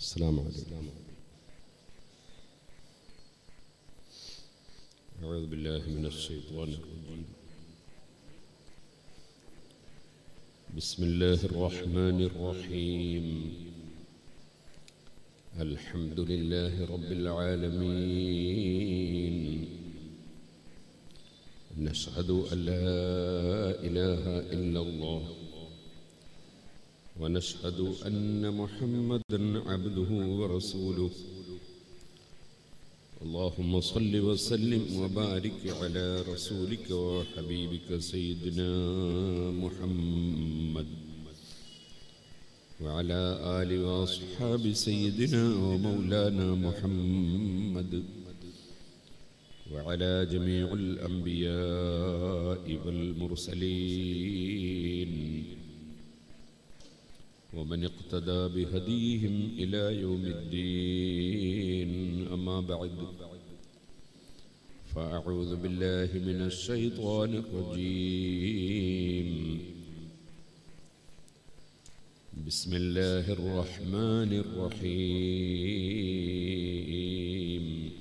السلام عليكم أعوذ بالله من الشيطان الرجيم بسم الله الرحمن الرحيم الحمد لله رب العالمين نشهد أن لا إله إلا الله ونشهد أن محمدا عبده ورسوله اللهم صل وسلم وبارك على رسولك وحبيبك سيدنا محمد وعلى آل وأصحاب سيدنا ومولانا محمد وعلى جميع الأنبياء والمرسلين ومن اقتدى بهديهم إلى يوم الدين أما بعد فأعوذ بالله من الشيطان الرجيم بسم الله الرحمن الرحيم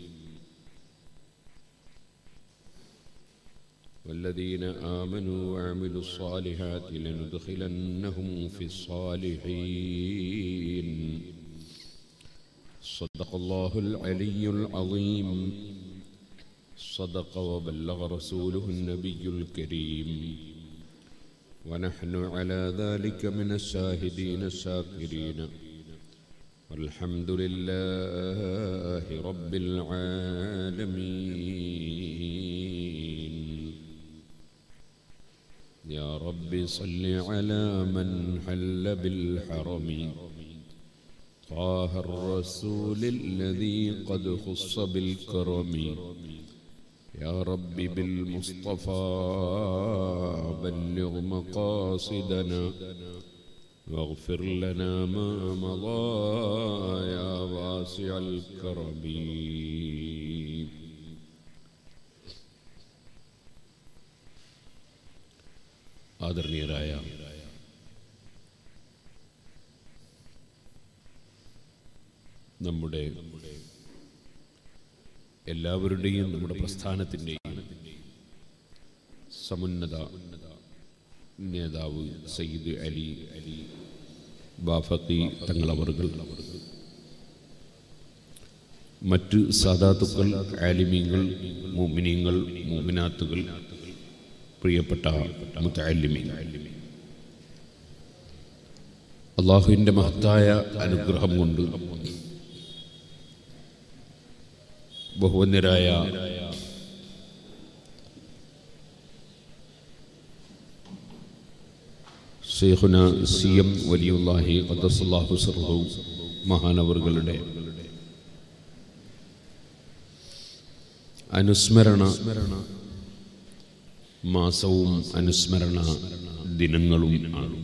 والذين آمنوا وعملوا الصالحات لندخلنهم في الصالحين صدق الله العلي العظيم صدق وبلغ رسوله النبي الكريم ونحن على ذلك من الشاهدين الشاكرين والحمد لله رب العالمين يا رب صل على من حل بالحرم طه الرسول الذي قد خص بالكرم يا رب بالمصطفى بلغ مقاصدنا واغفر لنا ما مضى يا واسع الكرم ആദരണീയരായ നമ്മുടെ എല്ലാവരുടെയും നമ്മുടെ പ്രസ്ഥാനത്തിൻ്റെയും സമുന്നത നേതാവ് സയ്യിദ് അലി അലി ബാഫക്കി തങ്ങളവറുകൾ മറ്റ് സാദാത്തുക്കൾ ആലിമീങ്ങൾ മോമിനിയങ്ങൾ മോമിനാത്തുകൾ പ്രിയപ്പെട്ട മുത്തല്ലിമി അള്ളാഹുവിൻ്റെ മഹത്തായ അനുഗ്രഹം കൊണ്ട് ബഹുവന്യരായ ഷെയ്ഖുന സി എം വലിയുല്ലാഹി ഖദ്ദസുല്ലാഹു സർഹു മഹാനവറുകളുടെ അനുസ്മരണ മാസവും അനുസ്മരണ ദിനങ്ങളും ആണ്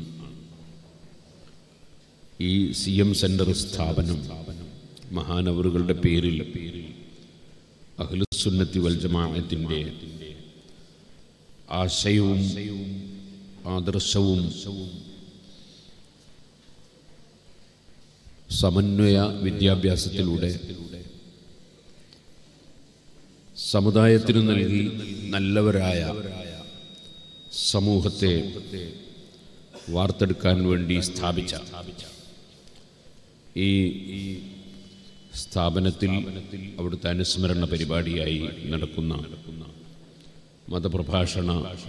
ഈ സി എം സെൻറ്റർ സ്ഥാപനം മഹാനവറുകളുടെ പേരിൽ അഖിലുസുന്നത്തി വൽ ജമാഅത്തിൻ്റെ ആശയവും ആദർശവും സമന്വയ വിദ്യാഭ്യാസത്തിലൂടെ സമുദായത്തിനു നൽകി നല്ലവരായ സമൂഹത്തെ വാർത്തെടുക്കാൻ വേണ്ടി സ്ഥാപിച്ച ഈ സ്ഥാപനത്തിൽ അവിടുത്തെ അനുസ്മരണ പരിപാടിയായി നടക്കുന്ന മതപ്രഭാഷണ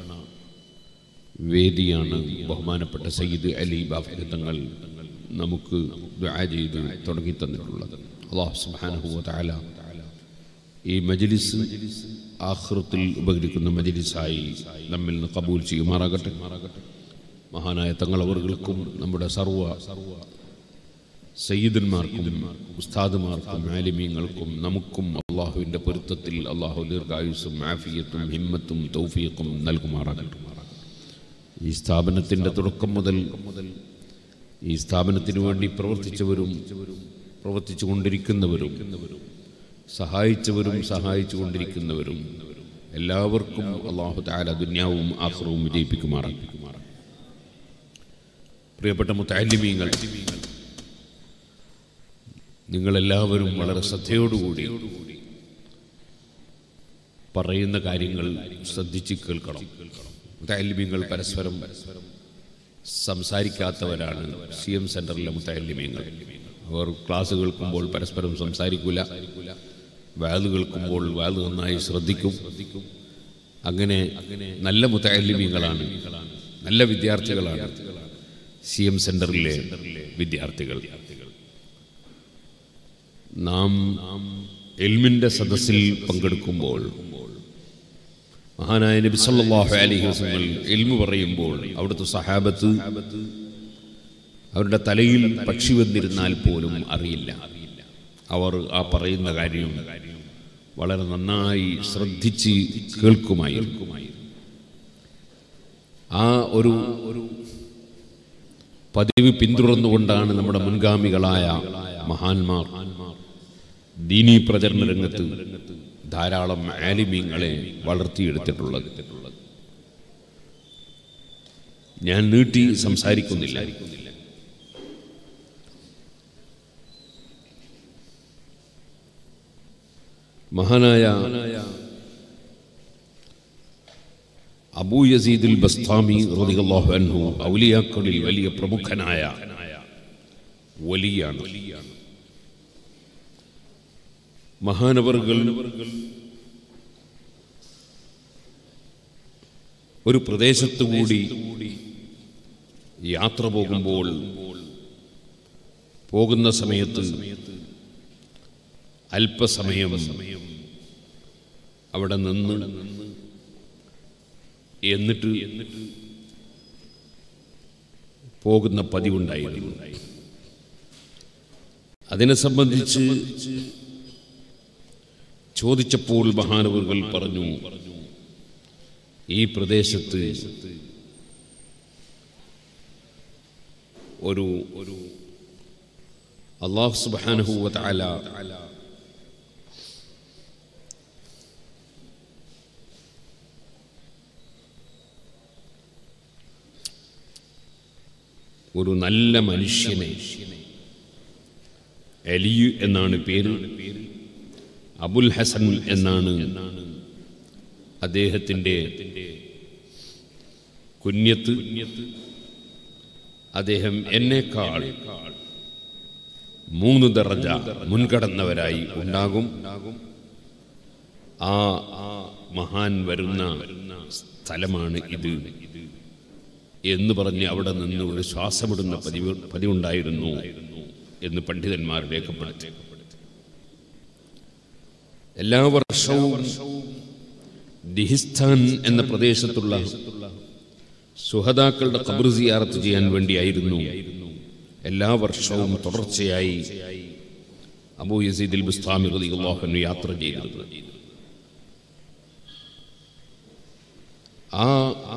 വേദിയാണ് ബഹുമാനപ്പെട്ട സയ്യിദ് അലി ബാഫി തങ്ങൾ നമുക്ക് ദുആ ചെയ്ത് തുടങ്ങി തന്നിട്ടുള്ളത് അള്ളാഹു സുബ്ഹാനഹു വ തആല ഈ മജ്ലിസ് ആഖിറത്തിൽ ഉപകരിക്കുന്ന മജ്ലിസായി നമ്മിൽ നിന്ന് കബൂൽ ചെയ്യുമാറാകട്ടെ മഹാനായ തങ്ങളവർകൾക്കും നമ്മുടെ സർവ സയ്യിദന്മാർക്കും ഉസ്താദുമാർക്കും ആലിമീങ്ങൾക്കും നമുക്കും അള്ളാഹുവിൻ്റെ പൊരുത്തത്തിൽ അള്ളാഹു ദീർഘായുസും ആഫിയത്തും ഹിമ്മത്തും തൗഫീഖും നൽകുമാറാകട്ടെ ഈ സ്ഥാപനത്തിൻ്റെ തുടക്കം മുതൽ ഈ സ്ഥാപനത്തിനു വേണ്ടി പ്രവർത്തിച്ചവരും പ്രവർത്തിച്ചു കൊണ്ടിരിക്കുന്നവരും സഹായിച്ചവരും സഹായിച്ചു കൊണ്ടിരിക്കുന്നവരും എല്ലാവർക്കും അള്ളാഹു താല ദുന്യാവും ആഹ്റവും വിജയിപ്പിക്കുമാറാണ് പ്രിയപ്പെട്ട മുത്താലിമീങ്ങൾ നിങ്ങളെല്ലാവരും വളരെ ശ്രദ്ധയോടുകൂടി പറയുന്ന കാര്യങ്ങൾ ശ്രദ്ധിച്ച് കേൾക്കണം മുത്തല്ലിമീങ്ങൾ പരസ്പരം സംസാരിക്കാത്തവരാണ് സി എം സെന്ററിലെ മുത്തല്ലിമീങ്ങൾ അവർ ക്ലാസ് കേൾക്കുമ്പോൾ പരസ്പരം സംസാരിക്കില്ല വാത് കേൾക്കുമ്പോൾ വാത് നന്നായി ശ്രദ്ധിക്കും അങ്ങനെ നല്ല മുത്തല്ലിമീങ്ങളാണ് നല്ല വിദ്യാർത്ഥികളാണ് സി എം സെന്ററിലെ വിദ്യാർത്ഥികൾ നാം എൽമിന്റെ സദസ്സിൽ പങ്കെടുക്കുമ്പോൾ മഹാനായ നബി സല്ലല്ലാഹു അലൈഹി വസല്ലം എൽമു പറയുമ്പോൾ അവിടുത്തെ സഹാബത്ത് അവരുടെ തലയിൽ പക്ഷി വന്നിരുന്നാൽ പോലും അറിയില്ല അവർ ആ പറയുന്ന കാര്യം വളരെ നന്നായി ശ്രദ്ധിച്ച് കേൾക്കുമായിരുന്നു ആ ഒരു പതിവ് പിന്തുടർന്നുകൊണ്ടാണ് നമ്മുടെ മുൻഗാമികളായ മഹാന്മാർ ദീനീ പ്രചരണ രംഗത്ത് ധാരാളം ആലിമീങ്ങളെ വളർത്തിയെടുത്തിട്ടുള്ളത് ഞാൻ നീട്ടി സംസാരിക്കുന്നില്ല മഹാനായ അബൂ യസീദുൽ ബസ്താമി റളിയല്ലാഹു അൻഹു ഔലിയാക്കളിൽ വലിയ പ്രമുഖനായ വലിയാണ് മഹാനവറുകൾ ഒരു പ്രദേശത്തു കൂടി യാത്ര പോകുമ്പോൾ പോകുന്ന സമയത്ത് അല്പസമയം അവിടെ നിന്ന് എന്നിട്ട് പോകുന്ന പതിവുണ്ടായിരുന്നു അതിനെ സംബന്ധിച്ച് ചോദിച്ചപ്പോൾ മഹാനവറുകൾ പറഞ്ഞു ഈ പ്രദേശത്ത് ഒരു ഒരു അള്ളാഹു സുബാനഹുവ തആല ഒരു നല്ല മനുഷ്യനെ അലിയു എന്നാണ് പേര് അബുൽ ഹസൻ എന്നാണ് അദ്ദേഹത്തിൻ്റെ കുഞ്ഞത്ത് അദ്ദേഹം എന്നേക്കാൾ മൂന്ന് ദറജ മുൻകടന്നവരായി ഉണ്ടാകും ആ മഹാൻ വരുന്ന സ്ഥലമാണ് ഇത് എന്ന് പറഞ്ഞ് അവിടെ നിന്ന് ഒരു ശ്വാസമിടുന്ന പതിവ് പതിവുണ്ടായിരുന്നു എന്ന് പണ്ഡിതന്മാർ രേഖപ്പെടുത്തി എല്ലാ വർഷവും ദിഹിസ്ഥാൻ എന്ന പ്രദേശത്തുള്ള സുഹദാക്കളുടെ ഖബർ സിയാറത്ത് ചെയ്യാൻ വേണ്ടിയായിരുന്നു എല്ലാ വർഷവും തുടർച്ചയായി അബൂ യസീദുൽ ബുസ്താമി റളിയല്ലാഹു അൻഹു യാത്ര ചെയ്തിരുന്നത് ആ ആ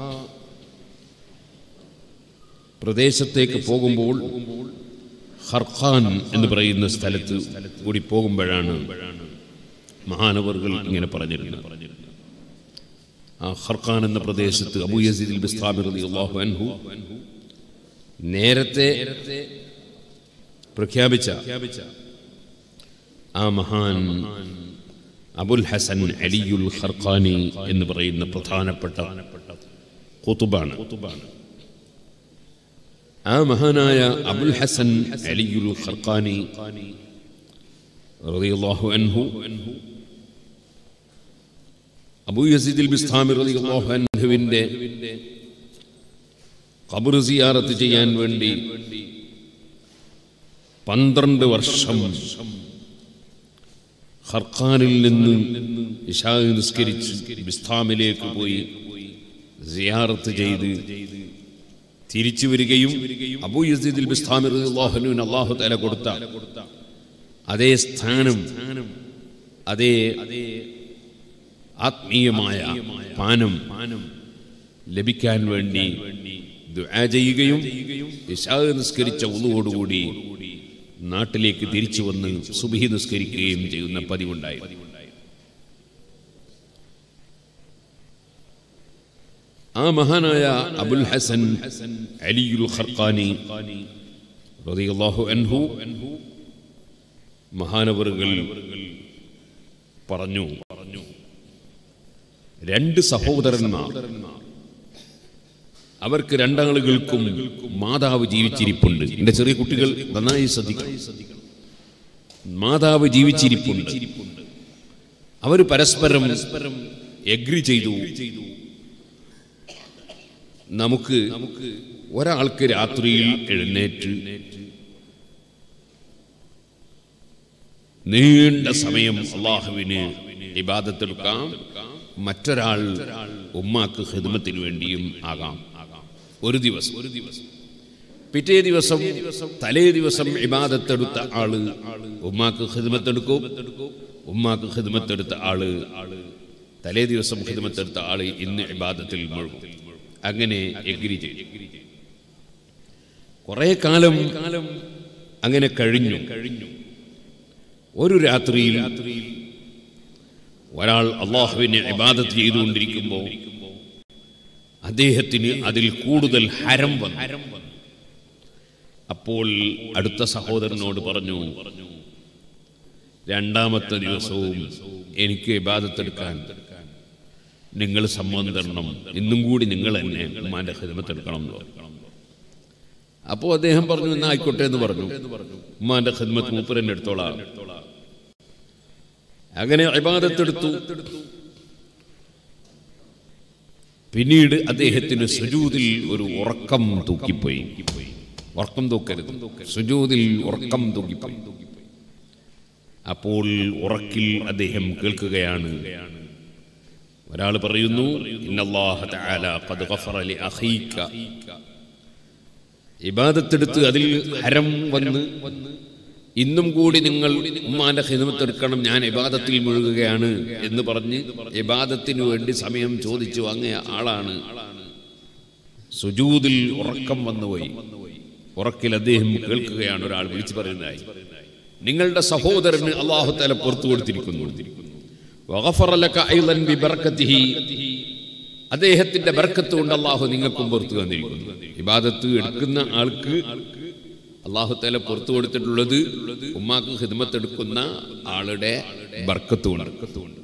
പ്രദേശത്തേക്ക് പോകുമ്പോൾ ഹർഖാൻ എന്ന് പറയുന്ന സ്ഥലത്ത് കൂടി പോകുമ്പോഴാണ് മഹാനവറുകൾ ഇങ്ങനെ പറഞ്ഞിരുന്നത് ആ ഹർഖാൻ എന്ന പ്രദേശത്ത് അബൂ യസീദുൽ ബിസ്താമി റളിയല്ലാഹു അൻഹു നേരത്തെ പ്രഖ്യാപിച്ച ആ മഹാൻ അബുൽ ഹസൻ അലിയുൽ ഖർഖാനി എന്ന് പറയുന്ന പ്രധാനപ്പെട്ട കുത്തുബാണ് ആ മഹാനായ അബുൽ ഹസൻ അലിയുൽ ഖർഖാനി റളിയല്ലാഹു അൻഹു അബൂ യസീദുൽ ബിസ്താമി റളിയല്ലാഹു അൻഹുവിന്റെ ഖബർ സിയാറത്ത് ചെയ്യാൻ വേണ്ടി പന്ത്രണ്ട് വർഷം ഖർഖാനിൽ നിന്ന് ഇഷാ നിസ്കരിച്ച് ബിസ്താമിലേക്ക് പോയി സിയാറത്ത് ചെയ്ത് തിരിച്ചു വരികയും അബൂ യസീദുൽ ബിസ്താമി റളിയല്ലാഹു അൻഹുവിന് അല്ലാഹു തആല കൊടുത്ത അതേ സ്ഥാനം അതേ ആത്മീയമായ പാനം ലഭിക്കാൻ വേണ്ടി ദുആ ചെയ്യുകയും ഇശാ നിസ്കരിച്ച ഉളുവോടുകൂടി നാട്ടിലേക്ക് തിരിച്ചു വന്ന് സുബഹി നിസ്കരിക്കുകയും ചെയ്യുന്ന പതിവുണ്ടായി ആ മഹാനായ അബുൽ ഹസൻ അലിയുൽ ഖർഖാനി റളിയല്ലാഹു അൻഹു മഹാനവറുകൾ പറഞ്ഞു പറഞ്ഞു രണ്ട് സഹോദരന്മാർ അവർക്ക് രണ്ടാളുകൾക്കും മാതാവ് ജീവിച്ചിരിപ്പുണ്ട് എന്റെ ചെറിയ കുട്ടികൾ നന്നായി ശ്രദ്ധിക്കണം മാതാവ് ജീവിച്ചിരിപ്പുണ്ട് അവർ പരസ്പരം എഗ്രി ചെയ്തു നമുക്ക് നമുക്ക് ഒരാൾക്ക് രാത്രിയിൽ എഴുന്നേറ്റ് നീണ്ട സമയം അള്ളാഹുവിന് ഇബാദത്തെടുക്കാം മറ്റൊരാൾ ഉമ്മാക്ക് ഹിദ്മത്തിന് വേണ്ടിയും ആകാം ഒരു ദിവസം ഒരു ദിവസം പിറ്റേ ദിവസം തലേ ദിവസം ഇബാദത്തെടുത്ത ആള് ഉമ്മാക്ക് ഹിദ്മത്തെടുക്കും ഉമ്മാക്ക് ഹിദ്മത്തെടുത്ത ആള് തലേ ദിവസം ഹിദ്മത്തെടുത്ത ആള് ഇന്ന് ഇബാദത്തിൽ മുഴുകും അങ്ങനെ എഗ്രി ചെയ്തു കുറെ കാലം കാലം അങ്ങനെ കഴിഞ്ഞു കഴിഞ്ഞു ഒരു രാത്രിയിൽ ഒരാൾ അള്ളാഹുവിനെ ഇബാദത്ത് ചെയ്തുകൊണ്ടിരിക്കുമ്പോൾ അദ്ദേഹത്തിന് അതിൽ കൂടുതൽ ഹരം വന്നു അപ്പോൾ അടുത്ത സഹോദരനോട് പറഞ്ഞു രണ്ടാമത്തെ ദിവസവും എനിക്ക് ഇബാദത്തെടുക്കാൻ നിങ്ങൾ സമ്മതം തരണം ഇന്നും കൂടി നിങ്ങൾ എന്നെ ഉമ്മാന്റെ ഹിദ്മത്തെടുക്കണം എന്ന് പറഞ്ഞു അപ്പോൾ അദ്ദേഹം പറഞ്ഞു എന്നാ ആയിക്കോട്ടെ എന്ന് പറഞ്ഞു ഉമ്മാന്റെ ഹിദ്മത്ത് മൂപ്പരെന്നെ എടുത്തോളാം അങ്ങനെ ഇബാദത്തെടുത്തു പിന്നീട് അദ്ദേഹത്തിന് സുജൂതിൽ ഒരു ഉറക്കം തൂക്കിപ്പോയി ഉറക്കം തൂക്കരുത് സുജൂതിൽ ഉറക്കം തൂക്കിപ്പോയി അപ്പോൾ ഉറക്കിൽ അദ്ദേഹം കേൾക്കുകയാണ് ഒരാൾ പറയുന്നു ഇന്നല്ലാഹ തആല ഖദ് ഗഫറ ലി അഖീക ഇബാദത്തെടുത്ത് അതിൽ ഹരം വന്ന് ഇന്നും കൂടി നിങ്ങൾ ഉമ്മാന്റെ ഹിദമത്തെടുക്കണം ഞാൻ ഇബാദത്തിൽ മുഴുകുകയാണ് എന്ന് പറഞ്ഞ് ഇബാദത്തിനു വേണ്ടി സമയം ചോദിച്ചു വാങ്ങിയ ആളാണ് സുജൂതിൽ ഉറക്കം വന്നുപോയി ഉറക്കിൽ അദ്ദേഹം കേൾക്കുകയാണ് ഒരാൾ വിളിച്ചു പറയുന്നതായി നിങ്ങളുടെ സഹോദരന് അള്ളാഹു തല പുറത്തു കൊടുത്തിരിക്കുന്നു വഗഫറ ലക അയ്ളൻ ബിബർക്കത്തിഹി. അദ്ദേഹത്തിന്റെ ബർക്കത്ത് കൊണ്ട് അള്ളാഹു നിങ്ങൾക്കും പുറത്തു തന്നിരിക്കുന്നു ഇബാദത്ത് എടുക്കുന്ന ആൾക്ക് അള്ളാഹു തല പുറത്തു കൊടുത്തിട്ടുള്ളത് ഉമ്മാക്ക് ഹിദ്മത്ത് എടുക്കുന്ന ആളുടെ ബർക്കത്ത് കൊണ്ട്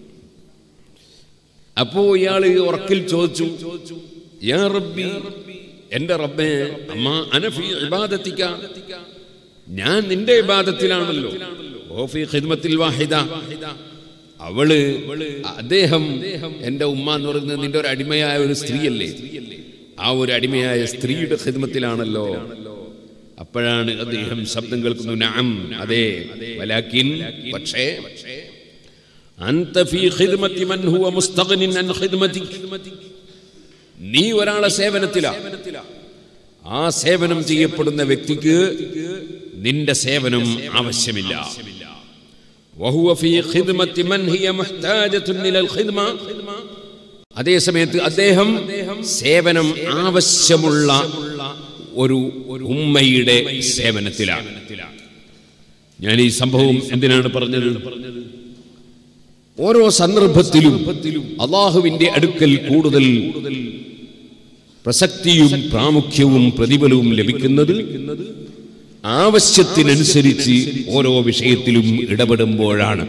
അപ്പോ ഇയാൾ ഉറക്കിൽ ചോദിച്ചു യാ റബ്ബി എന്റെ റബ്ബേ അമ്മ അനഫി ഇബാദത്തിക്ക ഞാൻ നിന്റെ ഇബാദത്തിലാണല്ലോ ഓഫി ഖിദ്മത്തിൽ വാഹിദ അവള് അദ്ദേഹം എന്റെ ഉമ്മ എന്ന് പറയുന്നത് നിന്റെ ഒരു അടിമയായ ഒരു സ്ത്രീയല്ലേ ആ ഒരു അടിമയായ സ്ത്രീയുടെ ഖിദ്മത്തിലാണല്ലോ അപ്പോഴാണ് അദ്ദേഹം ശബ്ദം കേൾക്കുന്നു നഅം അതെ വലാകിൻ പക്ഷേ അൻത ഫീ ഖിദ്മത്തി മൻ ഹുവ മുസ്തഗ്നിൻ അൻ ഖിദ്മതിക് നീ ഒരാളെ സേവനത്തിലാ ആ സേവനം ചെയ്യപ്പെടുന്ന വ്യക്തിക്ക് നിന്റെ സേവനം ആവശ്യമില്ല വഹുവ ഫീ ഖിദ്മത്തി മൻ ഹിയ മുഹ്താജത്തുൻ ഇലൽ ഖിദ്മ അതേ സമയത്ത് അദ്ദേഹം സേവനം ആവശ്യമുള്ള ഒരു ഉമ്മയുടെ സേവനത്തിലാണ് ഞാൻ ഈ സംഭവം എന്തിനാണ് പറഞ്ഞത് ഓരോ സന്ദർഭത്തിലും അള്ളാഹുവിന്റെ അടുക്കൽ കൂടുതൽ പ്രസക്തിയും പ്രാമുഖ്യവും പ്രതിഫലവും ലഭിക്കുന്നത് ആവശ്യത്തിനനുസരിച്ച് ഓരോ വിഷയത്തിലും ഇടപെടുമ്പോഴാണ്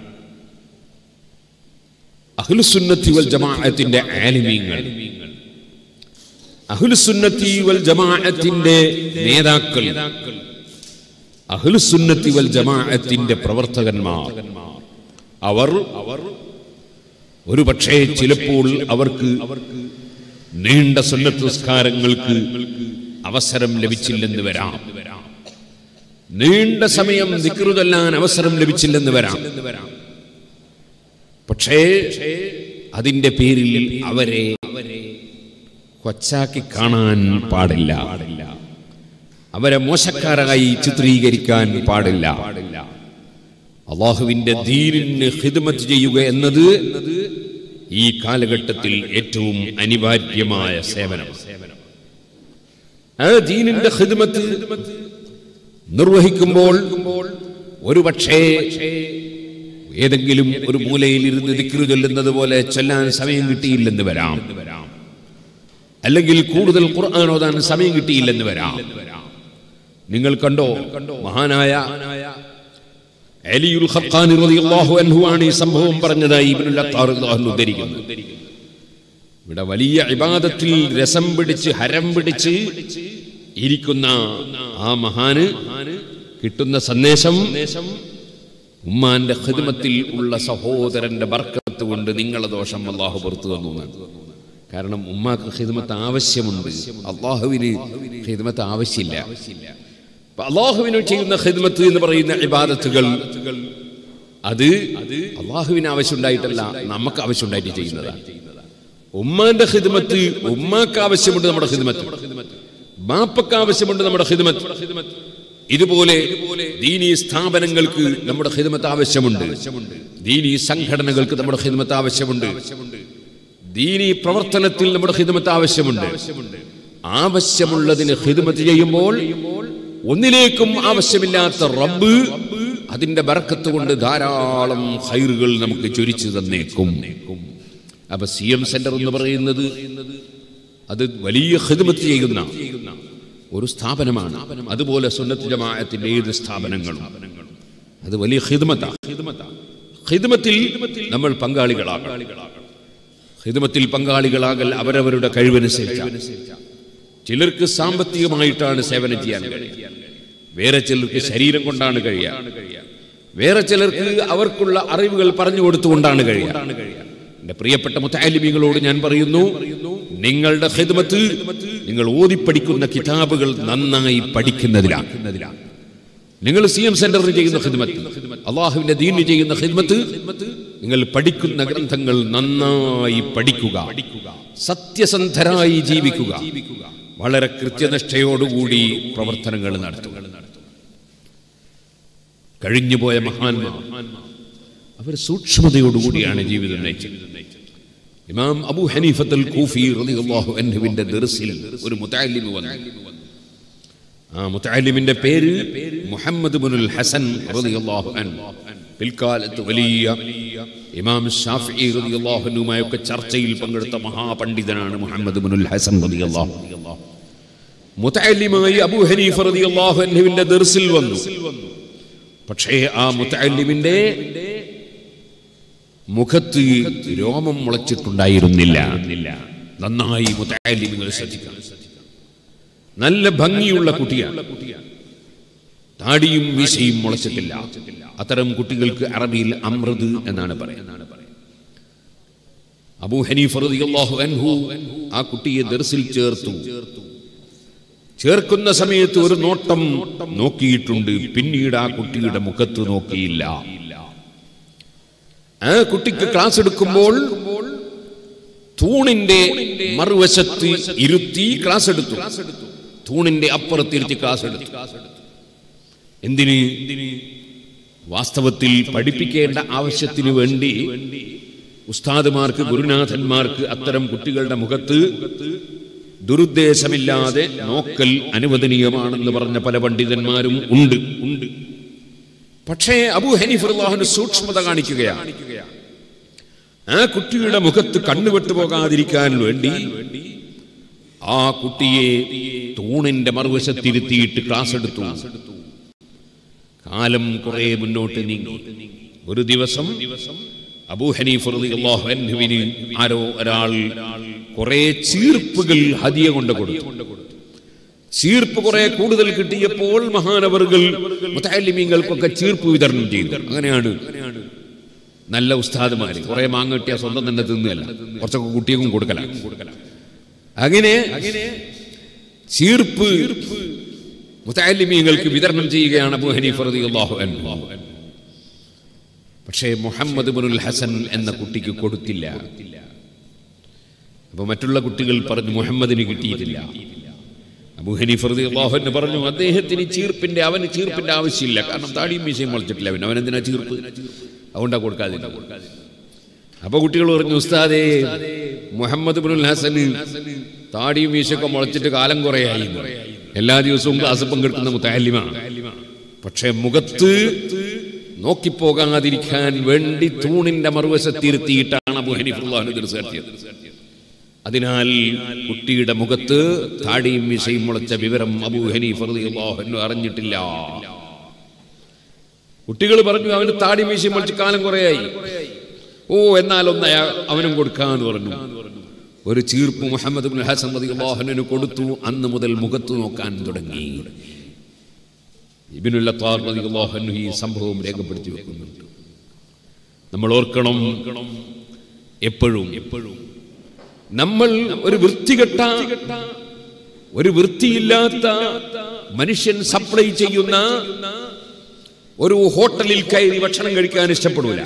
അഹ്ലുസുന്നത്തി വൽ ജമാഅത്തിന്റെ ആലിമീങ്ങൾ അഹ്ലുസുന്നത്തി വൽ ജമാഅത്തിന്റെ നേതാക്കൾ അഹ്ലുസുന്നത്തി വൽ ജമാഅത്തിന്റെ പ്രവർത്തകന്മാർ അവർ അവർ ഒരു പക്ഷേ ചിലപ്പോൾ അവർക്ക് നീണ്ട സുന്നത്ത് നിസ്കാരങ്ങൾക്ക് അവസരം ലഭിച്ചില്ലെന്ന് വരാം നീണ്ട സമയം ദിക്റുതൊല്ലാൻ അവസരം ലഭിച്ചില്ലെന്ന് വരാം പക്ഷേ അതിന്റെ പേരിൽ അവരെ കൊച്ചാക്കി കാണാൻ പാടില്ല അവരെ മോശക്കാരായി ചിത്രീകരിക്കാൻ പാടില്ല അള്ളാഹുവിന്റെ ദീനിന് ഹിദ്മത്ത് ചെയ്യുക എന്നത് ഈ കാലഘട്ടത്തിൽ ഏറ്റവും അനിവാര്യമായ സേവനം ആ ദീനിന്റെ ഹിദ്മത്ത് നിർവഹിക്കുമ്പോൾ ഒരു പക്ഷേ ഏതെങ്കിലും ഒരു മൂലയിൽ ഇരുന്ന് ദിക്രു ചൊല്ലുന്നത് പോലെ ചൊല്ലാൻ സമയം കിട്ടിയില്ലെന്ന് വരാം അല്ലെങ്കിൽ കൂടുതൽ ഖുർആൻ ഓതാൻ സമയം കിട്ടിയില്ലെന്ന് വരാം നിങ്ങൾ കണ്ടോ മഹാനായ അലിയുൽ ഖർഖാനി റളിയല്ലാഹു അൻഹു ആണ് ഈ സംഭവം പറഞ്ഞതായി ഇബ്നുൽ അത്താർ റളിയല്ലാഹു അൻഹു ഉദ്ധരിക്കുന്നു ഇവിടെ വലിയ ഇബാദത്തിൽ രസം പിടിച്ച് ഹരം പിടിച്ച് ഇരിക്കുന്ന ആ മഹാന് കിട്ടുന്ന സന്ദേശം ഉമ്മാന്റെ ഖിദ്മത്തിൽ ഉള്ള സഹോദരന്റെ ബർക്കത്ത് കൊണ്ട് നിങ്ങളെ ദോഷം അള്ളാഹു പുറത്തു തന്നു എന്നാണ്. കാരണം ഉമ്മാക്ക് ഖിദ്മത്ത് ആവശ്യമുണ്ട് അള്ളാഹുവിന് ഖിദ്മത്ത് ആവശ്യമില്ല അപ്പൊ അള്ളാഹുവിന് ചെയ്യുന്ന ഖിദ്മത്ത് എന്ന് പറയുന്ന ഇബാദത്തുകൾ അത് അള്ളാഹുവിന് ആവശ്യമുണ്ടായിട്ടല്ല നമുക്ക് ആവശ്യമുണ്ടായിട്ട് ചെയ്യുന്നതാണ് ഉമ്മാന്റെ ഖിദ്മത്ത് ഉമ്മാക്ക് ആവശ്യമുണ്ട് നമ്മുടെ ഖിദ്മത്ത് ബാപ്പക്ക് ആവശ്യമുണ്ട് നമ്മുടെ ഖിദ്മത്ത് ഇതുപോലെ ദീനീ സ്ഥാപനങ്ങൾക്ക് നമ്മുടെ ഖിദ്മത്ത് ആവശ്യമുണ്ട് ദീനീ സംഘടനകൾക്ക് നമ്മുടെ ഖിദ്മത്ത് ആവശ്യമുണ്ട് ദീനീ പ്രവർത്തനത്തിൽ നമ്മുടെ ഖിദ്മത്ത് ആവശ്യമുണ്ട് ആവശ്യമുള്ളതിന് ഖിദ്മത്ത് ചെയ്യുമ്പോൾ ഒന്നിലേക്കും ആവശ്യമില്ലാത്ത റബ്ബ് അതിന്റെ ബർക്കത്ത് കൊണ്ട് ധാരാളം ഹൈറുകൾ നമുക്ക് ചൊരിച്ചു തന്നേക്കും അപ്പൊ സി എം സെന്റർ എന്ന് പറയുന്നത് അത് വലിയ ഖിദ്മത്ത് ചെയ്യുന്ന ഒരു സ്ഥാപനമാണ് അതുപോലെ സുന്നത്ത് ജമാഅത്തിന്റെ ഏത് സ്ഥാപനങ്ങളും അത് വലിയ ഖിദ്മത്താണ് ഖിദ്മത്തിൽ നമ്മൾ പങ്കാളികളാകണം ഹിദമത്തിൽ പങ്കാളികളാകൽ അവരവരുടെ കഴിവനുസരിച്ച് ചിലർക്ക് സാമ്പത്തികമായിട്ടാണ് സേവനം ചെയ്യാൻ കഴിയുക വേറെ ചിലർക്ക് ശരീരം കൊണ്ടാണ് കഴിയുക വേറെ ചിലർക്ക് അവർക്കുള്ള അറിവുകൾ പറഞ്ഞു കൊടുത്തുകൊണ്ടാണ് കഴിയുക എന്റെ പ്രിയപ്പെട്ട മുത്താലിമികളോട് ഞാൻ പറയുന്നു നിങ്ങളുടെ ഹിദ്മത്ത് നിങ്ങൾ ഓതിപ്പടിക്കുന്ന കിതാബുകൾ നന്നായി പഠിക്കുന്നതിലാണ് നിങ്ങൾ സി എം സെന്ററിൽ ചെയ്യുന്ന ഹിദ്മത്ത് അള്ളാഹുവിന്റെ ദീനിന് ചെയ്യുന്ന ഹിദ്മത്ത് നിങ്ങൾ പഠിക്കുന്ന ഗ്രന്ഥങ്ങൾ നന്നായി പഠിക്കുക സത്യസന്ധരായി ജീവിക്കുക വളരെ കൃത്യനിഷ്ഠയോടുകൂടി പ്രവർത്തനങ്ങൾ നടത്തുക കഴിഞ്ഞുപോയ മഹാന്മാർ അവർ സൂക്ഷ്മതയോടുകൂടിയാണ് ജീവിതം നയിച്ചത് ഇമാം അബു ഹനീഫത്തുൽ കൂഫി റളിയല്ലാഹു അൻഹുവിന്റെ ദർസിൽ ഒരു മുതഅല്ലിം വന്നു ആ മുത്തലിമിന്റെ പേര് മുഹമ്മദ് ബിനുൽ ഹസൻ റളിയല്ലാഹു അൻഹു പിൽക്കാലത്ത് വലിയ ഇമാം ഷാഫി റളിയല്ലാഹു അൻഹുമായൊക്കെ ചർച്ചയിൽ പങ്കെടുത്ത മഹാപണ്ഡിതനാണ് മുഹമ്മദ് ബിനുൽ ഹസൻ റളിയല്ലാഹു മുത്തലിമായി അബൂ ഹനീഫ റളിയല്ലാഹു അൻഹുവിന്റെ ദർസിൽ വന്നു പക്ഷേ ആ മുത്തലിമിന്റെ മുഖത്ത് രോമം മുളച്ചിട്ടുണ്ടായിരുന്നില്ല നന്നായി മുത്തലിമിങ്ങൾ ശ്രദ്ധിക്കണം നല്ല ഭംഗിയുള്ള കുട്ടിയാണ് താടിയും മീശയും മുളച്ചിട്ടില്ല അത്തരം കുട്ടികൾക്ക് അറബിയിൽ അമൃത് എന്നാണ് പറയുന്നത് അബൂ ഹനീഫ് റളിയല്ലാഹു അൻഹു ആ കുട്ടിയെ ദർസിൽ ചേർത്തു ചേർക്കുന്ന സമയത്ത് ഒരു നോട്ടം നോക്കിയിട്ടുണ്ട് പിന്നീട് ആ കുട്ടിയുടെ മുഖത്ത് നോക്കിയില്ല ആ കുട്ടിക്ക് ക്ലാസ് എടുക്കുമ്പോൾ തൂണിന്റെ മറുവശത്ത് ഇരുത്തി ക്ലാസ് എടുത്തു തൂണിന്റെ അപ്പുറത്തിരുത്തി ക്ലാസ് എടുത്തു എന്തിന് വാസ്തവത്തിൽ പഠിപ്പിക്കേണ്ട ആവശ്യത്തിന് വേണ്ടി ഉസ്താദുമാർക്ക് ഗുരുനാഥന്മാർക്ക് അത്തരം കുട്ടികളുടെ മുഖത്ത് ദുരുദ്ദേശമില്ലാതെ നോക്കൽ അനുവദനീയമാണെന്ന് പറഞ്ഞ പല പണ്ഡിതന്മാരും ഉണ്ട് ഉണ്ട് പക്ഷേ അബു ഹനീഫ് അള്ളാഹുന് സൂക്ഷ്മത കാണിക്കുകയാണ് ആ കുട്ടിയുടെ മുഖത്ത് കണ്ണുവിട്ടു പോകാതിരിക്കാൻ വേണ്ടി ആ കുട്ടിയെ തൂണിന്റെ മറുവശത്തിരുത്തിയിട്ട് ക്ലാസ് എടുത്തു കാലം കുറെ മുന്നോട്ട് നീങ്ങി ഒരു ദിവസം അബൂ ഹനീഫ് റളിയല്ലാഹു അൻഹുവിന് ആരോ ഒരാൾ കുറെ ചീർപ്പുകൾ ഹദിയ കൊണ്ട് കൊടുത്തു ചീർപ്പ് കുറെ കൂടുതൽ കിട്ടിയപ്പോൾ മഹാനവറുകൾ മുത്താലിമീങ്ങൾക്കൊക്കെ ചീർപ്പ് വിതരണം ചെയ്തു അങ്ങനെയാണ് നല്ല ഉസ്താദുമാര് കുറെ മാങ്ങ കിട്ടിയ സ്വന്തം തന്നെ തിന്നുകയല്ല കുറച്ചൊക്കെ കുട്ടികൾക്കും കൊടുക്കല അങ്ങനെ ചീർപ്പ് മുത്താലിമീങ്ങൾക്ക് വിതരണം ചെയ്യുകയാണ് അബൂ ഹനീഫ് റളിയല്ലാഹു അൻഹു പക്ഷേ മുഹമ്മദ് ബിനുൽ ഹസൻ എന്ന കുട്ടിക്ക് കൊടുത്തില്ല അപ്പൊ മറ്റുള്ള കുട്ടികൾ പറഞ്ഞു മുഹമ്മദിന് കിട്ടിയിട്ടില്ല അബൂ ഹനീഫ് റളിയല്ലാഹു അൻഹു പറഞ്ഞു അദ്ദേഹത്തിന് ചീർപ്പിന്റെ അവന് ചീർപ്പിന്റെ ആവശ്യമില്ല കാരണം താടിയും മീശയും മുളച്ചിട്ടില്ല അവൻ അവൻ എന്തിനാ ചീർപ്പ് അതുകൊണ്ടാ കൊടുക്കാതെ അപ്പൊ കുട്ടികൾ പറഞ്ഞു ഉസ്താദേ മുഹമ്മദ് ബിനുൽ ഹസന് താടിയും മീശയൊക്കെ മുളച്ചിട്ട് കാലം കുറയായി എല്ലാ ദിവസവും ക്ലാസ് പങ്കെടുക്കുന്ന മുത്താലിമാണ് പക്ഷെ മുഖത്ത് നോക്കിപ്പോകാതിരിക്കാൻ വേണ്ടി തൂണിന്റെ മറുവശത്തിരുത്തിയിട്ടാണ് അബു ഹനീഫുല്ലാഹു തീർച്ചയാക്കിയത് അതിനാൽ കുട്ടിയുടെ മുഖത്ത് താടിയും മിശയും മുളച്ച വിവരം അബൂ ഹനീഫ് റളിയല്ലാഹു അൻഹു അറിഞ്ഞിട്ടില്ല കുട്ടികൾ പറഞ്ഞു അവന് താടി മീശയും മറിച്ച് കാലം കുറയായി ഓ എന്നാൽ ഒന്ന് അയാ- അവനും കൊടുക്കാന്ന് പറഞ്ഞു ഒരു ചീർപ്പ് മുഹമ്മദ് ബിൻ ഹസൻ റളിയല്ലാഹുവിന് കൊടുത്തു അന്ന് മുതൽ മുഖത്ത് നോക്കാൻ തുടങ്ങി ഇബിനുള്ള റളിയല്ലാഹു ഈ സംഭവം രേഖപ്പെടുത്തി വെക്കുന്നുണ്ട് നമ്മൾ ഓർക്കണം എപ്പോഴും എപ്പോഴും നമ്മൾ ഒരു വൃത്തികെട്ട ഒരു വൃത്തിയില്ലാത്ത മനുഷ്യൻ സപ്ലൈ ചെയ്യുന്ന ഒരു ഹോട്ടലിൽ കയറി ഭക്ഷണം കഴിക്കാൻ ഇഷ്ടപ്പെടൂല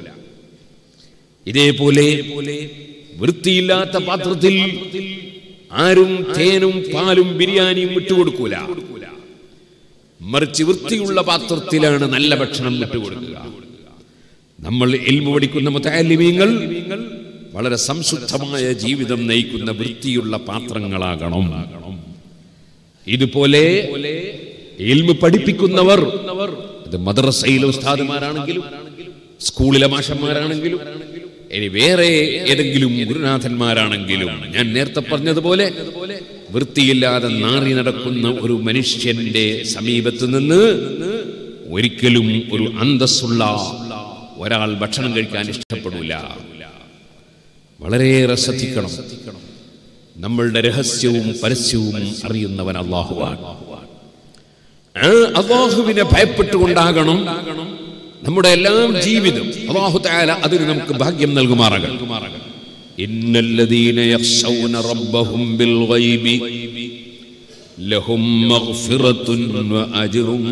ഇതേപോലെ വൃത്തിയില്ലാത്ത പാത്രത്തിൽ ആരും തേനും പാലും ബിരിയാണിയും വിട്ടുകൊടുക്കൂല മറിച്ച് വൃത്തിയുള്ള പാത്രത്തിലാണ് നല്ല ഭക്ഷണം വിട്ടുകൊടുക്കുക നമ്മൾ എൽമു പഠിക്കുന്ന മുത്താലിമീങ്ങൾ വളരെ സംശുദ്ധമായ ജീവിതം നയിക്കുന്ന വൃത്തിയുള്ള പാത്രങ്ങളാകണം ഇതുപോലെ എൽമു പഠിപ്പിക്കുന്നവർ ഇത് മദ്രസയിലെ ഉസ്താദുമാരാണെങ്കിലും സ്കൂളിലെ മാഷന്മാരാണെങ്കിലും ഇനി വേറെ ഏതെങ്കിലും ഗുരുനാഥന്മാരാണെങ്കിലും ഞാൻ നേരത്തെ പറഞ്ഞതുപോലെ വൃത്തിയില്ലാതെ നാറി നടക്കുന്ന ഒരു മനുഷ്യന്റെ സമീപത്ത് നിന്ന് ഒരിക്കലും ഒരു അന്തസ്സുള്ള ഒരാൾ ഭക്ഷണം കഴിക്കാൻ ഇഷ്ടപ്പെടില്ല വളരെയേറെ ശ്രദ്ധിക്കണം നമ്മളുടെ രഹസ്യവും പരസ്യവും അറിയുന്നവൻ അള്ളാഹുവാണ് ആ അള്ളാഹുവിനെ ഭയപ്പെട്ടുകൊണ്ടാകണം നമ്മുടെ എല്ലാം ജീവിതം അള്ളാഹു താല അതിന് നമുക്ക് ഭാഗ്യം നൽകുമാറാകണം ഇന്നല്ലദീന യഖ്ശൗന റബ്ബഹും ബിൽ ഗൈബി ലഹും മഗ്ഫിറത്തുൻ വഅജ്റുൻ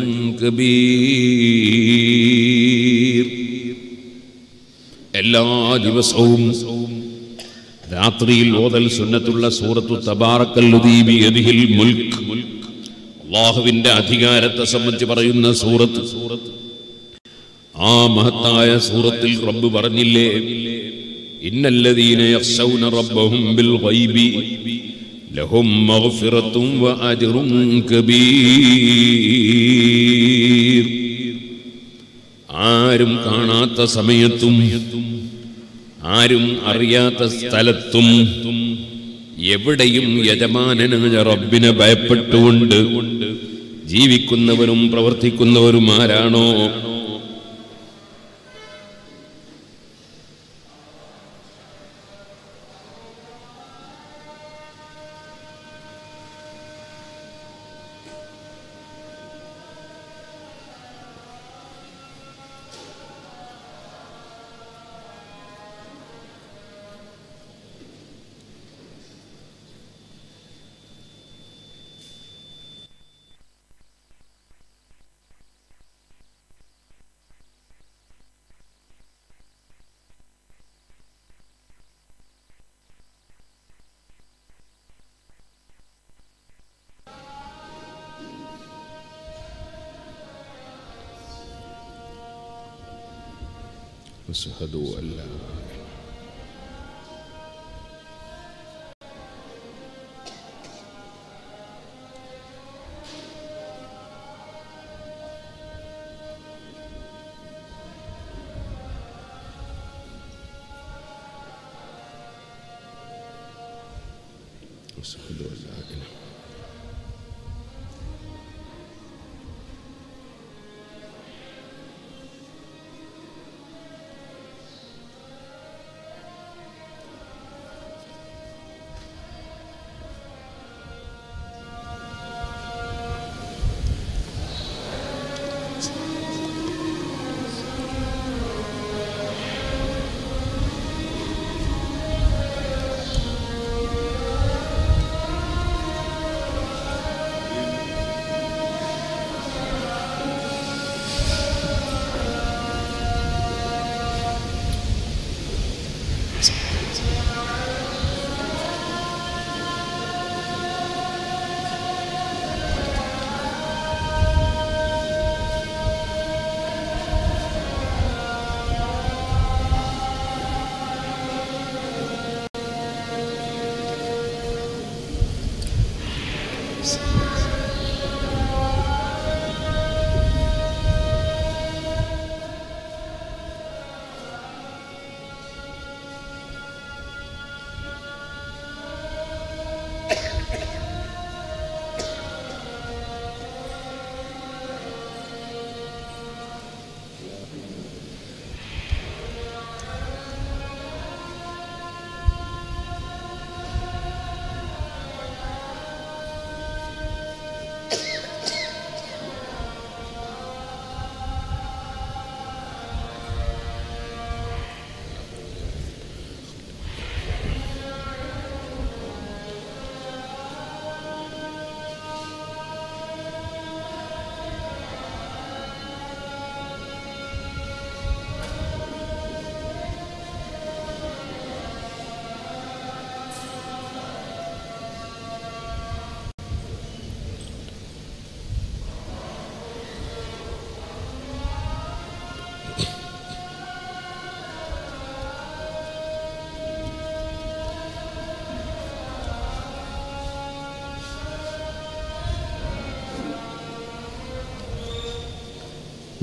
കബീർ എല്ലാ ദിവസവും രാത്രിയിൽ ഓതൽ സുന്നത്തുള്ള സൂറത്തു തബാറക്കല്ലുദീ ബിയദിഹിൽ മുൽക്ക് അള്ളാഹുവിന്റെ അധികാരത്തെ സംബന്ധിച്ച് പറയുന്ന സൂറത്ത് ആ മഹത്തായ സൂറത്തിൽ റബ്ബ് പറഞ്ഞില്ലേ ഇന്നല്ലദീന യഖ്ശൗന റബ്ബഹും ബിൽ ഗൈബി ലഹും മഗ്ഫിറത്തും വഅജ്റുൻ കബീർ ആരും കാണാത്ത സമയത്തും ആരും അറിയാത്ത സ്ഥലത്തും എവിടെയും യജമാനനായ റബ്ബിനെ ഭയപ്പെട്ടുകൊണ്ട് ജീവിക്കുന്നവരും പ്രവർത്തിക്കുന്നവരും ആരാണോ أشهد أن لا أشهد أن لا إله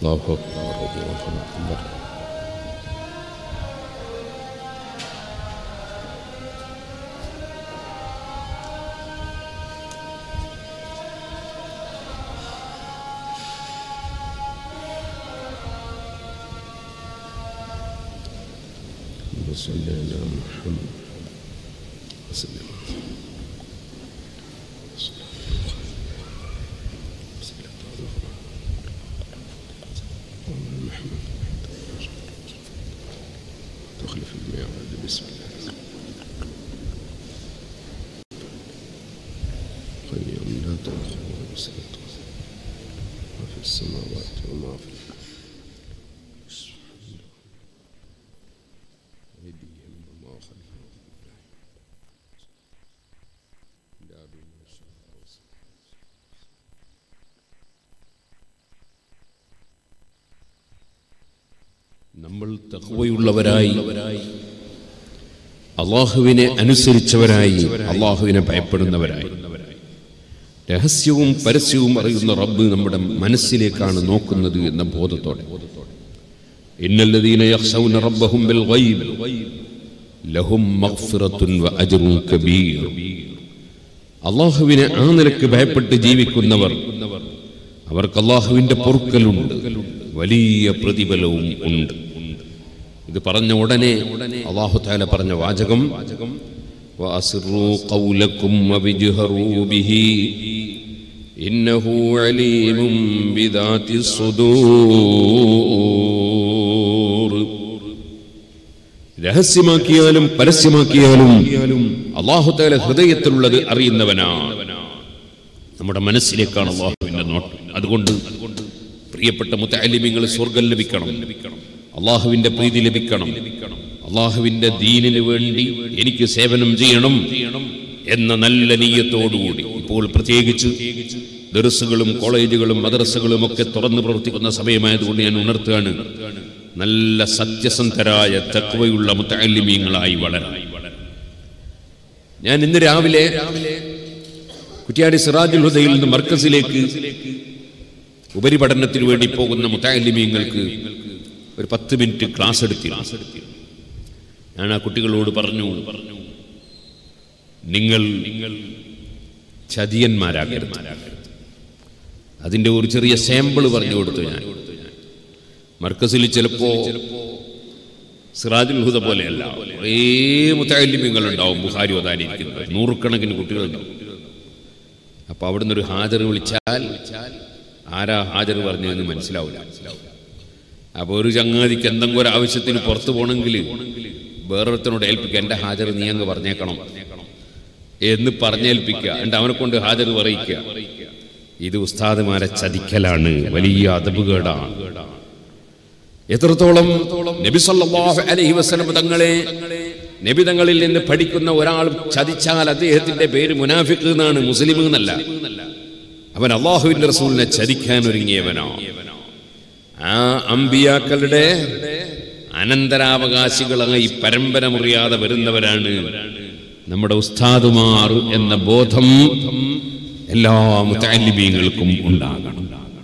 അല്ലാഹു അക്ബർ അല്ലാഹു അക്ബർ صل على محمد وسلم تخلف الميعاد بسم الله قيم لا تأخذه سنة ما في السماوات وما في الأرض أيديهم وما خلفهم لا بما شاء وسع. നമ്മൾ തഖ്വയുള്ളവരായി അള്ളാഹുവിനെ അനുസരിച്ചവരായി അള്ളാഹുവിനെ ഭയപ്പെടുന്നവരായി രഹസ്യവും പരസ്യവും അറിയുന്ന റബ്ബ് നമ്മുടെ മനസ്സിലേക്കാണ് നോക്കുന്നത് എന്ന ബോധത്തോടെ ഇന്നല്ലദീന യഖ്ശൗന റബ്ബഹും ബിൽ ഗൈബ് ലഹും മഗ്ഫിറത്തുൻ വ അജ്റുൻ കബീർ അള്ളാഹുവിനെ ആ നിലക്ക് ഭയപ്പെട്ട് ജീവിക്കുന്നവർ അവർക്ക് അള്ളാഹുവിന്റെ പൊറുക്കലുണ്ട് വലിയ പ്രതിഫലവും ഉണ്ട് ഇത് പറഞ്ഞ ഉടനെ അള്ളാഹു താല പറഞ്ഞ വാചകം وأسروا قولكم وبجهروا به إنه عليم بذات الصدور രഹസ്യമാക്കിയാലും പരസ്യമാക്കിയാലും അള്ളാഹുത്താല ഹൃദയത്തിലുള്ളത് അറിയുന്നവനാണ് നമ്മുടെ മനസ്സിലേക്കാണ് അള്ളാഹുവിന്റെ നോട്ടം അതുകൊണ്ട് പ്രിയപ്പെട്ട മുത്തലിമിങ്ങൾ സ്വർഗം ലഭിക്കണം അള്ളാഹുവിന്റെ പ്രീതി ലഭിക്കണം അള്ളാഹുവിന്റെ ദീനിന് വേണ്ടി എനിക്ക് സേവനം ചെയ്യണം എന്ന നല്ല നീയത്തോടുകൂടി ഇപ്പോൾ പ്രത്യേകിച്ച് ദർസുകളും കോളേജുകളും മദ്രസകളും ഒക്കെ തുറന്നു പ്രവർത്തിക്കുന്ന സമയമായതുകൊണ്ട് ഞാൻ ഉണർത്തുകയാണ് നല്ല സത്യസന്ധരായ തക്വയുള്ള മുത്തലിമീങ്ങളായി വളരാൻ ഞാൻ ഇന്ന് രാവിലെ കുറ്റ്യാടി സിറാജുൽ ഹുദയിൽ നിന്ന് മർക്കസിലേക്ക് ഉപരിപഠനത്തിന് വേണ്ടി പോകുന്ന മുത്താലിമീങ്ങൾക്ക് ഒരു പത്ത് മിനിറ്റ് ക്ലാസ് എടുത്തി ഞാൻ ആ കുട്ടികളോട് പറഞ്ഞു നിങ്ങൾ നിങ്ങൾ ചതിയന്മാരാകരുത് അതിന്റെ ഒരു ചെറിയ സാമ്പിൾ പറഞ്ഞു കൊടുത്തു ഞാൻ മർക്കസിൽ ചിലപ്പോ സിറാജുൽ ഹുദ പോലെയല്ല കുറേ മുത്താലിമ്യങ്ങൾ ഉണ്ടാവും ബുഹാരി ഓതാനിരിക്കുന്നത് നൂറുകണക്കിന് കുട്ടികളുണ്ടാവും അപ്പൊ അവിടുന്ന് ഒരു ഹാജർ വിളിച്ചാൽ ആരാ ഹാജർ പറഞ്ഞു എന്ന് മനസ്സിലാവില്ല അപ്പൊ ഒരു ചങ്ങാതിക്ക് എന്തെങ്കിലും ഒരു ആവശ്യത്തിന് പുറത്തു പോകണമെങ്കിൽ വേറൊരുത്തനോട് ഏൽപ്പിക്കുക എന്റെ ഹാജർ നീ അങ്ങ് പറഞ്ഞേക്കണം എന്ന് പറഞ്ഞേൽപ്പിക്കുക എന്നിട്ട് അവനെ കൊണ്ട് ഹാജർ പറയിക്കുക ഇത് ഉസ്താദുമാരെ ചതിക്കലാണ് വലിയ അതപുകേടാണ് എത്രത്തോളം നബി സല്ലല്ലാഹു അലൈഹി വസല്ലം തങ്ങളെ നബി തങ്ങളിൽ നിന്ന് പഠിക്കുന്ന ഒരാൾ ചതിച്ചാൽ അദ്ദേഹത്തിന്റെ പേര് മുനാഫിഖ് എന്നാണ് മുസ്ലിം എന്നല്ല അവൻ അള്ളാഹുവിന്റെ റസൂലിനെ ചതിക്കാൻ ഒരുങ്ങിയവനോ ആ അമ്പിയാക്കളുടെ അനന്തരാവകാശികളായി പരമ്പര മുറിയാതെ വരുന്നവരാണ് നമ്മുടെ ഉസ്താദുമാർ എന്ന ബോധം എല്ലാ മുത്താലിമീങ്ങൾക്കും ഉണ്ടാകണം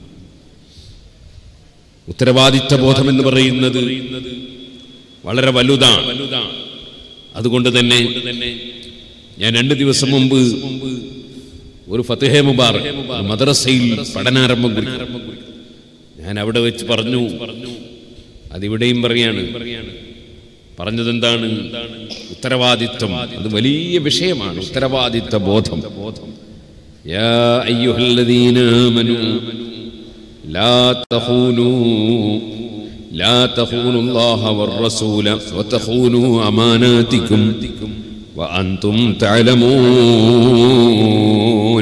ഉത്തരവാദിത്ത ബോധം എന്ന് പറയുന്നത് വളരെ വലുതാണ് അതുകൊണ്ട് തന്നെ ഞാൻ രണ്ട് ദിവസം മുമ്പ് ഒരു ഫത്തേഹെ മുബാറക് മദ്രസയിൽ പഠനാരംഭം കുറിക്കും ഞാൻ അവിടെ വെച്ച് പറഞ്ഞു അതിവിടെയും പറയാണ് പറഞ്ഞത് എന്താണ് ഉത്തരവാദിത്വം അത് വലിയ വിഷയമാണ് ഉത്തരവാദിത്വ ബോധം യാ അയ്യുഹല്ലദീന ആമനൂ ലാ തഖൂനൂ ലാ തഖൂനു അല്ലാഹ വർ-റസൂല വതഖൂനൂ അമാനാതികും വഅൻതും തഅലമൂൻ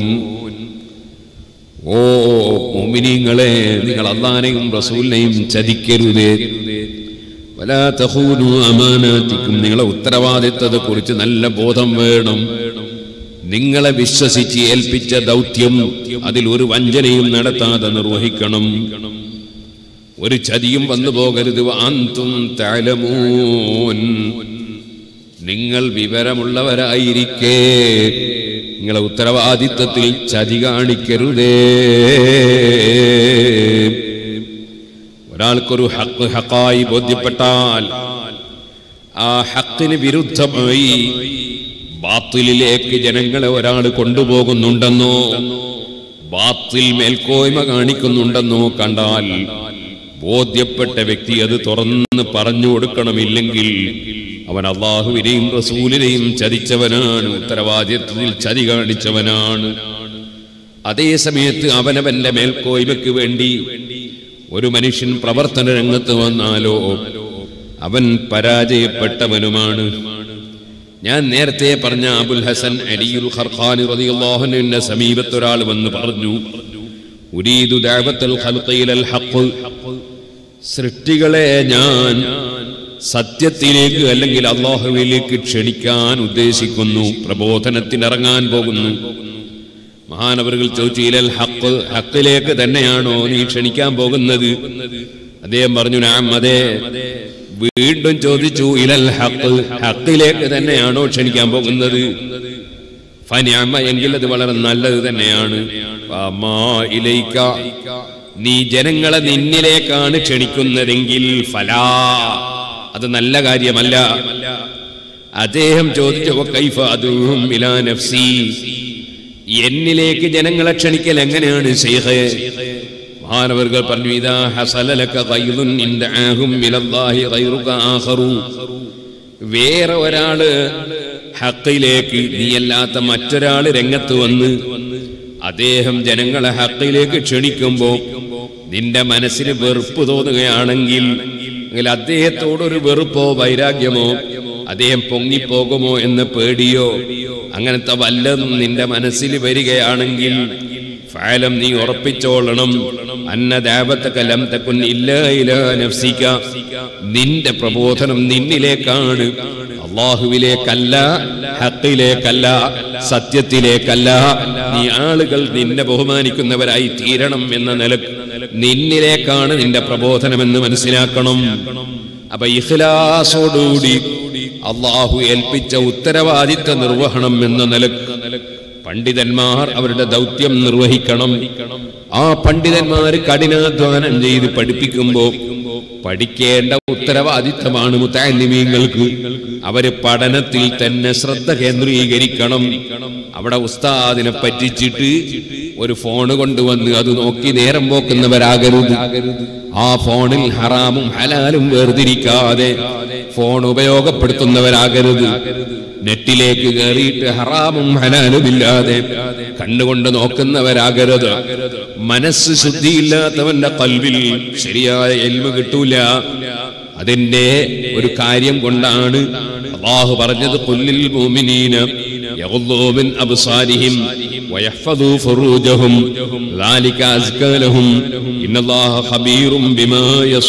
ഓ മുഅ്മിനീങ്ങളെ നിങ്ങൾ അല്ലാഹനെയും റസൂലിനെയും ചതിക്കരുതേ വലാ തഖൂനു അമാനാതികും നിങ്ങളെ ഉത്തരവാദിത്തത്തെ കുറിച്ച് നല്ല ബോധം വേണം നിങ്ങളെ വിശ്വസിച്ച് ഏൽപ്പിച്ച ദൗത്യം അതിൽ ഒരു വഞ്ചനയും നടത്താതെ നിർവഹിക്കണം ഒരു ചതിയും വന്നു പോകരുത് അന്തും തലമൂൻ നിങ്ങൾ വിവരമുള്ളവരായിരിക്കേ നിങ്ങളെ ഉത്തരവാദിത്തത്തിൽ ചതി കാണിക്കരുതേ ഒരാൾക്കൊരു ഹക്ക് ഹക്കായി ബോധ്യപ്പെട്ടാൽ ആ ഹക്കിന് വിരുദ്ധമായി ബാത്തിലിലേക്ക് ജനങ്ങളെ ഒരാൾ കൊണ്ടുപോകുന്നുണ്ടെന്നോ ബാത്തിൽ മേൽക്കോയ്മ കാണിക്കുന്നുണ്ടെന്നോ കണ്ടാൽ ബോധ്യപ്പെട്ട വ്യക്തി അത് തുറന്ന് പറഞ്ഞു കൊടുക്കണമില്ലെങ്കിൽ അവൻ അള്ളാഹുവിനെയും റസൂലിനെയും ചതിച്ചവനാണ് ഉത്തരവാദിത്വത്തിൽ ചതി കാണിച്ചവനാണ് അതേ സമയത്ത് അവനവന്റെ മേൽക്കോയ്മയ്ക്ക് വേണ്ടി ഒരു മനുഷ്യൻ പ്രവർത്തന രംഗത്ത് വന്നാലോ അവൻ പരാജയപ്പെട്ടവനുമാണ് ഞാൻ നേരത്തെ പറഞ്ഞ അബുൽ ഹസൻ അലിയുൽ ഖർഖാനി റളിയല്ലാഹുവിന്റെ സമീപത്ത് ഒരാൾ വന്ന് പറഞ്ഞു ഉരീദു ദഅവത്തുൽ ഖൽഖിലൽ ഹഖ് സൃഷ്ടികളെ ഞാൻ സത്യത്തിലേക്ക് അല്ലെങ്കിൽ അള്ളാഹുവിലേക്ക് ക്ഷണിക്കാൻ ഉദ്ദേശിക്കുന്നു പ്രബോധനത്തിനിറങ്ങാൻ പോകുന്നു മഹാനവറുകൾ ചോദിച്ചു ഇലൽ ഹക്ക് ഹക്കിലേക്ക് തന്നെയാണോ നീ ക്ഷണിക്കാൻ പോകുന്നത് അദ്ദേഹം പറഞ്ഞു നാം അതെ വീണ്ടും ചോദിച്ചു ഇലൽ ഹക്ക് ഹക്കിലേക്ക് തന്നെയാണോ ക്ഷണിക്കാൻ പോകുന്നത് ഫനിയമ്മ എങ്കിൽ അത് വളരെ നല്ലത് തന്നെയാണ് വമാ ഇലൈക നീ ജനങ്ങളെ നിന്നിലേക്കാണ് ക്ഷണിക്കുന്നതെങ്കിൽ ഫലാ അത് നല്ല കാര്യമല്ല അദ്ദേഹം ചോദിച്ചു "വ കൈഫ അദുഹും ഇലാ നഫ്സി എന്നിലേക്ക് ജനങ്ങളെ ക്ഷണിക്കൽ എങ്ങനെയാണ് ശൈഖേ മഹാനവർകൾ പറഞ്ഞു ഇതാ ഹസലലക ഖൈദുൻ ഇൻദഅഹും ഇലല്ലാഹി ഖൈറുക ആഖറു വേറെ ഒരാള് ഹക്കിലേക്ക് നീയല്ലാത്ത മറ്റൊരാള് രംഗത്ത് വന്ന് അദ്ദേഹം ജനങ്ങളെ ഹക്കിലേക്ക് ക്ഷണിക്കുമ്പോ നിന്റെ മനസ്സിന് വെറുപ്പ് തോന്നുകയാണെങ്കിൽ എങ്കിൽ അദ്ദേഹത്തോടൊരു വെറുപ്പോ വൈരാഗ്യമോ അദ്ദേഹം പൊങ്ങിപ്പോകുമോ എന്ന പേടിയോ അങ്ങനത്തെ വല്ലതും നിന്റെ മനസ്സിൽ വരികയാണെങ്കിൽ ഫാലം നീ ഉറപ്പിച്ചോളണം അന്നദാപത്തക്ക ലം തക്കുൻ ഇല്ല ഇല നഫ്സിക നിന്റെ പ്രബോധനം നിന്നിലേക്കാണ് അള്ളാഹുവിലേക്കല്ല ഹക്കിലേക്കല്ല സത്യത്തിലേക്കല്ല നീ ആളുകൾ നിന്നെ ബഹുമാനിക്കുന്നവരായി തീരണം എന്ന നിലക്ക് നിന്നിലേക്കാണ് നിന്റെ പ്രബോധനമെന്ന് മനസ്സിലാക്കണം അപ്പൊ ഇഖ്ലാസോടുകൂടി അള്ളാഹു ഏൽപ്പിച്ച ഉത്തരവാദിത്ത നിർവഹണം എന്ന നിലക്ക് പണ്ഡിതന്മാർ അവരുടെ ദൗത്യം നിർവഹിക്കണം ആ പണ്ഡിതന്മാർ കഠിനാധ്വാനം ചെയ്ത് പഠിപ്പിക്കുമ്പോ പഠിക്കേണ്ട ഉത്തരവാദിത്തമാണ് മുത്താലിമീങ്ങൾക്ക് അവര് പഠനത്തിൽ തന്നെ ശ്രദ്ധ കേന്ദ്രീകരിക്കണം അവിടെ ഉസ്താദിനെ പറ്റിച്ചിട്ട് ഒരു ഫോണ് കൊണ്ടുവന്ന് അത് നോക്കി നേരം പോക്കുന്നവരാകരുത് ആ ഫോണിൽ ഹറാമും ഹലാലും വേർതിരിക്കാതെ ഫോൺ ഉപയോഗപ്പെടുത്തുന്നവരാകരുത് നെറ്റിലേക്ക് കയറിയിട്ട് ഹറാമും ഹലാലുമില്ലാതെ കണ്ണുകൊണ്ട് നോക്കുന്നവരാകരുത് മനസ്സ് ശുദ്ധിയില്ലാത്തവന്റെ കൽവിൽ ശരിയായ എൽമ കിട്ടൂല അതിന്റെ ഒരു കാര്യം കൊണ്ടാണ് അള്ളാഹു പറഞ്ഞത് കൊല്ലിൽ മോമിനീന يغضوا من أبصارهم ويحفظوا فروجهم ذلك أزكى لهم إن الله خبير بما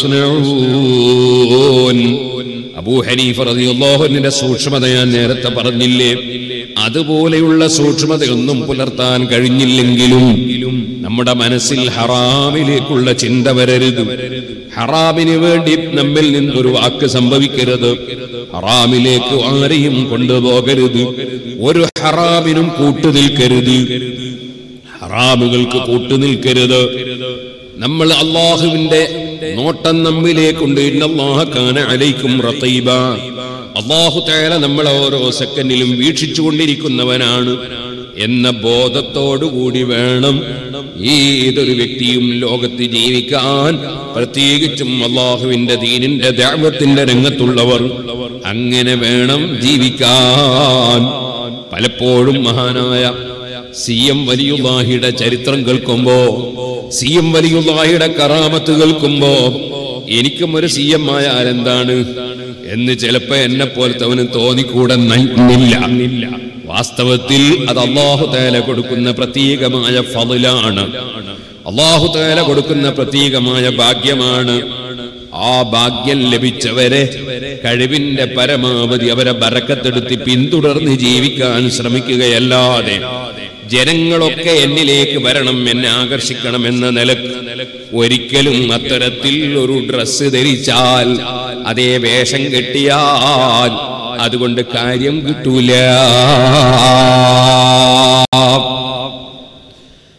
يصنعون അബൂ ഹനീഫ റളിയല്ലാഹുവിന്റെ സൂക്ഷ്മത ഞാൻ നേരത്തെ പറഞ്ഞില്ലേ അതുപോലെയുള്ള സൂക്ഷ്മതയൊന്നും പുലർത്താൻ കഴിഞ്ഞില്ലെങ്കിലും നമ്മുടെ മനസ്സിൽ ഹറാമിലേക്കുള്ള ചിന്ത വരരുത് ഹറാമിന് വേണ്ടി നമ്മിൽ നിന്നൊരു വാക്ക് സംഭവിക്കരുത് ഹറാമിലേക്ക് ആരെയും കൊണ്ടുപോകരുത് ഒരു ഹറാമിനും കൂട്ടുനിൽക്കരുത് ഹറാമുകൾക്ക് കൂട്ടുനിൽക്കരുത് നമ്മൾ അള്ളാഹുവിന്റെ നോട്ടം നമ്മിലേക്കുണ്ട് ഇന്നല്ലാഹക്കാന അലൈക്കും റത്തീബ അള്ളാഹു തേല നമ്മളെ ഓരോ സെക്കൻഡിലും വീക്ഷിച്ചു കൊണ്ടിരിക്കുന്നവനാണ് എന്ന ബോധത്തോടുകൂടി വേണം ഏതൊരു വ്യക്തിയും ലോകത്ത് ജീവിക്കാൻ പ്രത്യേകിച്ചും അള്ളാഹുവിന്റെ ദീനിന്റെ ദാവത്തിന്റെ രംഗത്തുള്ളവർ അങ്ങനെ വേണം ജീവിക്കാൻ പലപ്പോഴും മഹാനായ സി എം വലിയുള്ളാഹിയുടെ ചരിത്രം കേൾക്കുമ്പോ സി എം വലിയുള്ളാഹിയുടെ കറാമത്ത് കേൾക്കുമ്പോ എനിക്കും ഒരു സി എം ആയാൽ എന്താണ് എന്ന് ചിലപ്പോ എന്നെ പോലത്തവന് തോന്നിക്കൂടെ നില്ല വാസ്തവത്തിൽ അത് അള്ളാഹു തേല കൊടുക്കുന്ന പ്രത്യേകമായ ഫതിലാണ് അള്ളാഹു തേല കൊടുക്കുന്ന പ്രത്യേകമായ ഭാഗ്യമാണ് ആ ഭാഗ്യം ലഭിച്ചവരെ കഴിവിന്റെ പരമാവധി അവരെ ബറക്കത്തെടുത്ത് പിന്തുടർന്ന് ജീവിക്കാൻ ശ്രമിക്കുകയല്ലാതെ ജനങ്ങളൊക്കെ എന്നിലേക്ക് വരണം എന്നെ ആകർഷിക്കണം എന്ന നിലക്ക് ഒരിക്കലും അത്തരത്തിൽ ഒരു ഡ്രസ്സ് ധരിച്ചാൽ അതേ വേഷം കെട്ടിയാൽ അതുകൊണ്ട് കാര്യം കിട്ടൂല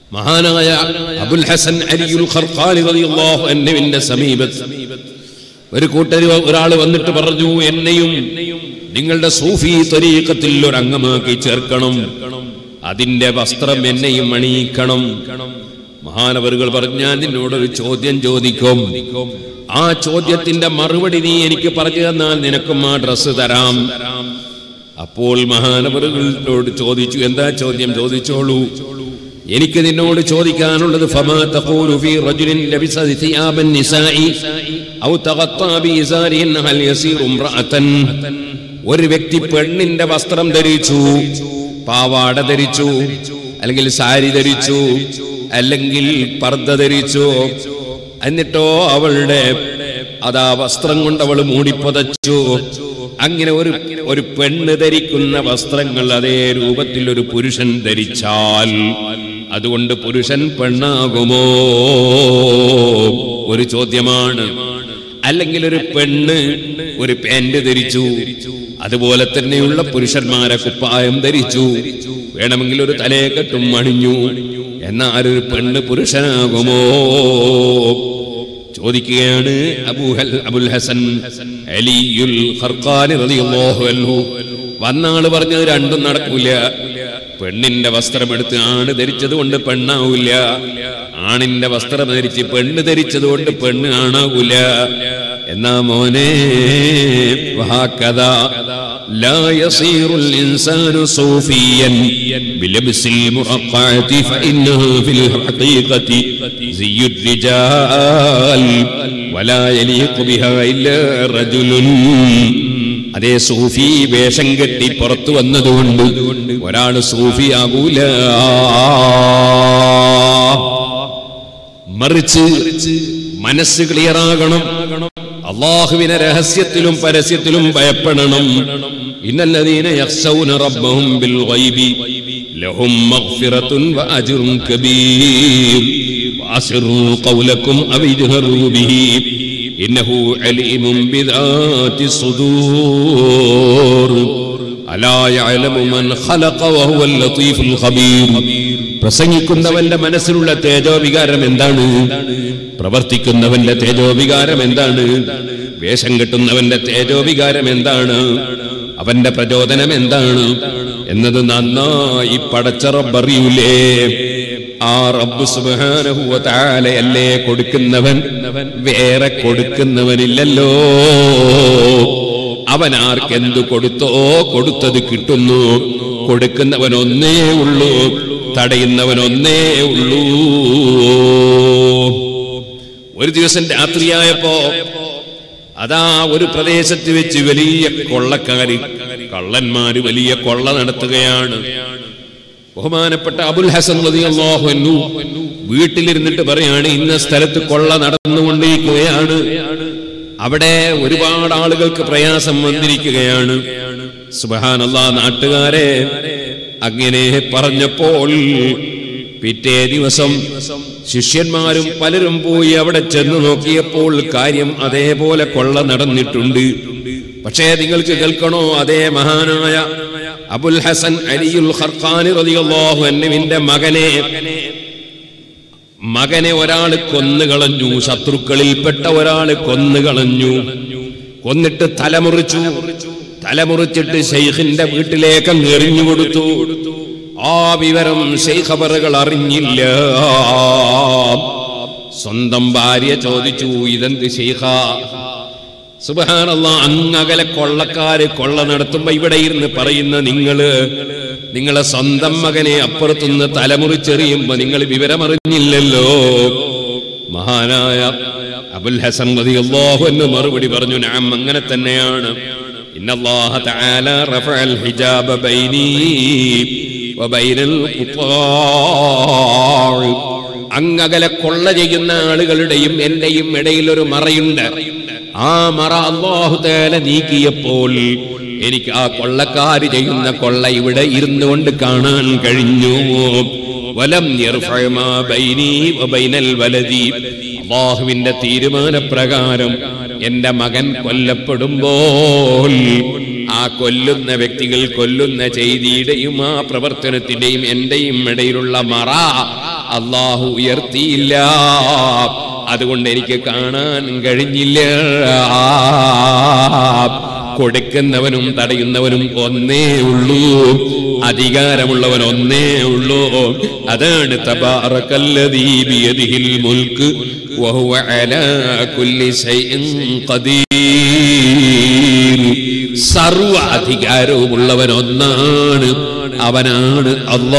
മഹാനായ അബുൽ ഹസൻ അലിയുൽ ഖർഖാനി റളിയല്ലാഹു അൻഹുവിന്റെ സമീപത്ത് ഒരു കൂട്ടർ ഒരാൾ വന്നിട്ട് പറഞ്ഞു എന്നെയും നിങ്ങളുടെ സൂഫി ത്വരീഖത്തിൽ ഒരു അംഗമാക്കി ചേർക്കണം അതിന്റെ വസ്ത്രം എന്നെയും അണിയിക്കണം മഹാനവറുകൾ പറഞ്ഞു ഞാൻ നിന്നോടൊരു ചോദ്യം ചോദിക്കും ആ ചോദ്യത്തിന്റെ മറുപടി നീ എനിക്ക് പറഞ്ഞു തന്നാൽ നിനക്കും ആ ഡ്രസ്സ് തരാം അപ്പോൾ മഹാനവറുകളോട് ചോദിച്ചു എന്താ ചോദ്യം ചോദിച്ചോളൂ എനിക്ക് നിന്നോട് ചോദിക്കാനുള്ളത് ഫമാ തഖൂലു ഫീ റജുലിൻ ലബിസ സിയാബൻ നിസാഇ ഔ തഗത്താ ബിഇസാരിഹിൻ ഹൽ യസീറു ഇംറഅതൻ ഒരു വ്യക്തി പെണ്ണിന്റെ വസ്ത്രം ധരിച്ചു പാവാട ധരിച്ചു അല്ലെങ്കിൽ സാരി ധരിച്ചു അല്ലെങ്കിൽ പർദ്ദ ധരിച്ചു എന്നിട്ടോ അവളുടെ അതാ വസ്ത്രം കൊണ്ട് അവൾ മൂടിപ്പതച്ചു അങ്ങനെ ഒരു ഒരു പെണ്ണ് ധരിക്കുന്ന വസ്ത്രങ്ങൾ അതേ രൂപത്തിൽ ഒരു പുരുഷൻ ധരിച്ചാൽ അതുകൊണ്ട് പുരുഷൻ പെണ്ണാകുമോ ഒരു ചോദ്യമാണ് അല്ലെങ്കിൽ ഒരു പെണ്ണ് ഒരു പാന്റ് ധരിച്ചു അതുപോലെ തന്നെയുള്ള പുരുഷന്മാരെ കുപ്പായം ധരിച്ചു വേണമെങ്കിൽ ഒരു തലയെക്കെട്ടും അണിഞ്ഞു എന്നാൽ ഒരു പെണ്ണ് പുരുഷനാകുമോ ചോദിക്കുകയാണ് അബൂഹൽ അബുൽ ഹസൻ അലിയുൽ ഖർഖാനി റളിയല്ലാഹു അൻഹു വന്നാള് പറഞ്ഞത് രണ്ടും നടക്കൂല പെണ്ണിന്റെ വസ്ത്രം എടുത്ത് ആണ് ധരിച്ചത് കൊണ്ട് പെണ്ണാവൂല ആണിന്റെ വസ്ത്രം ധരിച്ച് പെണ്ണ് ധരിച്ചത് കൊണ്ട് പെണ്ണ് ആണാവൂല എന്നാ മോനെ വഹാക്കഥ لا يصير الإنسان صوفيا بلبس المرقعة فإنها في الحقيقة زي الرجال ولا يليق بها إلا رجل അതേ സൂഫി വേഷം കെട്ടി പുറത്തു വന്നതുകൊണ്ട് ഒരാള് സൂഫിയാകൂല മറിച്ച് മനസ്സ് ക്ലിയറാകണം അള്ളാഹുവിനെ രഹസ്യത്തിലും പരസ്യത്തിലും ഭയപ്പെടണം ഇന്നല്ലദീന യഖ്ശൗന റബ്ബഹും ബിൽ ഗൈബി ലഹും മഗ്ഫിറത്തുൻ വഅജ്റുൻ കബീർ വഅസ്റൂ ഖൗലക്കും അവ ഇജ്ഹറൂ ബിഹി ഇന്നഹു അലീമും ബിദാതി സുദൂർ അലാ യഅലമു മൻ ഖലഖ വഹുവൽ ലത്തീഫുൽ ഖബീർ പ്രസംഗിക്കുന്നവന്റെ മനസ്സിലുള്ള തേജോവികാരം എന്താണ് പ്രവർത്തിക്കുന്നവന്റെ തേജോവികാരം എന്താണ് വേഷം കെട്ടുന്നവന്റെ തേജോവികാരം എന്താണ് അവന്റെ പ്രചോദനം എന്താണ് എന്നത് നന്നായി പടച്ച റബ്ബറിയൂലേ ആ റബ്ബ് സുബ്ഹാനഹു വ തആലയല്ലേ കൊടുക്കുന്നവൻ വേറെ കൊടുക്കുന്നവനില്ലല്ലോ അവൻ ആർക്കെന്തു കൊടുത്തോ കൊടുത്തത് കിട്ടുന്നു കൊടുക്കുന്നവൻ ഒന്നേ ഉള്ളൂ തടയുന്നവൻ ഒന്നേ ഉള്ളൂ ഒരു ദിവസം രാത്രിയായപ്പോ അതാ ഒരു പ്രദേശത്ത് വെച്ച് വലിയ കൊള്ളക്കാര് കള്ളന്മാര് വലിയ കൊള്ള നടത്തുകയാണ് ബഹുമാനപ്പെട്ട അബുൽ ഹസൻ റളിയല്ലാഹു അൻഹു വീട്ടിലിരുന്നിട്ട് പറയാണ് ഇന്ന സ്ഥലത്ത് കൊള്ള നടന്നുകൊണ്ടിരിക്കുകയാണ് അവിടെ ഒരുപാട് ആളുകൾക്ക് പ്രയാസം വന്നിരിക്കുകയാണ് സുബഹാനല്ലാ നാട്ടുകാരെ അങ്ങനെ പറഞ്ഞപ്പോൾ പിറ്റേ ദിവസം ശിഷ്യന്മാരും പലരും പോയി അവിടെ ചെന്ന് നോക്കിയപ്പോൾ കാര്യം അതേപോലെ കൊള്ള നടന്നിട്ടുണ്ട് പക്ഷേ നിങ്ങൾക്ക് കേൾക്കണോ അതേ മഹാനായ അബുൽ ഹസൻ അലിയുൽ ഖർഖാനി റളിയല്ലാഹു അൻഹുവിന്റെ മകനെ മകനെ ഒരാൾ കൊന്നുകളഞ്ഞു ശത്രുക്കളിൽപ്പെട്ട ഒരാൾ കൊന്നുകളഞ്ഞു കൊന്നിട്ട് തലമുറിച്ചു തലമുറിച്ചിട്ട് ഷെയ്ഖിന്റെ വീട്ടിലേക്ക് അങ്ങ് എറിഞ്ഞു കൊടുത്തു ആ വിവരം ഷെയ്ഖബറുകൾ അറിഞ്ഞില്ല സ്വന്തം ഭാര്യ ചോദിച്ചു ഇതെന്ത് ഷെയ്ഖ സുബഹാനല്ല അങ്ങകലെ കൊള്ളക്കാര് കൊള്ള നടത്തുമ്പോ ഇവിടെ ഇരുന്ന് പറയുന്ന നിങ്ങള് നിങ്ങളെ സ്വന്തം മകനെ അപ്പുറത്തുനിന്ന് തലമുറിച്ചെറിയുമ്പോ നിങ്ങൾ വിവരമറിഞ്ഞില്ലല്ലോ മഹാനായ അബുൽ ഹസൻ റളിയല്ലാഹു അൻഹു മറുപടി പറഞ്ഞു ഞാൻ അങ്ങനെ തന്നെയാണ് ഇന്നല്ലാഹ തആല റഫഅൽ ഹിജാബ ബൈനീ വബൈനൽ ഖുത്താഅ് അങ്ങകലെ കൊള്ള ചെയ്യുന്ന ആളുകളുടെയും എന്റെയും ഇടയിൽ ഒരു മറയുണ്ട് ആ മറ അള്ളാഹു തേല നീക്കിയപ്പോൾ എനിക്ക് ആ കൊള്ളക്കാര് ചെയ്യുന്ന കൊള്ള ഇവിടെ ഇരുന്നു കൊണ്ട് കാണാൻ കഴിഞ്ഞു വലം യർഫഅ മാ ബൈനീ വബൈനൽ വലദി അള്ളാഹുവിന്റെ തീരുമാനപ്രകാരം എന്റെ മകൻ കൊല്ലപ്പെടുമ്പോൾ ആ കൊല്ലുന്ന വ്യക്തികൾ കൊല്ലുന്ന ചെയ്തിയുടെയും ആ പ്രവർത്തനത്തിന്റെയും എന്റെയും ഇടയിലുള്ള മറ അള്ളാഹു ഉയർത്തിയില്ല അതുകൊണ്ട് എനിക്ക് കാണാൻ കഴിഞ്ഞില്ല കൊടുക്കുന്നവനും തടയുന്നവനും ഒന്നേ ഉള്ളൂ അധികാരമുള്ളവൻ ഒന്നേ ഉള്ളൂ അതാണ് തബാറക്കല്ലദീ ബിയദിഹിൽ മുൽക്ക് വഹുവ അലാ കുല്ലി ശൈഇൻ ഖദീർ സർവ അധികാരവുമുള്ളവൻ ഒന്നാണ് അവനാണ്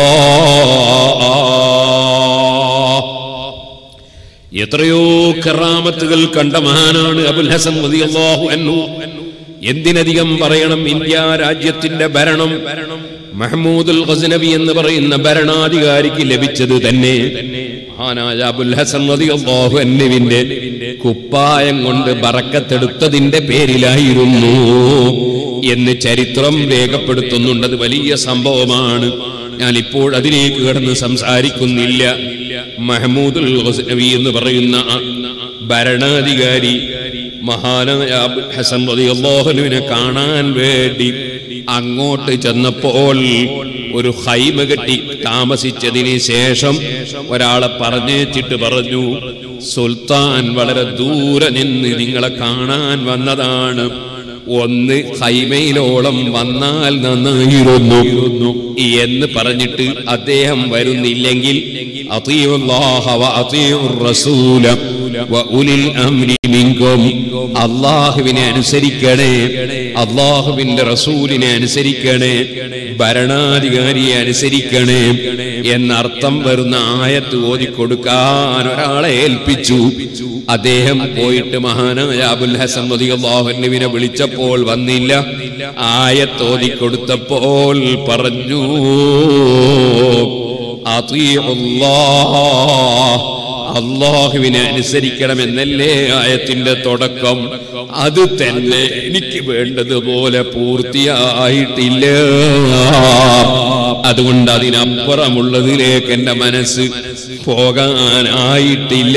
അല്ലാഹ് എത്രയോ കറാമത്തുകൾ കണ്ട മഹാനാണ് അബുൽ ഹസൻ റളിയല്ലാഹു അൻഹു എന്തിനധികം പറയണം ഇന്ത്യ രാജ്യത്തിന്റെ ഭരണം മഹ്മൂദുൽ ഗസ്നബി എന്ന് പറയുന്ന ഭരണാധികാരിക്ക് ലഭിച്ചത് തന്നെ മഹാനായ അബുൽ ഹസൻ റളിയല്ലാഹു അൻഹുവിന്റെ കുപ്പായം കൊണ്ട് ബറക്കത്തെടുത്തതിന്റെ പേരിലായിരുന്നു എന്ന് ചരിത്രം രേഖപ്പെടുത്തുന്നുണ്ട് അത് വലിയ സംഭവമാണ് ഞാൻ ഇപ്പോൾ അതിലേക്ക് കടന്ന് സംസാരിക്കുന്നില്ല മഹമൂദുൽ ഗസ്നവി എന്ന് പറയുന്ന ആ ഭരണാധികാരി മഹാനായ അബുൽ ഹസൻ റളിയല്ലാഹുവിനെ കാണാൻ വേണ്ടി അങ്ങോട്ട് ചെന്നപ്പോൾ ഒരു ഹൈമ കെട്ടി താമസിച്ചതിന് ശേഷം ഒരാളെ പറഞ്ഞേച്ചിട്ട് പറഞ്ഞു സുൽത്താൻ വളരെ ദൂരെ നിന്ന് നിങ്ങളെ കാണാൻ വന്നതാണ് ഒന്ന് ഹൈമയിലോളം വന്നാൽ നന്നായിരുന്നു എന്ന് പറഞ്ഞിട്ട് അദ്ദേഹം വരുന്നില്ലെങ്കിൽ അതീഉല്ലാഹ വ അതീഉർ റസൂല വ ഉലിൽ അംരി മിൻകും അള്ളാഹുവിനെ അനുസരിക്കണേ അള്ളാഹുവിന്റെ റസൂലിനെ അനുസരിക്കണേ ഭരണാധികാരിയെ അനുസരിക്കണേ എന്നർത്ഥം വരുന്ന ആയത്ത് ഓതിക്കൊടുക്കാൻ ഒരാളെ ഏൽപ്പിച്ചു അദ്ദേഹം പോയിട്ട് മഹാനായ അബുൽ ഹസൻ റളിയല്ലാഹുവിനെ വിളിച്ചപ്പോൾ വന്നില്ല ആയത്ത് ഓതിക്കൊടുത്തപ്പോൾ പറഞ്ഞു അള്ളാഹ് അള്ളാഹുവിനെ അനുസരിക്കണമെന്നല്ലേ ആയത്തിന്റെ തുടക്കം അത് തന്നെ എനിക്ക് വേണ്ടതുപോലെ പൂർത്തിയായിട്ടില്ല അതുകൊണ്ട് അതിനപ്പുറമുള്ളതിലേക്ക് എന്റെ മനസ്സ് പോകാനായിട്ടില്ല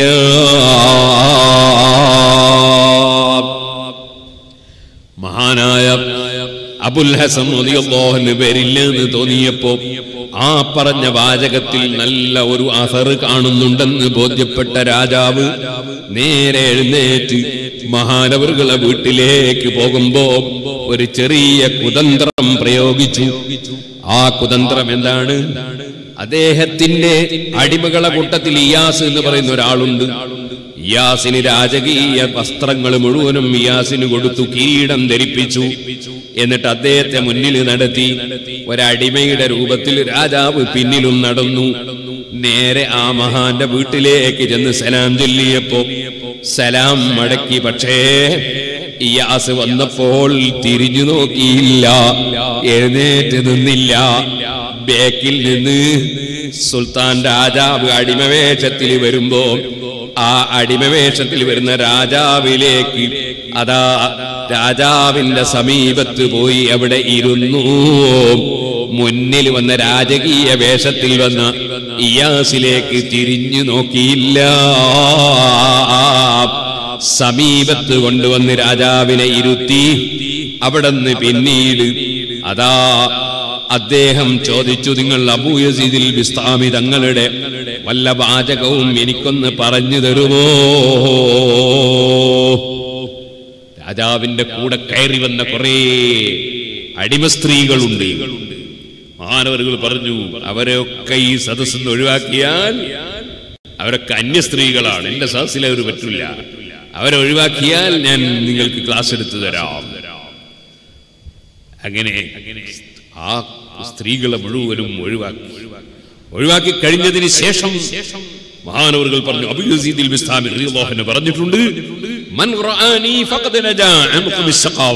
മഹാനായ അബുൽ ഹസൻ റളിയല്ലാഹുവിന് പേരില്ല എന്ന് തോന്നിയപ്പോ ആ പറഞ്ഞ വാചകത്തിൽ നല്ല ഒരു അസർ കാണുന്നുണ്ടെന്ന് ബോധ്യപ്പെട്ട രാജാവ് നേരെ എഴുന്നേറ്റ് മഹാനവറുകളെ വീട്ടിലേക്ക് പോകുമ്പോ ഒരു ചെറിയ കുതന്ത്രം പ്രയോഗിച്ചു ആ കുതന്ത്രം എന്താണ് അദ്ദേഹത്തിന്റെ അടിമകളെ കൂട്ടത്തിൽ ഇയാസ് എന്ന് പറയുന്ന ഒരാളുണ്ട് ഇയാസിന് രാജകീയ വസ്ത്രങ്ങൾ മുഴുവനും ഇയാസിന് കൊടുത്തു കിരീടം ധരിപ്പിച്ചു എന്നിട്ട് അദ്ദേഹത്തെ മുന്നിൽ നടത്തി ഒരടിമയുടെ രൂപത്തിൽ രാജാവ് പിന്നിലും നടന്നു നേരെ ആ മഹാന്റെ വീട്ടിലേക്ക് ചെന്ന് സലാം ചൊല്ലിയപ്പോ സലാം മടക്കി പക്ഷേ ഇയാസ് വന്നപ്പോൾ തിരിഞ്ഞു നോക്കിയില്ല എഴുന്നേറ്റ് നിന്നില്ല ബേക്കിൽ നിന്ന് സുൽത്താൻ രാജാവ് അടിമവേഷത്തിൽ വരുമ്പോ ആ അടിമവേഷത്തിൽ വരുന്ന രാജാവിലേക്ക് അതാ രാജാവിന്റെ സമീപത്ത് പോയി അവിടെ ഇരുന്നു മുന്നിൽ വന്ന രാജകീയ വേഷത്തിൽ വന്ന ഇയാസിലേക്ക് തിരിഞ്ഞു നോക്കിയില്ല സമീപത്ത് കൊണ്ടുവന്ന് രാജാവിനെ ഇരുത്തി അവിടുന്ന് പിന്നീട് അതാ അദ്ദേഹം ചോദിച്ചു നിങ്ങൾ അബൂയസീദിൽ ബിസ്താമി തങ്ങളുടെ വല്ല വാചകവും എനിക്കൊന്ന് പറഞ്ഞു തരുമോ രാജാവിന്റെ കൂടെ കയറി വന്ന കുറെ അടിമ സ്ത്രീകളുണ്ട് മാനവരുകൾ പറഞ്ഞു അവരെയൊക്കെ ഈ സദസ്സിൽ നിന്ന് ഒഴിവാക്കിയാൽ അവരൊക്കെ അന്യ സ്ത്രീകളാണ് എന്റെ സദസ്സിൽ അവർ പറ്റില്ല അവരെ ഒഴിവാക്കിയാൽ ഞാൻ നിങ്ങൾക്ക് ക്ലാസ് എടുത്തു തരാം അങ്ങനെ ആ സ്ത്രീകളെ മുഴുവനും ഒഴിവാക്കി ഒഴിവാക്കി കഴിഞ്ഞതിന് ശേഷം മഹാനവറുകൾ പറഞ്ഞു അബുയസീദിൽ ബിസ്താമി റളിയല്ലാഹു അൻഹു പറഞ്ഞിട്ടുണ്ട് മൻ റആനി ഫഖദ് നജാ അൻ ഖുമിസ്സഖാവ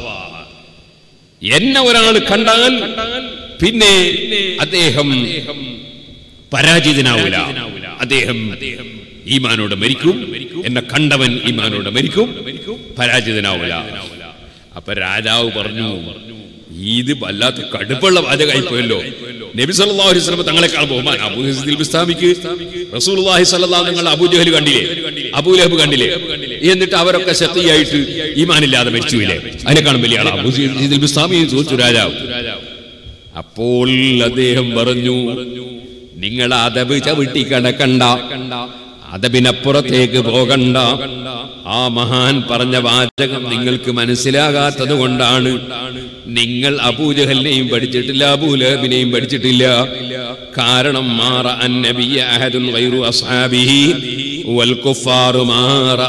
എന്നെ ഒരാൾ കണ്ടാൽ പിന്നെ അദ്ദേഹം പരാജിതനാവില്ല അദ്ദേഹം ഈമാനോട് മരിക്കും എന്നെ കണ്ടവൻ ഈമാനോട് മരിക്കും പരാജിതനാവില്ല അപ്പൊ രാജാവ് പറഞ്ഞു ഇത് വല്ലാത്ത കടുപ്പുള്ള വാചകമായി പോയല്ലോ നബി സല്ലല്ലാഹു അലൈഹി വസല്ലം തങ്ങളെക്കാൾ ബഹുമാനം അബൂ ഹസീൽ ബിസ്താമിക്ക് റസൂലുള്ളാഹി സ്വല്ലല്ലാഹു നിങ്ങൾ അബൂ ജഹൽ കണ്ടില്ലേ അബൂ ലഹബ് കണ്ടില്ലേ എന്നിട്ട് അവരൊക്കെ ശക്തിയായിട്ട് ഈമാനില്ലാതെ മരിച്ചുമില്ലേ അതിനെക്കാളും വലിയ ആളാ അബൂ ഹസീൽ ബിസ്താമി ചോദിച്ചു രാജാവ് അപ്പോൾ അദ്ദേഹം പറഞ്ഞു നിങ്ങൾ അതബ് ചവിട്ടി കിടക്കണ്ട അതബിനപ്പുറത്തേക്ക് പോകണ്ട ആ മഹാൻ പറഞ്ഞ വാചകം നിങ്ങൾക്ക് മനസ്സിലാകാത്തത് കൊണ്ടാണ് നിങ്ങൾ അബൂജഹലിനെയും പഠിച്ചിട്ടില്ല അബൂലഹബിനെയും പഠിച്ചിട്ടില്ല കാരണം മാറ അന്നബിയ അഹദുൻ ഗൈറു അസ്ഹാബിഹി വൽ കുഫാറു മാറ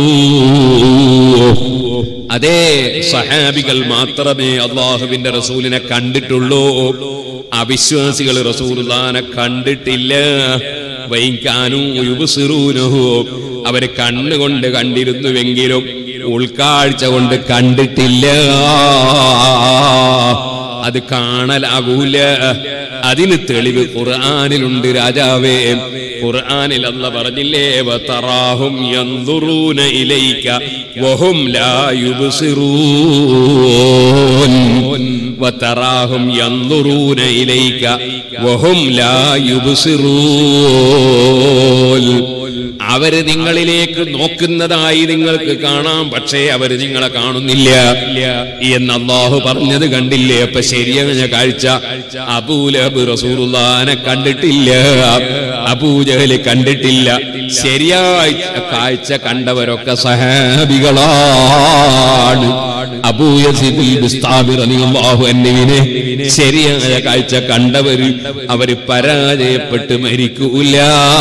അതേ സഹാബികൾ മാത്രമേ അള്ളാഹുവിന്റെ റസൂലിനെ കണ്ടിട്ടുള്ളൂ അവിശ്വാസികൾ റസൂലുള്ളാനെ കണ്ടിട്ടില്ല വൈകാനു യുബസിറൂനഹു അവര് കണ്ണുകൊണ്ട് കണ്ടിരുന്നുവെങ്കിലും ഉൾക്കാഴ്ച കൊണ്ട് കണ്ടിട്ടില്ല അത് കാണലാകൂല അതിന് തെളിവ് ഖുർആനിലുണ്ട് രാജാവേ ഖുർആനിൽ അല്ല പറഞ്ഞില്ലേ വതറാഹും യൻദുറൂന ഇലൈക വഹും ലാ യുബ്സിറൂൻ വതറാഹും യൻദുറൂന ഇലൈക വഹും ലാ യുബ്സിറൂൻ അവര് നിങ്ങളിലേക്ക് നോക്കുന്നതായി നിങ്ങൾക്ക് കാണാം പക്ഷേ അവര് നിങ്ങളെ കാണുന്നില്ല എന്ന് അള്ളാഹു പറഞ്ഞത് കണ്ടില്ലേ അപ്പൊ ശരിയായ കാഴ്ച അബൂലബ് റസൂറുല്ലാനെ കണ്ടിട്ടില്ല അബൂജഹല് കണ്ടിട്ടില്ല ശരിയായ കാഴ്ച കണ്ടവരൊക്കെ സഹാബികളാണ് അബൂയസിദിൽ ബിസ്താബി റളിയല്ലാഹു അൻഹുവിനെ ശരിയായ കാഴ്ച കണ്ടവര് അവര് പരാജയപ്പെട്ട് മരിക്കൂല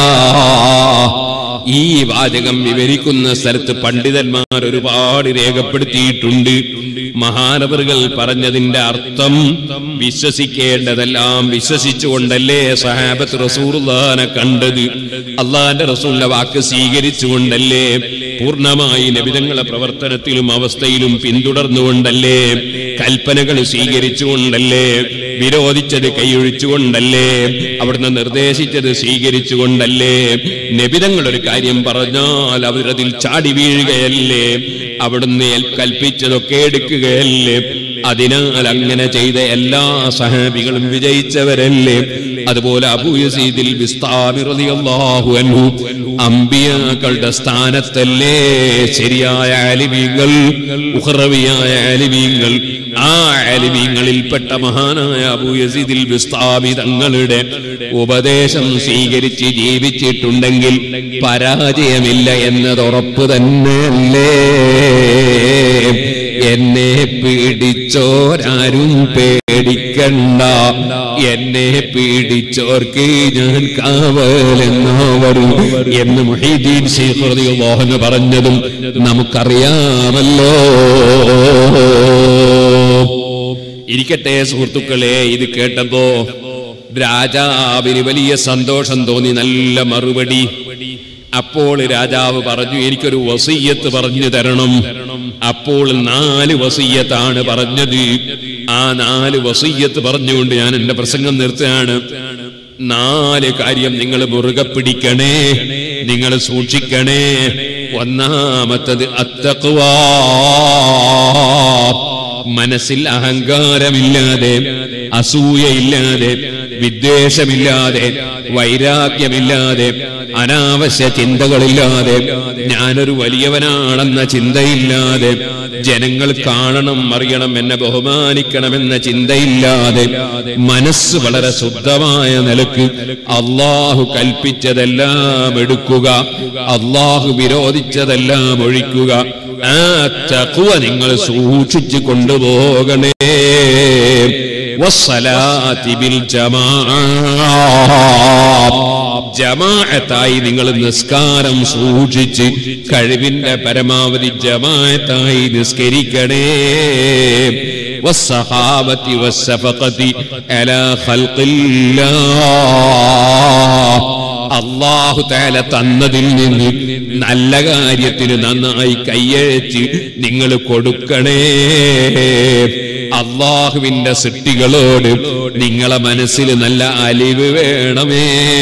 ഈ വാചകം വിവരിക്കുന്ന സ്ഥലത്ത് പണ്ഡിതന്മാർ ഒരുപാട് രേഖപ്പെടുത്തിയിട്ടുണ്ട് മഹാനവറുകൾ പറഞ്ഞതിന്റെ അർത്ഥം വിശ്വസിക്കേണ്ടതെല്ലാം വിശ്വസിച്ചുകൊണ്ടല്ലേ സഹാബത്ത് റസൂർനെ കണ്ടത് അള്ളാന്റെ റസൂലിന്റെ വാക്ക് സ്വീകരിച്ചുകൊണ്ടല്ലേ പൂർണ്ണമായി നബിതങ്ങളെ പ്രവർത്തനത്തിലും അവസ്ഥയിലും പിന്തുടർന്നുകൊണ്ടല്ലേ കൽപ്പനകൾ സ്വീകരിച്ചുകൊണ്ടല്ലേ വിരോധിച്ചത് കൈയൊഴിച്ചുകൊണ്ടല്ലേ അവിടുന്ന് നിർദ്ദേശിച്ചത് സ്വീകരിച്ചുകൊണ്ടല്ലേ നബിതങ്ങൾ ഒരു കാര്യം പറഞ്ഞാൽ അവരതിൽ ചാടി വീഴുകയല്ലേ അവിടുന്ന് ഏൽ- കൽപ്പിച്ചതൊക്കെ എടുക്കുകയല്ലേ അതിനാൽ അങ്ങനെ ചെയ്ത എല്ലാ സഹാബികളും വിജയിച്ചവരല്ലേ അതുപോലെ അബൂയസീദിൽ ബിസ്താമി റളിയല്ലാഹു അൻഹു അമ്പിയാക്കളുടെ സ്ഥാനത്തല്ലേ ശരിയായ ആലിമീങ്ങൾ ഉഹ്റവിയായ ആലിമീങ്ങൾ ആ ആലിമീങ്ങളിൽപ്പെട്ട മഹാനായ അബൂയസീദിൽ ബിസ്താമി തങ്ങളുടെ ഉപദേശം സ്വീകരിച്ച് ജീവിച്ചിട്ടുണ്ടെങ്കിൽ പരാജയമില്ല എന്നത് ഉറപ്പ് തന്നെയല്ലേ എന്നെ പീഡിച്ചോരാരും പേടിക്കണ്ട എന്നെ പീഡിച്ചോർക്ക് ഞാൻ കാവലെന്നവർ എന്ന് മുഹീദ്ദീൻ ശൈഖ് റളിയല്ലാഹു അൻഹു പറഞ്ഞതും നമുക്കറിയാമല്ലോ ഇരിക്കട്ടെ സുഹൃത്തുക്കളെ ഇത് കേട്ടപ്പോ രാജാവിന് വലിയ സന്തോഷം തോന്നി നല്ല മറുപടി അപ്പോൾ രാജാവ് പറഞ്ഞു എനിക്കൊരു വസീയത്ത് പറഞ്ഞു തരണം അപ്പോൾ നാല് വസീയത്താണ് പറഞ്ഞത് ആ നാല് വസീയത്ത് പറഞ്ഞുകൊണ്ട് ഞാൻ എന്റെ പ്രസംഗം നിർത്തുകയാണ് നാല് കാര്യം നിങ്ങൾ മുറുകെ പിടിക്കണേ നിങ്ങൾ സൂക്ഷിക്കണേ ഒന്നാമത്തത് അത്തക്കുവാ മനസ്സിൽ അഹങ്കാരമില്ലാതെ അസൂയയില്ലാതെ വിദ്വേഷമില്ലാതെ വൈരാഗ്യമില്ലാതെ അനാവശ്യ ചിന്തകളില്ലാതെ ഞാനൊരു വലിയവനാണെന്ന ചിന്തയില്ലാതെ ജനങ്ങൾ കാണണം അറിയണം എന്നെ ബഹുമാനിക്കണമെന്ന ചിന്തയില്ലാതെ മനസ്സ് വളരെ ശുദ്ധമായ നിലക്ക് അള്ളാഹു കൽപ്പിച്ചതെല്ലാം എടുക്കുക അള്ളാഹു വിരോധിച്ചതെല്ലാം ഒഴിക്കുക ആ തഖ്വ നിങ്ങൾ സൂക്ഷിച്ചു കൊണ്ടുപോകണേ വസ്സലാത്തി ബിൽ ജമാഅ. ജമാഅത്തായി നിങ്ങൾ നിസ്കാരം സൂക്ഷിച്ച് കഴിവിന്റെ പരമാവധി ജമാഅത്തായി നിസ്കരിക്കണേ വസ്സഹാബത്തി വസ്സഫഖത്തി അലാ ഖൽഖില്ലാഹ് അള്ളാഹു താല തന്നതിൽ നിന്ന് നല്ല കാര്യത്തിന് നന്നായി കയ്യഴിച്ച് നിങ്ങൾ കൊടുക്കണേ അള്ളാഹുവിന്റെ സൃഷ്ടികളോട് നിങ്ങളെ മനസ്സിൽ നല്ല അലിവ് വേണമേ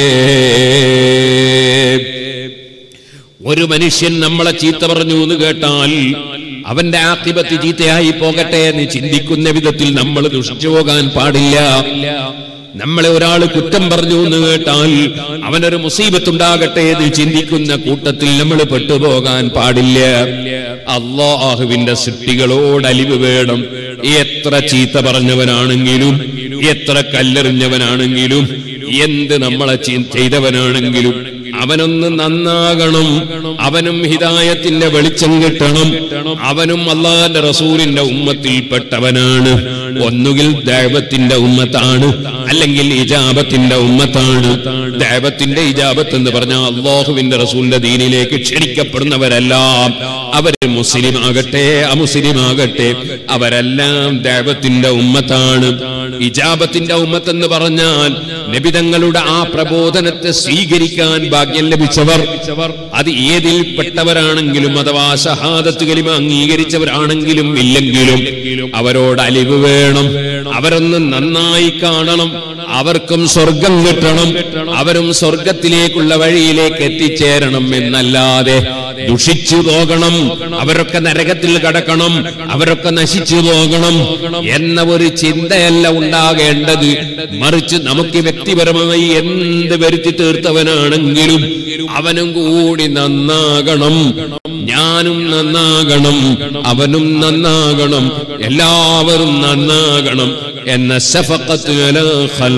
ഒരു മനുഷ്യൻ നമ്മളെ ചീത്ത പറഞ്ഞു എന്ന് കേട്ടാൽ അവന്റെ ആക്കിപത്ത് ചീത്തയായി പോകട്ടെ എന്ന് ചിന്തിക്കുന്ന വിധത്തിൽ നമ്മൾ ദുഷിച്ചു പോകാൻ പാടില്ല നമ്മളെ ഒരാൾ കുറ്റം പറഞ്ഞു എന്ന് കേട്ടാൽ അവനൊരു മുസീബത്തുണ്ടാകട്ടെ എന്ന് ചിന്തിക്കുന്ന കൂട്ടത്തിൽ നമ്മൾ പെട്ടുപോകാൻ പാടില്ല അള്ളാഹുവിന്റെ സൃഷ്ടികളോട് അലിവ് വേണം എത്ര ചീത്ത പറഞ്ഞവനാണെങ്കിലും എത്ര കല്ലെറിഞ്ഞവനാണെങ്കിലും എന്ത് നമ്മളെ ചി- ചെയ്തവനാണെങ്കിലും അവനൊന്ന് നന്നാകണം അവനും ഹിദായത്തിന്റെ വെളിച്ചം കിട്ടണം അവനും അള്ളാന്റെ റസൂലിന്റെ ഉമ്മത്തിൽപ്പെട്ടവനാണ് ഒന്നുകിൽ ദൈവത്തിന്റെ ഉമ്മത്താണ് അല്ലെങ്കിൽ ഇജാബത്തിന്റെ ഉമ്മത്താണ് ദൈവത്തിന്റെ ഇജാബത്ത് എന്ന് പറഞ്ഞാൽ അള്ളാഹുവിന്റെ റസൂലിന്റെ ദീനിലേക്ക് ക്ഷണിക്കപ്പെടുന്നവരെല്ലാം അവര് മുസ്ലിം ആകട്ടെ അമുസ്ലിം ആകട്ടെ അവരെല്ലാം ദൈവത്തിന്റെ ഉമ്മത്താണ് ഇജാബത്തിന്റെ ഉമ്മത്ത് എന്ന് പറഞ്ഞാൽ നബിതങ്ങളുടെ ആ പ്രബോധനത്തെ സ്വീകരിക്കാൻ ഭാഗ്യം ലഭിച്ചവർ അത് ഏതിൽപ്പെട്ടവരാണെങ്കിലും അഥവാ ഷഹാദത്ത് കലിമ അംഗീകരിച്ചവരാണെങ്കിലും ഇല്ലെങ്കിലും അവരോട് അലിവ് വേണം അവരൊന്ന് നന്നായി കാണണം അവർക്കും സ്വർഗം കിട്ടണം അവരും സ്വർഗത്തിലേക്കുള്ള വഴിയിലേക്ക് എത്തിച്ചേരണം എന്നല്ലാതെ ദുഷിച്ചു പോകണം അവരൊക്കെ നരകത്തിൽ കടക്കണം അവരൊക്കെ നശിച്ചു പോകണം എന്ന ഒരു ചിന്തയല്ല ഉണ്ടാകേണ്ടത് മറിച്ച് നമുക്ക് വ്യക്തിപരമായി എന്ത് വരുത്തി തീർത്തവനാണെങ്കിലും അവനും കൂടി നന്നാകണം ഞാനും നന്നാകണം അവനും നന്നാകണം എല്ലാവരും നന്നാകണം എന്ന ശഫഖത്ത് അലാ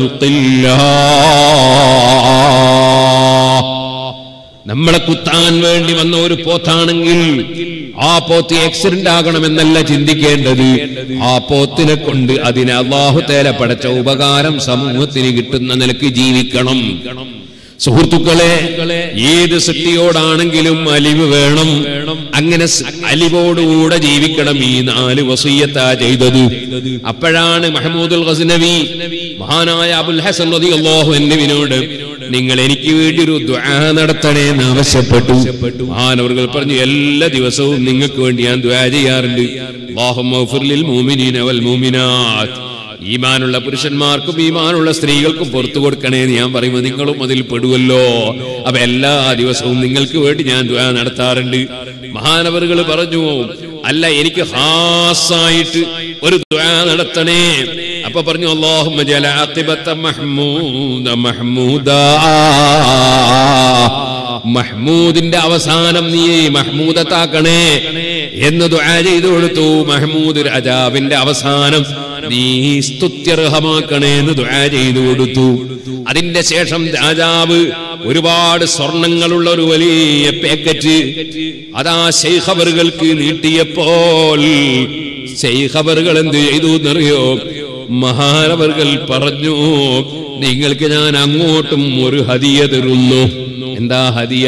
ഖൽഖില്ലാ നമ്മളെ കുത്താൻ വേണ്ടി വന്ന ഒരു പോത്താണെങ്കിൽ ആ പോത്ത് ആക്സിഡന്റ് ആകണമെന്നല്ല ചിന്തിക്കേണ്ടത് ആ പോത്തിനെ കൊണ്ട് അതിന് അള്ളാഹു തേല പടച്ച ഉപകാരം സമൂഹത്തിന് കിട്ടുന്ന നിലക്ക് ജീവിക്കണം സുഹൃത്തുക്കളെ ഏത് സൃഷ്ടിയോടാണെങ്കിലും അലിവ് വേണം അങ്ങനെ സ് അലിവോടുകൂടെ ജീവിക്കണം ഈ നാല് വസീയത്താ ചെയ്തത് അപ്പോഴാണ് മഹമൂദുൽ ഗസ്നവി മഹാനായ അബുൽ ഹസൻ റളിയല്ലാഹു അൻഹുവിനോട് നിങ്ങൾ എനിക്ക് വേണ്ടി ഒരു ദുആ നടത്തണേ എന്ന് ആവശ്യപ്പെട്ടു മഹാനവർകൾ പറഞ്ഞു എല്ലാ ദിവസവും നിങ്ങൾക്ക് വേണ്ടി ഞാൻ ദുആ ചെയ്യാറുണ്ട് അല്ലാഹുമ്മ ഗ്ഫിർ ലിൽ മുഅ്മിനീന വൽ മുഅ്മിനാത്ത് ഈമാനുള്ള പുരുഷന്മാർക്കും ഈമാനുള്ള സ്ത്രീകൾക്കും പുറത്തു കൊടുക്കണേ എന്ന് ഞാൻ പറയുമ്പോൾ നിങ്ങളും അതിൽ പെടുവല്ലോ അപ്പൊ എല്ലാ ദിവസവും നിങ്ങൾക്ക് വേണ്ടി ഞാൻ ദുആ നടത്താറുണ്ട് മഹാനവറുകൾ പറഞ്ഞു അല്ല എനിക്ക് ഹാസായിട്ട് ഒരു ദുആ നടത്തണേ അപ്പൊ പറഞ്ഞു അല്ലാഹുമ്മ ജല ആഖിബത്ത മഹ്മൂദ മഹ്മൂദാ മഹ്മൂദിന്റെ അവസാനം നീ മഹ്മൂദത്താക്കണേ എന്ന് ദുആ ചെയ്തു കൊടുത്തു മഹ്മൂദ് രാജാവിന്റെ അവസാനം നീ സ്തുത്യർഹമാക്കണേ എന്ന് ദുആ ചെയ്തു കൊടുത്തു അതിന്റെ ശേഷം രാജാവ് ഒരുപാട് സ്വർണങ്ങളുള്ള ഒരു വലിയ പാക്കറ്റ് അതാ ശൈഖവറുകൾക്ക് നീട്ടിയപ്പോൾ ശൈഖവറുകൾ എന്ത് ചെയ്തു എന്നറിയോ മഹാനവർകൾ പറഞ്ഞു നിങ്ങൾക്ക് ഞാൻ അങ്ങോട്ടും ഒരു ഹദിയ തരുന്നു എന്താ ഹദിയ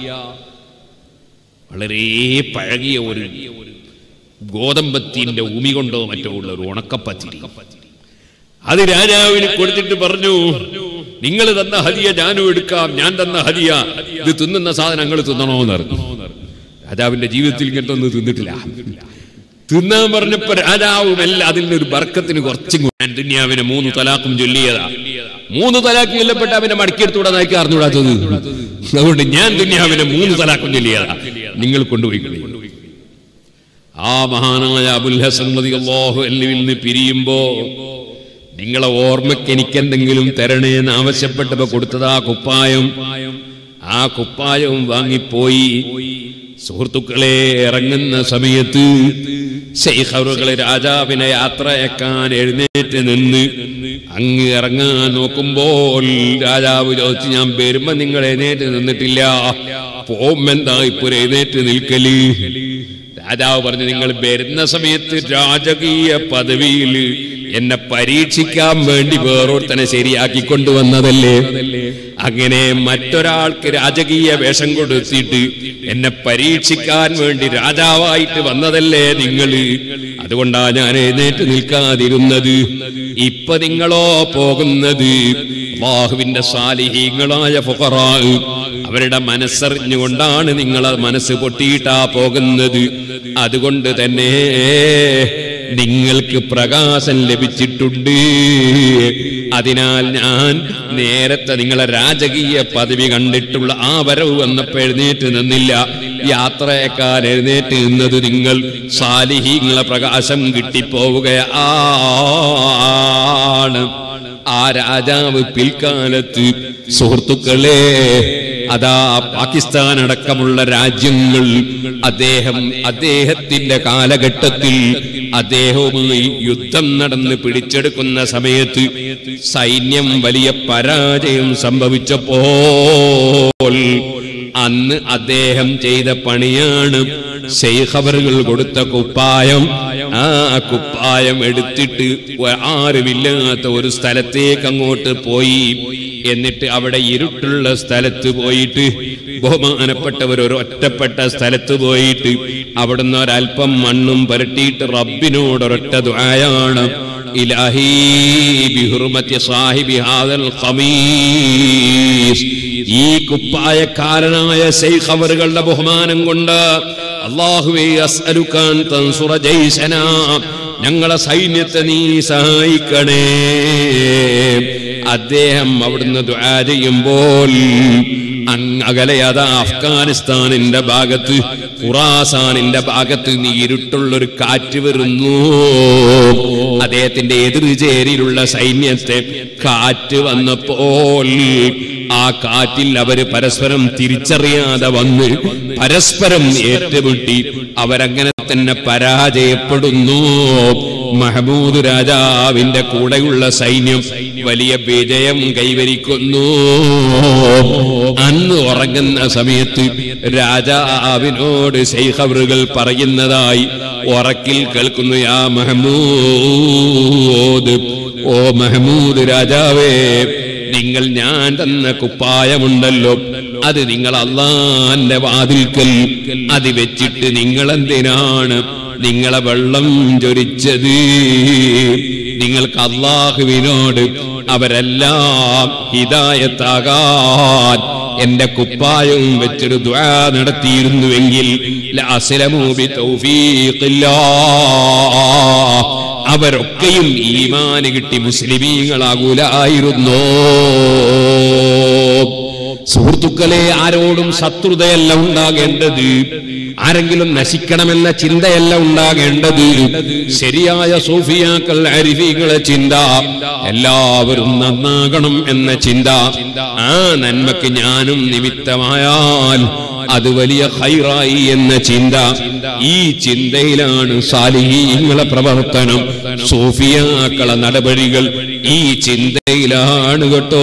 വളരെ പഴകിയ ഒരു ഗോതമ്പത്തിന്റെ ഉമി കൊണ്ടോ മറ്റോ ഉള്ള ഒരു ഉണക്കപ്പത്തിരി അത് രാജാവിന് കൊടുത്തിട്ട് പറഞ്ഞു നിങ്ങൾ തന്ന ഹദിയ ഞാനും എടുക്കാം ഞാൻ തന്ന ഹദിയ ഇത് തിന്നുന്ന സാധനം ഞങ്ങൾ തിന്നണോന്ന് പറഞ്ഞു രാജാവിന്റെ ജീവിതത്തിൽ ഇങ്ങനത്തെ ഒന്നും തിന്നിട്ടില്ല തിന്നാൻ പറഞ്ഞപ്പോ രാജാവുമല്ല അതിൽ ഒരു ബർക്കത്തിന് കുറച്ചും കൂടി ഞാൻ ദുന്യാവിനെ മൂന്ന് തലാക്കും ചൊല്ലിയതാ മൂന്ന് തലാക്ക് ചൊല്ലപ്പെട്ട അവനെ മടക്കിയെടുത്തൂടെ നായിക്ക് അറിഞ്ഞുകൂടാത്തത് അതുകൊണ്ട് ഞാൻ ദുന്യാവിനെ മൂന്ന് തലാക്കും ചൊല്ലിയതാ നിങ്ങൾ കൊണ്ടുപോയി കളി ആ മഹാനായ അബുൽ ഹസൻ റളിയല്ലാഹു അൻഹുവിൽ നിന്ന് പിരിയുമ്പോ നിങ്ങളെ ഓർമ്മയ്ക്ക് എനിക്ക് എന്തെങ്കിലും തരണേ എന്ന് ആവശ്യപ്പെട്ടപ്പോ കൊടുത്തതാ കുപ്പായം ആ കുപ്പായവും വാങ്ങിപ്പോയി സുഹൃത്തുക്കളെ ഇറങ്ങുന്ന സമയത്ത് ശൈഖറുകളെ രാജാവിനെ യാത്രയക്കാൻ എഴുന്നേറ്റ് നിന്ന് അങ്ങ് ഇറങ്ങാൻ നോക്കുമ്പോൾ രാജാവ് ചോദിച്ചു ഞാൻ വരുമ്പോ നിങ്ങൾ എഴുന്നേറ്റ് നിന്നിട്ടില്ല പോകുമെന്താ ഇപ്പൊ ഒരു എഴുന്നേറ്റ് നിൽക്കല് രാജാവ് പറഞ്ഞു നിങ്ങൾ വരുന്ന സമയത്ത് രാജകീയ പദവിയിൽ എന്നെ പരീക്ഷിക്കാൻ വേണ്ടി വേറൊരുത്തനെ ശരിയാക്കി കൊണ്ടുവന്നതല്ലേ അങ്ങനെ മറ്റൊരാൾക്ക് രാജകീയ വേഷം കൊടുത്തിട്ട് എന്നെ പരീക്ഷിക്കാൻ വേണ്ടി രാജാവായിട്ട് വന്നതല്ലേ നിങ്ങൾ അതുകൊണ്ടാ ഞാൻ എഴുന്നേറ്റ് നിൽക്കാതിരുന്നത് ഇപ്പൊ നിങ്ങളോ പോകുന്നത് ബാഹുവിന്റെ സാലിഹീങ്ങളായ ഫുഖറാ അവരുടെ മനസ്സറിഞ്ഞുകൊണ്ടാണ് നിങ്ങൾ മനസ്സ് പൊട്ടിയിട്ടാ പോകുന്നത് അതുകൊണ്ട് തന്നെ നിങ്ങൾക്ക് പ്രകാശം ലഭിച്ചിട്ടുണ്ട് അതിനാൽ ഞാൻ നേരത്തെ നിങ്ങളെ രാജകീയ പദവി കണ്ടിട്ടുള്ള ആ വരവ് വന്നപ്പോൾ എഴുന്നേറ്റ് നിന്നില്ല യാത്രയേക്കാൾ എഴുന്നേറ്റ് നിന്നത് നിങ്ങൾ സാലിഹീങ്ങളെ പ്രകാശം കിട്ടിപ്പോവുകയാണ് ആ രാജാവ് പിൽക്കാലത്ത് സുഹൃത്തുക്കളെ അതാ പാകിസ്ഥാൻ അടക്കമുള്ള രാജ്യങ്ങൾ അദ്ദേഹം അദ്ദേഹത്തിന്റെ കാലഘട്ടത്തിൽ അദ്ദേഹവുമായി യുദ്ധം നടന്ന് പിടിച്ചെടുക്കുന്ന സമയത്ത് സൈന്യം വലിയ പരാജയം സംഭവിച്ചപ്പോൾ അന്ന് അദ്ദേഹം ചെയ്ത പണിയാണ് ശൈഖബറുകൾ കൊടുത്ത കുപ്പായം ആ കുപ്പായം എടുത്തിട്ട് ഒ- ആരുമില്ലാത്ത ഒരു സ്ഥലത്തേക്ക് അങ്ങോട്ട് പോയി എന്നിട്ട് അവിടെ ഇരുട്ടുള്ള സ്ഥലത്ത് പോയിട്ട് ബഹുമാനപ്പെട്ടവർ ഒരു ഒറ്റപ്പെട്ട സ്ഥലത്ത് പോയിട്ട് അവിടുന്ന് ഒരല്പം മണ്ണും പുരട്ടിയിട്ട് റബ്ബിനോട് ഒരൊറ്റ ദുആയാണ് ഇലാഹി ബിഹുർമത്തി സാഹിബി ഹാദൽ ഖമീസ് ഈ കുപ്പായക്കാരനായ ശൈഖ് അവറുകളുടെ ബഹുമാനം കൊണ്ട് അള്ളാഹുവേ അസ്അലുക്കാൻ തൻസുറ ജയ്സന ഞങ്ങളെ സൈന്യത്തെ നീ സഹായിക്കണേ അദ്ദേഹം അവിടുന്ന് ദുആ ചെയ്യുമ്പോൾ അങ്ങ് അകലെ അതാ അഫ്ഗാനിസ്ഥാനിന്റെ ഭാഗത്ത് ഖുറാസാനിന്റെ ഭാഗത്ത് നീരുട്ടുള്ളൊരു കാറ്റ് വരുന്നു അദ്ദേഹത്തിന്റെ എതിർചേരിയിലുള്ള സൈന്യത്തെ കാറ്റ് വന്നപ്പോൾ ആ കാറ്റിൽ അവര് പരസ്പരം തിരിച്ചറിയാതെ വന്ന് പരസ്പരം ഏറ്റുമുട്ടി അവരങ്ങനെ തന്നെ പരാജയപ്പെടുന്നു മഹമൂദ് രാജാവിന്റെ കൂടെയുള്ള സൈന്യം വലിയ വിജയം കൈവരിക്കുന്നു അന്ന് ഉറങ്ങുന്ന സമയത്ത് രാജാവിനോട് ശൈഖബറുകൾ പറയുന്നതായി ഉറക്കിൽ കേൾക്കുന്നു യാ മഹമൂദ് ഓ മഹമൂദ് രാജാവേ നിങ്ങൾ ഞാൻ തന്ന കുപ്പായമുണ്ടല്ലോ അത് നിങ്ങൾ അള്ളാന്റെ വാതിൽക്കൽ അത് വെച്ചിട്ട് നിങ്ങൾ എന്തിനാണ് നിങ്ങളെ വെള്ളം ചൊരിച്ചത് നിങ്ങൾക്ക് അള്ളാഹുവിനോട് അവരെല്ലാം ഹിതായത്താകാൻ എന്റെ കുപ്പായവും വെച്ചൊരു ദ്വാ നടത്തിയിരുന്നുവെങ്കിൽ ലഅസ്ലമൂ ബിതൗഫീഖില്ലാഹ്. അവരൊക്കെയും ഈമാന് കിട്ടി മുസ്ലിമീങ്ങളാകൂലായിരുന്നോ സുഹൃത്തുക്കളെ ആരോടും ശത്രുതയല്ല ഉണ്ടാകേണ്ടത് ആരെങ്കിലും നശിക്കണമെന്ന ചിന്തയല്ല ഉണ്ടാകേണ്ടത് ശരിയായ സൂഫിയാക്കൾ അരിഫികളെ ചിന്ത എല്ലാവരും നന്നാകണം എന്ന ചിന്ത ആ നന്മക്ക് ഞാനും നിമിത്തമായാൽ അത് വലിയ ഹൈറായി എന്ന ചിന്ത ഈ ചിന്തയിലാണ് സാലിഹീങ്ങളെ പ്രവർത്തനം സൂഫിയാക്കളെ നടപടികൾ ഈ ചിന്തയിലാണ് കേട്ടോ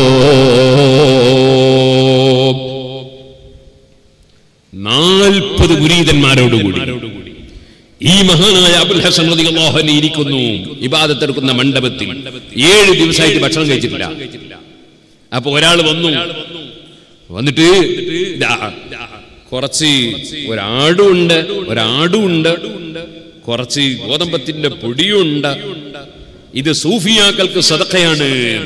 നാൽപ്പത് മുരീതന്മാരോടുകൂടി ഈ മഹാനായ അബുൽ ഹസൻ റളിയല്ലാഹു അൻഹു ഇരിക്കുന്നു ഇബാദത്തെടുക്കുന്ന മണ്ഡപത്തിൽ ഏഴ് ദിവസമായിട്ട് ഭക്ഷണം കഴിച്ചിട്ടില്ല അപ്പൊ ഒരാൾ വന്നു വന്നിട്ട് ദാ, കുറച്ച് ഒരാടുണ്ട് ഒരാടുണ്ട് കുറച്ച് ഗോതമ്പത്തിന്റെ പൊടിയുണ്ട് ഇത് സൂഫിയാക്കൾക്ക് സദക്കയാണ്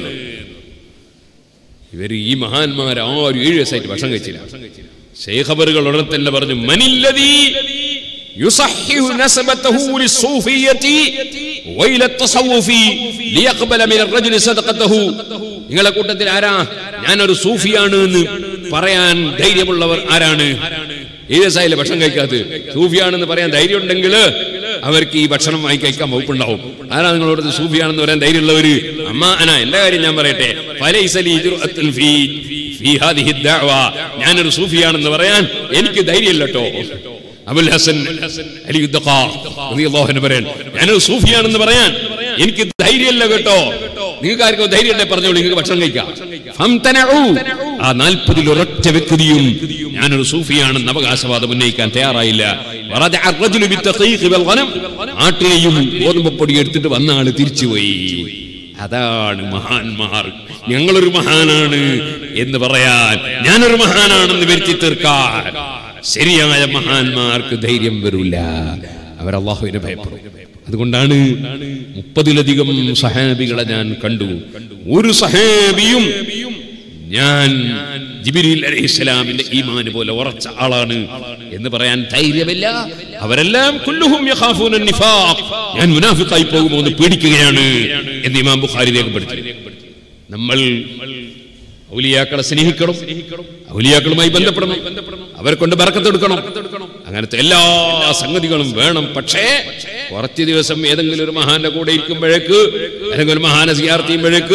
ഇവര് ഈ മഹാന്മാർ ആരും ഏഴ് ദിവസമായിട്ട് ഭക്ഷണം കഴിച്ചില്ല ശേഖബറുകൾ ഉടനെ തന്നെ പറഞ്ഞു മനില്ലതീ يصحح نسبته للصوفية وإلى التصوف ليقبل من الرجل صدقته നിങ്ങളെ കൂട്ടത്തിൽ ആരാ ഞാനൊരു സൂഫിയാണ് എന്ന് പറയാൻ ധൈര്യമുള്ളവർ ആരാണ് ഏതായാലും ഭക്ഷണം കഴിക്കാത്തത് സൂഫിയാണെന്ന് പറയാൻ ധൈര്യം ഉണ്ടെങ്കിൽ അവർക്ക് ഈ ഭക്ഷണം വാങ്ങി കഴിക്കാൻ വകുപ്പുണ്ടാവും ആരാ നിങ്ങളോട് സൂഫിയാണെന്ന് പറയാൻ ധൈര്യമുള്ളവര് അമ്മ അന എന്റെ കാര്യം ഞാൻ പറയട്ടെ ഫലൈസ ലീ ജുർഅത്തുൻ ഫീ ഫീ ഹാദിഹി ദഅവ ഞാനൊരു സൂഫിയാണെന്ന് പറയാൻ എനിക്ക് ധൈര്യമില്ല കേട്ടോ അബുൽ ഹസൻ അലി ഉദ്ദഖാ റളിയല്ലാഹു അൻഹു പറയാൻ ഞാനൊരു സൂഫിയാണെന്ന് പറയാൻ എനിക്ക് ധൈര്യമല്ല കേട്ടോ നിങ്ങൾക്ക് ആർക്കോ ധൈര്യമുണ്ടെ പറഞ്ഞോളൂ നിങ്ങൾക്ക് ഭക്ഷണം കഴിക്കാം ഫംതനഉ. ആ നാൽപ്പതിൽ ഒരൊറ്റ വ്യക്തിയും ഞാനൊരു സൂഫിയാണെന്ന് അവകാശവാദം ഉന്നയിക്കാൻ തയ്യാറായില്ല വറജഅ അർറജുലു ബിത്തഖീഖ് വൽ ഗനം. ആട്ടിനെയും ഗോതമ്പപ്പൊടി എടുത്തിട്ട് വന്ന ആള് തിരിച്ചുപോയി അതാണ് മഹാന്മാർ ഞങ്ങളൊരു മഹാനാണ് എന്ന് പറയാൻ ഞാനൊരു മഹാനാണെന്ന് വരുത്തി തീർക്കാൻ ശരിയായ മഹാന്മാർക്ക് ധൈര്യം വരില്ല അവർ അള്ളാഹുവിനെ ഭയപ്പെടും അതുകൊണ്ടാണ് മുപ്പതിലധികം സഹാബികളെ ഞാൻ കണ്ടു ഒരു സഹാബിയും ഞാൻ ജിബിരിൽ അലൈഹി ഇസ്ലാമിന്റെ ഈമാന് പോലെ ഉറച്ച ആളാണ് എന്ന് പറയാൻ ധൈര്യമില്ല അവരെല്ലാം കുല്ലുഹും യഖാഫൂന നിഫാഖ് ഞാൻ മുനാഫിഖായി പോകുമോ എന്ന് പേടിക്കുകയാണ് എന്ന് ഇമാം ബുഖാരി രേഖപ്പെടുത്തി നമ്മൾ ഔലിയാക്കളെ സ്നേഹിക്കണം ഔലിയാക്കളുമായി ബന്ധപ്പെടണം അവരെ കൊണ്ട് ബർക്കത്തെടുക്കണം അങ്ങനത്തെ എല്ലാ സംഗതികളും വേണം പക്ഷേ കുറച്ച് ദിവസം ഏതെങ്കിലും ഒരു മഹാന്റെ കൂടെ ഇരിക്കുമ്പോഴേക്ക് അല്ലെങ്കിൽ ഒരു മഹാനെ സിയാർത്ത് ചെയ്യുമ്പോഴേക്ക്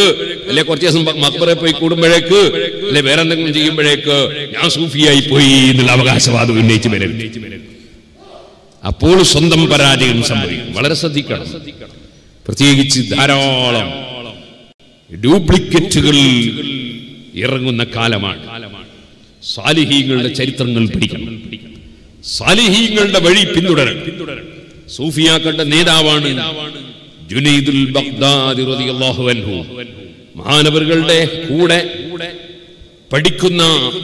അല്ലെ കുറച്ച് ദിവസം മക്ബറെ പോയി കൂടുമ്പോഴേക്ക് അല്ലെ വേറെ എന്തെങ്കിലും ചെയ്യുമ്പോഴേക്ക് ഞാൻ സൂഫിയായി പോയി എന്നുള്ള അവകാശവാദം ഉന്നയിച്ച് വരും അപ്പോൾ സ്വന്തം പരാജയം സംഭവിക്കും വളരെ ശ്രദ്ധിക്കണം പ്രത്യേകിച്ച് ധാരാളം ഡ്യൂപ്ലിക്കേറ്റുകൾ ഇറങ്ങുന്ന കാലമാണ് സാലിഹീങ്ങളുടെ ചരിത്രങ്ങൾ പഠിക്കണം സാലിഹീങ്ങളുടെ വഴി പിന്തുടരണം സൂഫിയാക്കളുടെ നേതാവാണ് ജുനൈദുൽ ബഗ്ദാദി റളിയല്ലാഹു അൻഹു മഹാനവറുകളുടെ കൂടെ പഠിക്കുന്ന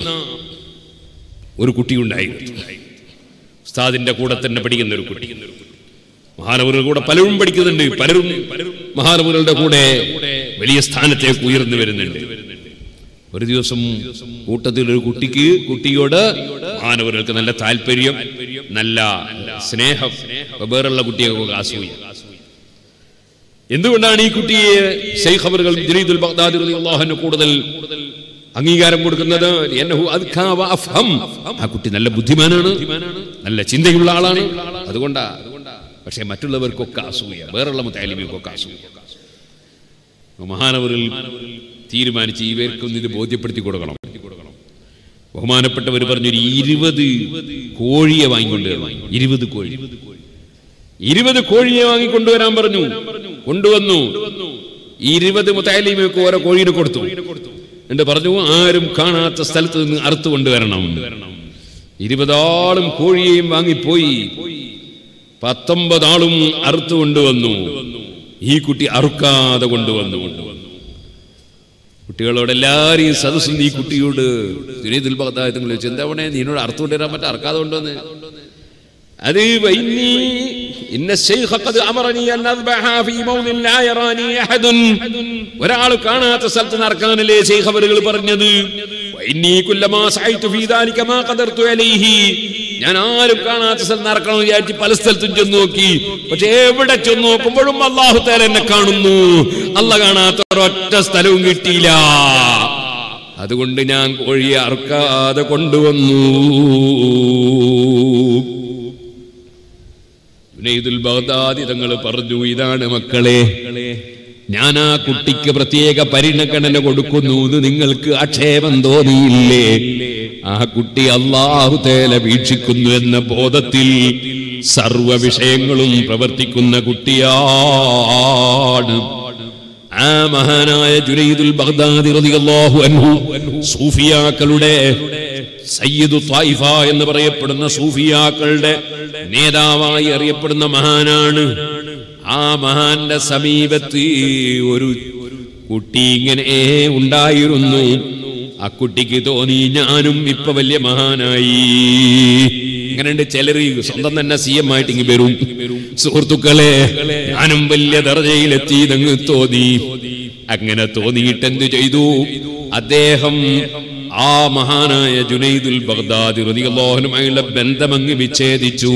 ഒരു കുട്ടിയുണ്ടായിരുന്നു ഉസ്താദിന്റെ കൂടെ തന്നെ പഠിക്കുന്ന ഒരു കുട്ടി മഹാനവറുകളുടെ കൂടെ പലരും പഠിക്കുന്നുണ്ട് പലരും മഹാനവറുകളുടെ കൂടെ വലിയ സ്ഥാനത്തേക്ക് ഉയർന്നു വരുന്നുണ്ട് ഒരു ദിവസം കൂട്ടത്തിൽ ഒരു കുട്ടിക്ക് കുട്ടിയോട് മഹാനവറുകൾക്ക് നല്ല താല്പര്യം നല്ല സ്നേഹം വേറുള്ള കുട്ടിയൊക്കെ അസൂയ എന്തുകൊണ്ടാണ് ഈ കുട്ടിയെ ഷെയ്ഖ് അവറുകൾ ജലീദുൽ ബഗ്ദാദി റളിയല്ലാഹു അൻഹു കൂടുതൽ അംഗീകാരം കൊടുക്കുന്നത് എന്നഹു അദ്കാ വ അഫ്ഹം. ആ കുട്ടി നല്ല ബുദ്ധിമാനാണ് നല്ല ചിന്തയുള്ള ആളാണ് അതുകൊണ്ടാ പക്ഷേ മറ്റുള്ളവർക്കൊക്കെ അസൂയ വേറുള്ള മുത്താലിമിയൊക്കെ അസൂയ മഹാനവറിൽ തീരുമാനിച്ച് ഇവർക്കൊന്ന് ഇത് ബോധ്യപ്പെടുത്തി കൊടുക്കണം ബഹുമാനപ്പെട്ടവർ പറഞ്ഞു ഒരു ഇരുപത് കോഴിയെ വാങ്ങിക്കൊണ്ട് വരണം. ഇരുപത് കോഴി ഇരുപത് കോഴിയെ വാങ്ങിക്കൊണ്ടുവരാൻ പറഞ്ഞു കൊണ്ടുവന്നു ഇരുപത് മുത്താലിമിയൊക്കെ ഓരോ കോഴീനെ കൊടുത്തു എന്നിട്ട് പറഞ്ഞു ആരും കാണാത്ത സ്ഥലത്ത് നിന്ന് അറുത്തു കൊണ്ടുവരണം ഇരുപതാളും കോഴിയെയും വാങ്ങിപ്പോയി പത്തൊമ്പതാളും അറുത്തു കൊണ്ടുവന്നു ഈ കുട്ടി അറുക്കാതെ കൊണ്ടുവന്നു കുട്ടികളോട് എല്ലാരെയും സദസ്സിൽ ഈ കുട്ടിയോട് ജുനീദുൽ ബഗ്ദാദ് ചോദിച്ചു എന്താവണേ നീനോട് അറുത്തു കൊണ്ടുവരാൻ പറ്റാ അറക്കാതെ കൊണ്ടുവന്ന് അത് വൈന്നീ ഇന്ന ശൈഖ ഖദ് അമറനി അൻ അദ്ബഹ ഫീ മൗദിൻ ലാ യറാനി അഹദുൻ ഒരാൾ കാണാത്ത സ്ഥലത്ത് നടക്കാനല്ലേ ശൈഖ് അവറുകൾ പറഞ്ഞത് വൈന്നീ കുല്ലമാ സഅയ്തു ഫീ ദാലിക മാ ഖദർതു അലൈഹി ഞാൻ ആരും കാണാത്ത സ്ഥലത്ത് നടക്കണം വിചാരിച്ച് പല സ്ഥലത്തും ചെന്ന് നോക്കി പക്ഷെ എവിടെ ചെന്ന് നോക്കുമ്പോഴും അള്ളാഹു തആല എന്നെ കാണുന്നു അല്ല കാണാത്ത ഒരൊറ്റ സ്ഥലവും കിട്ടിയില്ല അതുകൊണ്ട് ഞാൻ കോഴിയെ അറുക്കാതെ കൊണ്ടുവന്നു ജുനൈദുൽ ബഗ്ദാദി തങ്ങൾ പറഞ്ഞു ഇതാണ് മക്കളെ ഞാൻ ആ കുട്ടിക്ക് പ്രത്യേക പരിഗണന കൊടുക്കുന്നു എന്ന് നിങ്ങൾക്ക് ആക്ഷേപം തോന്നിയില്ലേ ആ കുട്ടി അള്ളാഹു തേല വീക്ഷിക്കുന്നു എന്ന ബോധത്തിൽ സർവ വിഷയങ്ങളും പ്രവർത്തിക്കുന്ന കുട്ടിയാണ് ആ മഹാനായ ജുനൈദുൽ ബഗ്ദാദി റളിയല്ലാഹു അൻഹു സൂഫിയാക്കളുടെ സയ്യിദു ത്വായിഫ എന്ന് പറയപ്പെടുന്ന സൂഫിയാക്കളുടെ നേതാവായി അറിയപ്പെടുന്ന മഹാനാണ് ആ മഹാന്റെ സമീപത്ത് ഒരു കുട്ടി ഇങ്ങനെ ഉണ്ടായിരുന്നു ആ കുട്ടിക്ക് തോന്നി ഞാനും ഇപ്പൊ വലിയ മഹാനായി അങ്ങനെയുണ്ട് ചിലർ സ്വന്തം തന്നെ സി എം ആയിട്ട് ഇങ്ങ് വരും സുഹൃത്തുക്കളെ ഞാനും വലിയ ദർജയിലെത്തി എന്നങ്ങ് തോന്നി അങ്ങനെ തോന്നിയിട്ട് എന്ത് ചെയ്തു അദ്ദേഹം ആ മഹാനായ ജുനൈദുൽ ബഗ്ദാദി റളിയല്ലാഹുനുമായുള്ള ബന്ധം അങ്ങ് വിച്ഛേദിച്ചു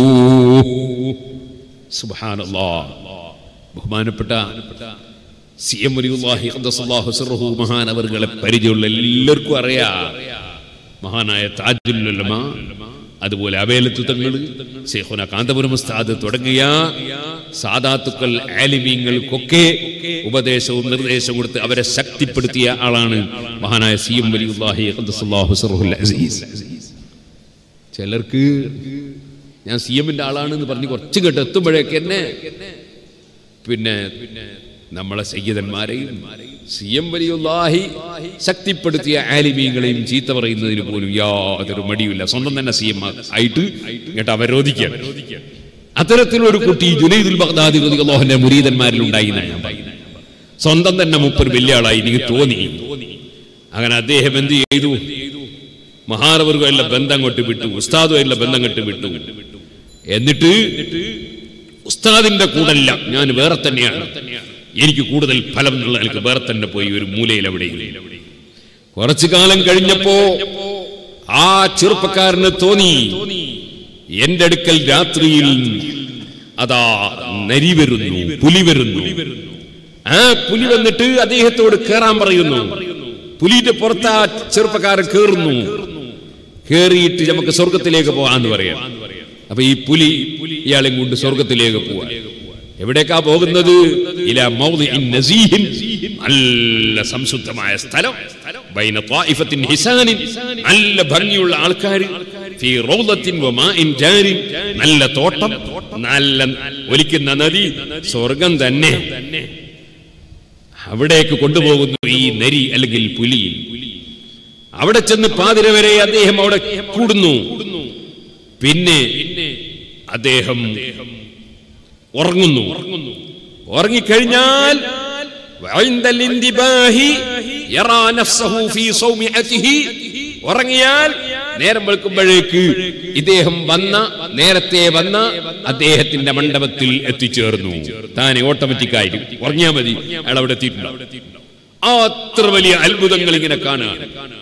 സുബ്ഹാനല്ലാഹ് ബഹുമാനപ്പെട്ട സി എം വലിയുല്ലാഹി ഖദ്ദസല്ലാഹു സിർറഹു മഹാനവറുകളെ പരിചയമുള്ള എല്ലാവർക്കും അറിയാം മഹാനായ താജുൽ ഉലമ അതുപോലെ അവേലത്തു തങ്ങൾ ശേഖുന കാന്തപുരം ഉസ്താദ് തുടങ്ങിയ സാദാത്തുക്കൾ ആലിമീങ്ങൾക്കൊക്കെ ഉപദേശവും നിർദ്ദേശവും കൊടുത്ത് അവരെ ശക്തിപ്പെടുത്തിയ ആളാണ് മഹാനായ സി എം വലിയുല്ലാഹി ഖദ്ദസല്ലാഹു സിർറഹുൽ അസീസ് ചിലർക്ക് ഞാൻ സി എമ്മിന്റെ ആളാണെന്ന് പറഞ്ഞ് കുറച്ച് കേട്ട് എത്തുമ്പോഴേക്ക് എന്നെ പിന്നെ നമ്മളെ സയ്യിദന്മാരെയും സി എം വലിയുല്ലാഹി ശക്തിപ്പെടുത്തിയ ആലിമീങ്ങളെയും ചീത്ത പറയുന്നതിന് പോലും യാതൊരു മടിയുമില്ല സ്വന്തം തന്നെ സി എം ആയിട്ട് ഇങ്ങോട്ട് അവരോധിക്കാൻ അത്തരത്തിലൊരു കുട്ടി ജുനൈദുൽ ബഗ്ദാദി റളിയല്ലാഹുവിന്റെ മുരീദന്മാരിൽ ഉണ്ടായി എന്നാണ് ഞാൻ പറയുന്നത് സ്വന്തം തന്നെ മുപ്പർ വലിയ ആളായി എനിക്ക് തോന്നി അങ്ങനെ അദ്ദേഹം എന്ത് ചെയ്തു മഹാനവറുമായുള്ള ബന്ധം കൊണ്ട് വിട്ടു ഉസ്താദുമായുള്ള ബന്ധം കൊണ്ട് വിട്ടു എന്നിട്ട് ഉസ്താദിന്റെ കൂടല്ല ഞാൻ വേറെ തന്നെയാണ് എനിക്ക് കൂടുതൽ ഫലം എന്നുള്ള എനിക്ക് വേറെ തന്നെ പോയി ഒരു മൂലയിൽ അവിടെ കുറച്ചു കാലം കഴിഞ്ഞപ്പോ ആ ചെറുപ്പക്കാരന് തോന്നി എന്റെ അടുക്കൽ രാത്രിയിൽ അതാ നരി വരുന്നു പുലി വരുന്നു ആ പുലി വന്നിട്ട് അദ്ദേഹത്തോട് കേറാൻ പറയുന്നു പുലിയുടെ പുറത്ത് ആ ചെറുപ്പക്കാരൻ കേറുന്നു കേറിയിട്ട് നമുക്ക് സ്വർഗത്തിലേക്ക് പോകാന്ന് പറയാം അപ്പൊ ഈ പുലി ഇയാളെയും കൊണ്ട് സ്വർഗത്തിലേക്ക് പോവാൻ എവിടേക്കാ പോകുന്നത് ഇല മൗദിഇൻ നസീഹിൻ നല്ല സംശുദ്ധമായ സ്ഥലം ബൈന ത്വായിഫത്തിൻ ഹിസാനിൻ നല്ല ഭംഗിയുള്ള ആൾക്കാർ ഫീ റൗദത്തിൻ വമാഇൻ ജാരിൻ നല്ല തോട്ടം നല്ല ഒലിക്കുന്ന നദി സ്വർഗം തന്നെ അവിടേക്ക് കൊണ്ടുപോകുന്നു ഈ നരി അല്ലെങ്കിൽ പുലി അവിടെ ചെന്ന് പാതിര വരെ അദ്ദേഹം അവിടെ കൂടുന്നു പിന്നെ അദ്ദേഹം ഉറങ്ങുന്നു ഉറങ്ങിക്കഴിഞ്ഞാൽ وعند الانتباه يرى نفسه في صومعته ഉറങ്ങിയാൽ നേരം വെളുക്കുമ്പോഴേക്ക് ഇദ്ദേഹം വന്ന നേരത്തെ വന്ന അദ്ദേഹത്തിന്റെ മണ്ഡപത്തിൽ എത്തിച്ചേർന്നു താനെ ഓട്ടോമാറ്റിക്കായിട്ട് ഉറങ്ങിയാൽ മതി അയാൾ അവിടെ എത്തിയിട്ടുണ്ടാവും അത്ര വലിയ അത്ഭുതങ്ങൾ ഇങ്ങനെ കാണുക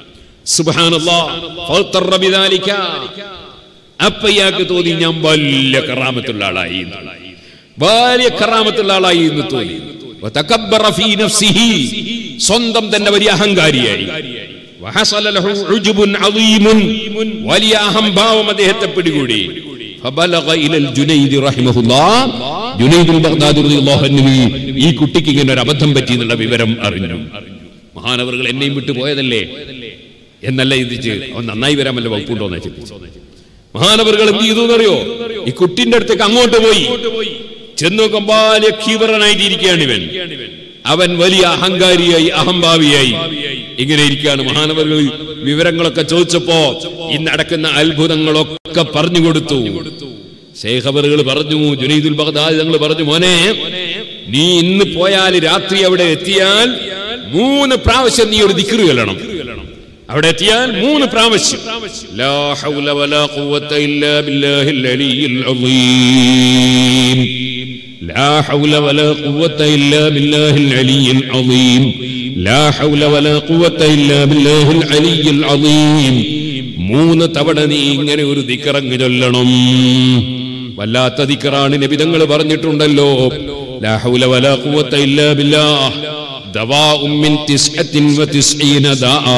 അപ്പൊ ഇയാൾക്ക് തോന്നി ഞാൻ വലിയ കറാമത്തുള്ള ആളായി എന്ന്. വലിയ കറാമത്തുള്ള ആളായി എന്ന് തോന്നി വതകബ്ബറ ഫീ നഫ്സിഹി. സ്വന്തം തന്നെ വലിയ അഹങ്കാരിയായി വഹസല ലഹു ഉജ്ബുൻ അളീമുൻ. വലിയ അഹംഭാവം അദ്ദേഹത്തെ പിടികൂടി ഫബലഗ ഇലൽ ജുനൈദ് റഹിമഹുല്ലാഹ്. ജുനൈദുൽ ബഗ്ദാദി റളിയല്ലാഹു അൻഹു ഈ കുട്ടിക്ക് ഇങ്ങനെ ഒരു അബദ്ധം പറ്റി എന്നുള്ള വിവരം അറിഞ്ഞു മഹാനവറുകൾ എന്നെയും വിട്ടു പോയതല്ലേ എന്നല്ല ചിന്തിച്ച് അവൻ നന്നായി വരാമല്ലോ വകുപ്പുണ്ടോന്ന് ചിന്തിച്ചു മഹാനവറുകൾ എന്ത് ചെയ്തു എന്നറിയോ ഈ കുട്ടിന്റെ അടുത്തേക്ക് അങ്ങോട്ട് പോയി ചെന്ന് നോക്കുമ്പോ വലിയ ഖീവറനായിട്ടിരിക്കുകയാണ് ഇവൻ അവൻ വലിയ അഹങ്കാരിയായി അഹംഭാവിയായി ഇങ്ങനെ ഇരിക്കുകയാണ് മഹാനവറുകൾ വിവരങ്ങളൊക്കെ ചോദിച്ചപ്പോ ഇന്ന് നടക്കുന്ന അത്ഭുതങ്ങളൊക്കെ പറഞ്ഞു കൊടുത്തു ശേഖബറുകൾ പറഞ്ഞു ജുനൈദുൽ ബഗ്ദാദി തങ്ങൾ പറഞ്ഞു മോനെ നീ ഇന്ന് പോയാൽ രാത്രി അവിടെ എത്തിയാൽ മൂന്ന് പ്രാവശ്യം നീ ഒരു ദിക്റ് ചൊല്ലണം അവിടെ എത്തിയാൽ മൂന്ന് പ്രാവശ്യം ലാ ഹൗല വലാ ഖുവത ഇല്ലാ ബില്ലാഹിൽ അലിയിൽ അളീം ലാ ഹൗല വലാ ഖുവത ഇല്ലാ ബില്ലാഹിൽ അലിയിൽ അളീം ലാ ഹൗല വലാ ഖുവത ഇല്ലാ ബില്ലാഹിൽ അലിയിൽ അളീം മൂന്ന് തവണ നീ ഇങ്ങനെ ഒരു ദിക്റങ്ങ് ചൊല്ലണം വല്ലാത്ത ദിക്റാണ് നബിതങ്ങൾ പറഞ്ഞിട്ടുണ്ടല്ലോ ലാ ഹൗല വലാ ഖുവത ഇല്ലാ ബില്ലാഹ് ദവാഉം മിൻ തിസ്അത്തിൻ വതിസ്ഈന ദാആ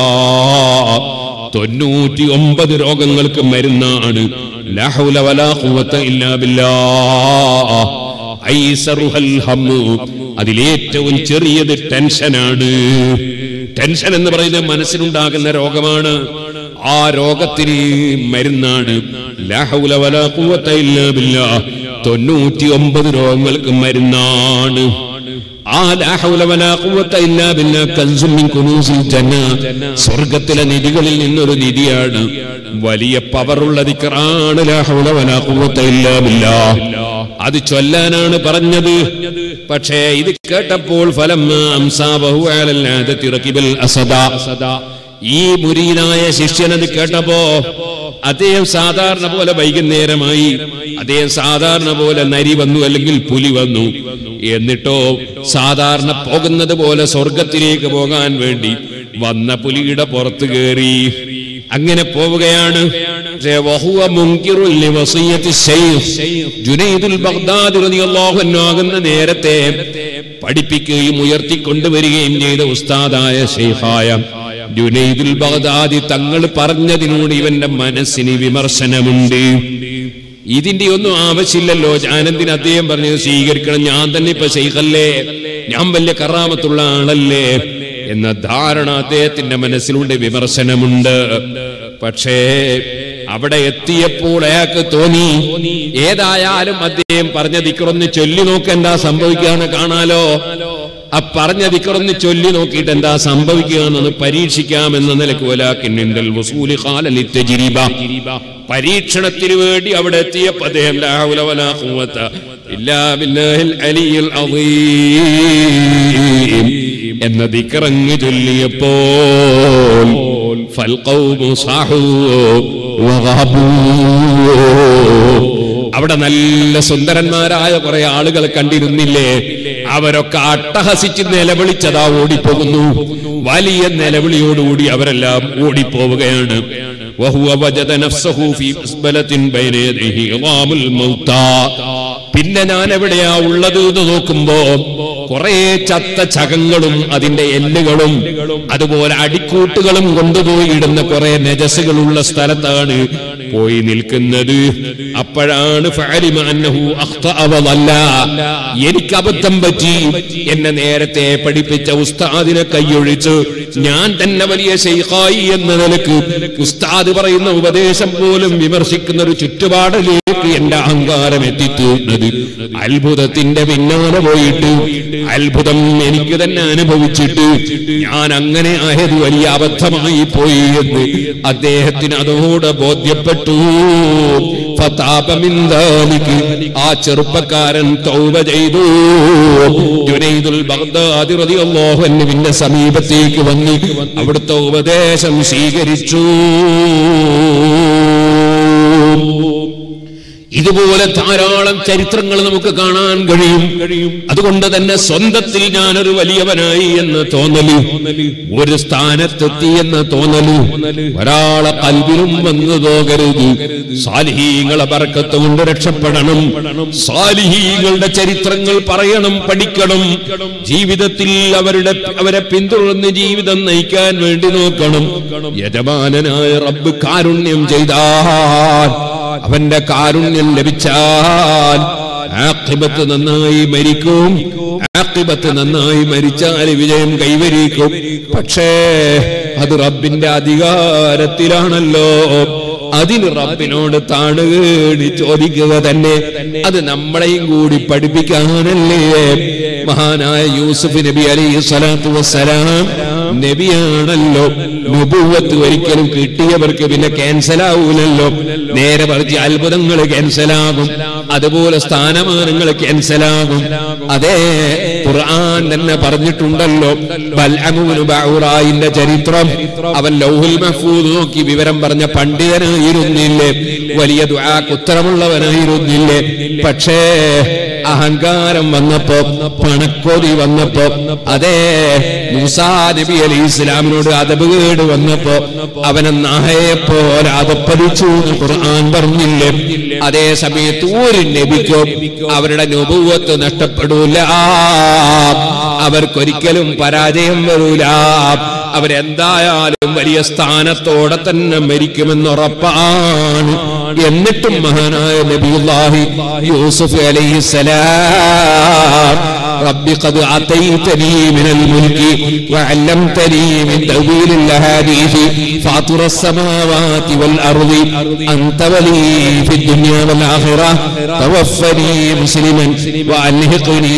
തൊണ്ണൂറ്റി ഒമ്പത് രോഗങ്ങൾക്ക് മരുന്നാണ് ലാ ഹൗല വലാ ഖുവത ഇല്ലാ ബില്ലാഹ് ഐസറുഹൽ ഹമ്മു അതിലേറ്റവും ചെറിയത് ടെൻഷനാണ് ടെൻഷൻ എന്ന് പറയുന്നത് മനസ്സിനുണ്ടാകുന്ന രോഗമാണ് ആ രോഗത്തിന് മരുന്നാണ് ലാ ഹൗല വലാ ഖുവത ഇല്ലാ ബില്ലാഹ് തൊണ്ണൂറ്റി ഒമ്പത് രോഗങ്ങൾക്ക് മരുന്നാണ് ആ ലാ ഹൗല വലാ ഖുവത ഇല്ലാ ബില്ലാഹ് കൻസും മിൻ കുനൂസിൽ ജന്ന സ്വർഗ്ഗത്തിലെ നിധികളിൽ നിന്നൊരു നിധിയാണ് വലിയ പവറുള്ള ദിക്റാണ് ലാ ഹൗല വലാ ഖുവത ഇല്ലാ ബില്ലാഹ് അത് ചൊല്ലാനാണ് പറഞ്ഞത് പക്ഷേ ഇത് കേട്ടപ്പോൾ ഫലം അംസാബഹു അലൽ ആദത്തി റകിബൽ അസദ ഈ മുരീനായ ശിഷ്യനത് കേട്ടപ്പോ അദ്ദേഹം സാധാരണ പോലെ വൈകുന്നേരമായി അദ്ദേഹം സാധാരണ പോലെ നരി വന്നു അല്ലെങ്കിൽ പുലി വന്നു എന്നിട്ടോ സാധാരണ പോകുന്നത് പോലെ സ്വർഗത്തിലേക്ക് പോകാൻ വേണ്ടി വന്ന പുലിയുടെ പുറത്ത് കയറി അങ്ങനെ പോവുകയാണ് പക്ഷേ വഹുവ മുൻകിറുൽ ലിവസിയ്യത്തി ശൈഖ്. ജുനൈദുൽ ബഗ്ദാദി റളിയല്ലാഹു അൻഹു ആകുന്ന നേരത്തെ പഠിപ്പിക്കുകയും ഉയർത്തിക്കൊണ്ടുവരികയും ചെയ്ത ഉസ്താദായ ഷെയ്ഖായ ജുനൈദുൽ ബഗ്ദാദി തങ്ങൾ പറഞ്ഞതിനോട് ഇവന്റെ മനസ്സിന് വിമർശനമുണ്ട് ഇതിന്റെ ഒന്നും ആവശ്യമില്ലല്ലോ ഞാനെന്തിന് അദ്ദേഹം പറഞ്ഞത് സ്വീകരിക്കണം ഞാൻ തന്നെ ഇപ്പൊ ഷെയ്ഖല്ലേ ഞാൻ വലിയ കറാമത്തുള്ള ആളല്ലേ എന്ന ധാരണ അദ്ദേഹത്തിന്റെ മനസ്സിലുണ്ട് വിമർശനമുണ്ട് പക്ഷേ അവിടെ എത്തിയപ്പോൾ അയാൾക്ക് തോന്നി ഏതായാലും അദ്ദേഹം പറഞ്ഞ ദിക്കറൊന്ന് ചൊല്ലി നോക്ക് എന്താ സംഭവിക്കുകയാണ് കാണാലോ ആ പറഞ്ഞ ദിക്കറൊന്ന് ചൊല്ലി നോക്കിയിട്ട് എന്താ സംഭവിക്കുക എന്നൊന്ന് പരീക്ഷിക്കാമെന്ന നിലക്ക് വലാക്കിന്നിണ്ടൽ വസൂലി ഖാലലി തജ്രിബ പരീക്ഷണത്തിന് വേണ്ടി അവിടെ എത്തിയപ്പോൾ അദ്ദേഹം ലാ ഹൗല വലാ ഖുവത ഇല്ലാ ബില്ലാഹിൽ അലിയിൽ അളീം എന്ന ദിക്റങ്ങ് ചൊല്ലിയപ്പോൾ ഫൽഖൗമു സാഹു വഗാബൂ. അവിടെ നല്ല സുന്ദരന്മാരായ കുറെ ആളുകൾ കണ്ടിരുന്നില്ലേ അവരൊക്കെ അട്ടഹസിച്ച് നിലവിളിച്ചതാ ഓടിപ്പോകുന്നു വലിയ നിലവിളിയോടുകൂടി അവരെല്ലാം ഓടിപ്പോവുകയാണ് وهو وجد نفسه في مسبلة بين يديه عظام الموتى പിന്നെ ഞാൻ എവിടെയാ ഉള്ളത് എന്ന് നോക്കുമ്പോ കുറെ ചത്ത ചകങ്ങളും അതിന്റെ എല്ലുകളും അതുപോലെ അടിക്കൂട്ടുകളും കൊണ്ടുപോയി ഇടുന്ന കുറെ നജസുകളുള്ള സ്ഥലത്താണ് പോയി നിൽക്കുന്നത് അപ്പോഴാണ് ഫഅലിമ അന്നഹു അഖ്തഅ വളല്ല. എനിക്ക് അബദ്ധം പറ്റി എന്നെ നേരത്തെ പഠിപ്പിച്ച ഉസ്താദിനെ കൈയൊഴിച്ച് ഞാൻ തന്നെ വലിയ ശൈഖായി എന്ന നിലക്ക് ഉസ്താദ് പറയുന്ന ഉപദേശം പോലും വിമർശിക്കുന്ന ഒരു ചുറ്റുപാടിലേക്ക് എന്റെ അഹങ്കാരം എത്തിത്തീർന്നത് അത്ഭുതത്തിന്റെ പിന്നാലെ പോയിട്ട് അത്ഭുതം എനിക്ക് തന്നെ അനുഭവിച്ചിട്ട് ഞാൻ അങ്ങനെ ആയത് വലിയ അബദ്ധമായി പോയി എന്ന് അദ്ദേഹത്തിന് അതോടെ ബോധ്യപ്പെട്ടു ഫതാപ മിൻ ദാലിക്. ആ ചെറുപ്പക്കാരൻ തൗബ ചെയ്തു ജുനൈദുൽ ബഗ്ദാദി റളിയല്ലാഹു അൻഹുവിന്റെ സമീപത്തേക്ക് വന്ന് അവിടുത്തെ ഉപദേശം സ്വീകരിച്ചു ഇതുപോലെ ധാരാളം ചരിത്രങ്ങൾ നമുക്ക് കാണാൻ കഴിയും അതുകൊണ്ട് തന്നെ സ്വന്തത്തിൽ ഞാനൊരു വലിയവനായി എന്ന് തോന്നല് ഒരു സ്ഥാനത്തെത്തി എന്ന് തോന്നല് ഒരാളെ കൽവിലും വന്നു പോകരുത് സാലിഹീങ്ങളെ ബർക്കത്ത് കൊണ്ട് രക്ഷപ്പെടണം സാലിഹീങ്ങളുടെ ചരിത്രങ്ങൾ പറയണം പഠിക്കണം ജീവിതത്തിൽ അവരുടെ അവരെ പിന്തുടർന്ന് ജീവിതം നയിക്കാൻ വേണ്ടി നോക്കണം യജമാനനായ റബ്ബ് കാരുണ്യം ചെയ്താൽ അവന്റെ കാരുണ്യം ലഭിച്ചാൽ ആഖിബത്ത് നന്നായി മരിക്കും ആഖിബത്ത് നന്നായി മരിച്ചാൽ വിജയം കൈവരിക്കും പക്ഷേ അത് റബ്ബിന്റെ അധികാരത്തിലാണല്ലോ അതിന് റബ്ബിനോട് താണുകേടി ചോദിക്കുക തന്നെ അത് നമ്മളെയും കൂടി പഠിപ്പിക്കാനല്ലേ മഹാനായ യൂസുഫ് നബി അലൈഹി സ്വലാത്തു വസ്സലാം നബിയാണല്ലോ നുബുവത്ത് ഒരിക്കലും കിട്ടിയവർക്ക് പിന്നെ ക്യാൻസൽ ആവൂലല്ലോ നേരെ മറിച്ച് അത്ഭുതങ്ങൾ ക്യാൻസലാകും അതുപോലെ സ്ഥാനമാനങ്ങൾ ക്യാൻസലാകും അതേ ഖുർആൻ തന്നെ പറഞ്ഞിട്ടുണ്ടല്ലോ ബൽഅമൂന് ബഅൂറായിന്റെ ചരിത്രം അവൻ ലൗഹുൽ മഹ്ഫൂദ് നോക്കി വിവരം പറഞ്ഞ പണ്ഡിതനായിരുന്നില്ലേ വലിയ ദുആക്ക് ഉത്തരമുള്ളവനായിരുന്നില്ലേ പക്ഷേ അഹങ്കാരം വന്നപ്പോ പണക്കൊതി വന്നപ്പോ അതേ മൂസാ നബി അലി ഇസ്ലാമിനോട് അതപകേട് വന്നപ്പോ അവനെ നാഹയെ പോലെ അതപ്പതിച്ചു എന്ന് ഖുർആൻ പറഞ്ഞില്ലേ അതേ സമയത്ത് ഒരു നബിക്കോ അവരുടെ നുപൂവത്ത് നഷ്ടപ്പെടൂല അവർക്കൊരിക്കലും പരാജയം വരൂല അവരെന്തായാലും വലിയ സ്ഥാനത്തോടെ തന്നെ മരിക്കുമെന്നുറപ്പാണ് എന്നിട്ടും മഹാനായ നബിയുല്ലാഹി യൂസുഫ് അലൈഹിസ്സലാം رب قد أعطيتني من الملك وعلمتني من تأويل الأحاديث فاطر السماوات والأرض أنت ولي في الدنيا والآخرة توفني مسلما وألحقني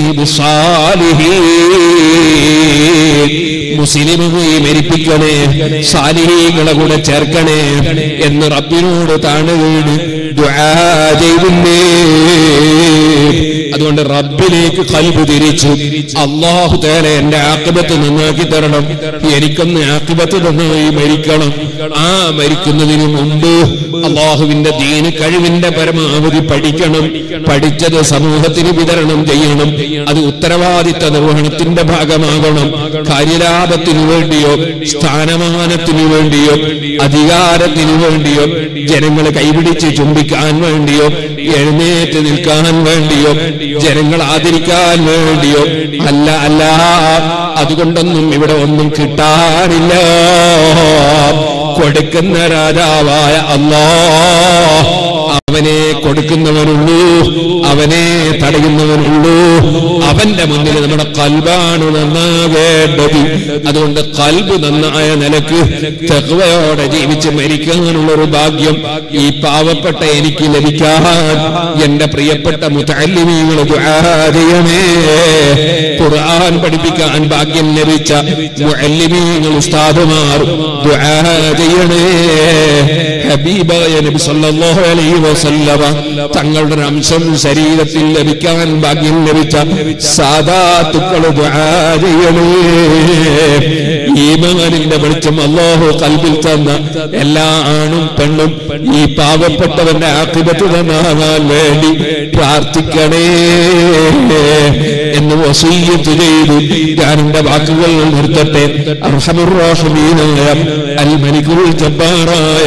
بالصالحين മുസ്ലിമായി മരിപ്പിക്കണേ സാലിഹീങ്ങളെ കൂടെ ചേർക്കണേ എന്ന് റബ്ബിനോട് താണു വീണ് ദുആ ചെയ്തില്ലേ അതുകൊണ്ട് റബ്ബിലേക്ക് കൽബ് തിരിച്ചു അള്ളാഹു തേല എന്റെ ആക്കിബത്ത് നന്നാക്കി തരണം എനിക്കൊന്ന് ആക്കിബത്ത് നന്നായി മരിക്കണം ആ മരിക്കുന്നതിന് മുമ്പ് അള്ളാഹുവിന്റെ ദീന് കഴിവിന്റെ പരമാവധി പഠിക്കണം പഠിച്ചത് സമൂഹത്തിന് വിതരണം ചെയ്യണം അത് ഉത്തരവാദിത്ത നിർവഹണത്തിന്റെ ഭാഗമാകണം കാര്യലാഭത്തിനു വേണ്ടിയോ സ്ഥാനമാനത്തിനു വേണ്ടിയോ അധികാരത്തിനു വേണ്ടിയോ ജനങ്ങളെ കൈപിടിച്ച് ചുംബിക്കാൻ വേണ്ടിയോ എഴുന്നേറ്റ് നിൽക്കാൻ വേണ്ടിയോ ജനങ്ങൾ ആദരിക്കാൻ വേണ്ടിയോ അല്ല അല്ല അതുകൊണ്ടൊന്നും ഇവിടെ ഒന്നും കിട്ടാനില്ല കൊടുക്കുന്ന രാജാവായ അല്ലാ അവനെ കൊടുക്കുന്നവനുള്ളൂ അവനെ തടയുന്നവനുള്ളൂ അവന്റെ മുന്നിൽ നമ്മുടെ കൽബാണ് നന്നാകേണ്ടത് അതുകൊണ്ട് കൽബ് നന്നായ നിലക്ക് തെക്കുവയോടെ ജീവിച്ച് മരിക്കാനുള്ള ഒരു ഭാഗ്യം ഈ പാവപ്പെട്ട എനിക്ക് ലഭിക്കാൻ എന്റെ പ്രിയപ്പെട്ട മുത്തല്ലിമീങ്ങൾ ചെയ്യണേ ഖുർആൻ പഠിപ്പിക്കാൻ ഭാഗ്യം ലഭിച്ച മുഅല്ലിമീങ്ങൾ ഉസ്താദുമാർ ദുആ ചെയ്യണേ ഹബീബായ നബി സല്ലല്ലാഹു അലൈഹി വസല്ലമ തങ്ങളുടെ ഒരു അംശം ശരീരത്തിൽ ലഭിക്കാൻ ഭാഗ്യം ലഭിച്ച സാദാത്തുക്കൾ ദുആ ചെയ്യണേ ഈമാനിന്റെ വെളിച്ചം അല്ലാഹു കൽബിൽ തന്ന എല്ലാ ആണും പെണ്ണും ഈ പാവപ്പെട്ടവന്റെ ആക്കിപത്ത് നന്നാകാൻ വേണ്ടി പ്രാർത്ഥിക്കണേ എന്ന് വസീയത്ത് ചെയ്തു ഞാൻ എന്റെ വാക്കുകൾ നിർത്തട്ടെ അർഹമുറാഹിമീനായ അൽ മലിക്കുൽ ജബ്ബാറായ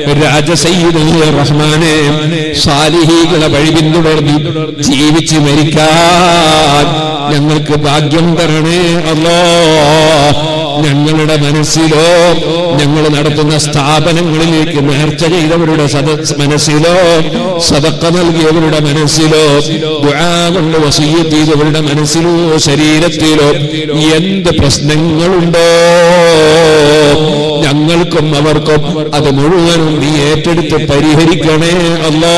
രാജസയ്യിദ് റഹ്മാനെ സാലിഹീകളെ വഴി പിന്തുടർന്ന് ജീവിച്ച് മരിക്കാൻ ഞങ്ങൾക്ക് ഭാഗ്യം തരണേ അല്ലോ ഞങ്ങളുടെ മനസ്സിലോ ഞങ്ങൾ നടത്തുന്ന സ്ഥാപനങ്ങളിലേക്ക് നേർച്ച ചെയ്തവരുടെ സദ മനസ്സിലോ സതക്ക നൽകിയവരുടെ മനസ്സിലോ ദുആ കൊണ്ട് വസീയത്ത് ചെയ്തവരുടെ മനസ്സിലോ ശരീരത്തിലോ എന്ത് പ്രശ്നങ്ങളുണ്ടോ ഞങ്ങൾക്കും അവർക്കും അത് മുഴുവനും നീ ഏറ്റെടുത്ത് പരിഹരിക്കണേ അല്ലാ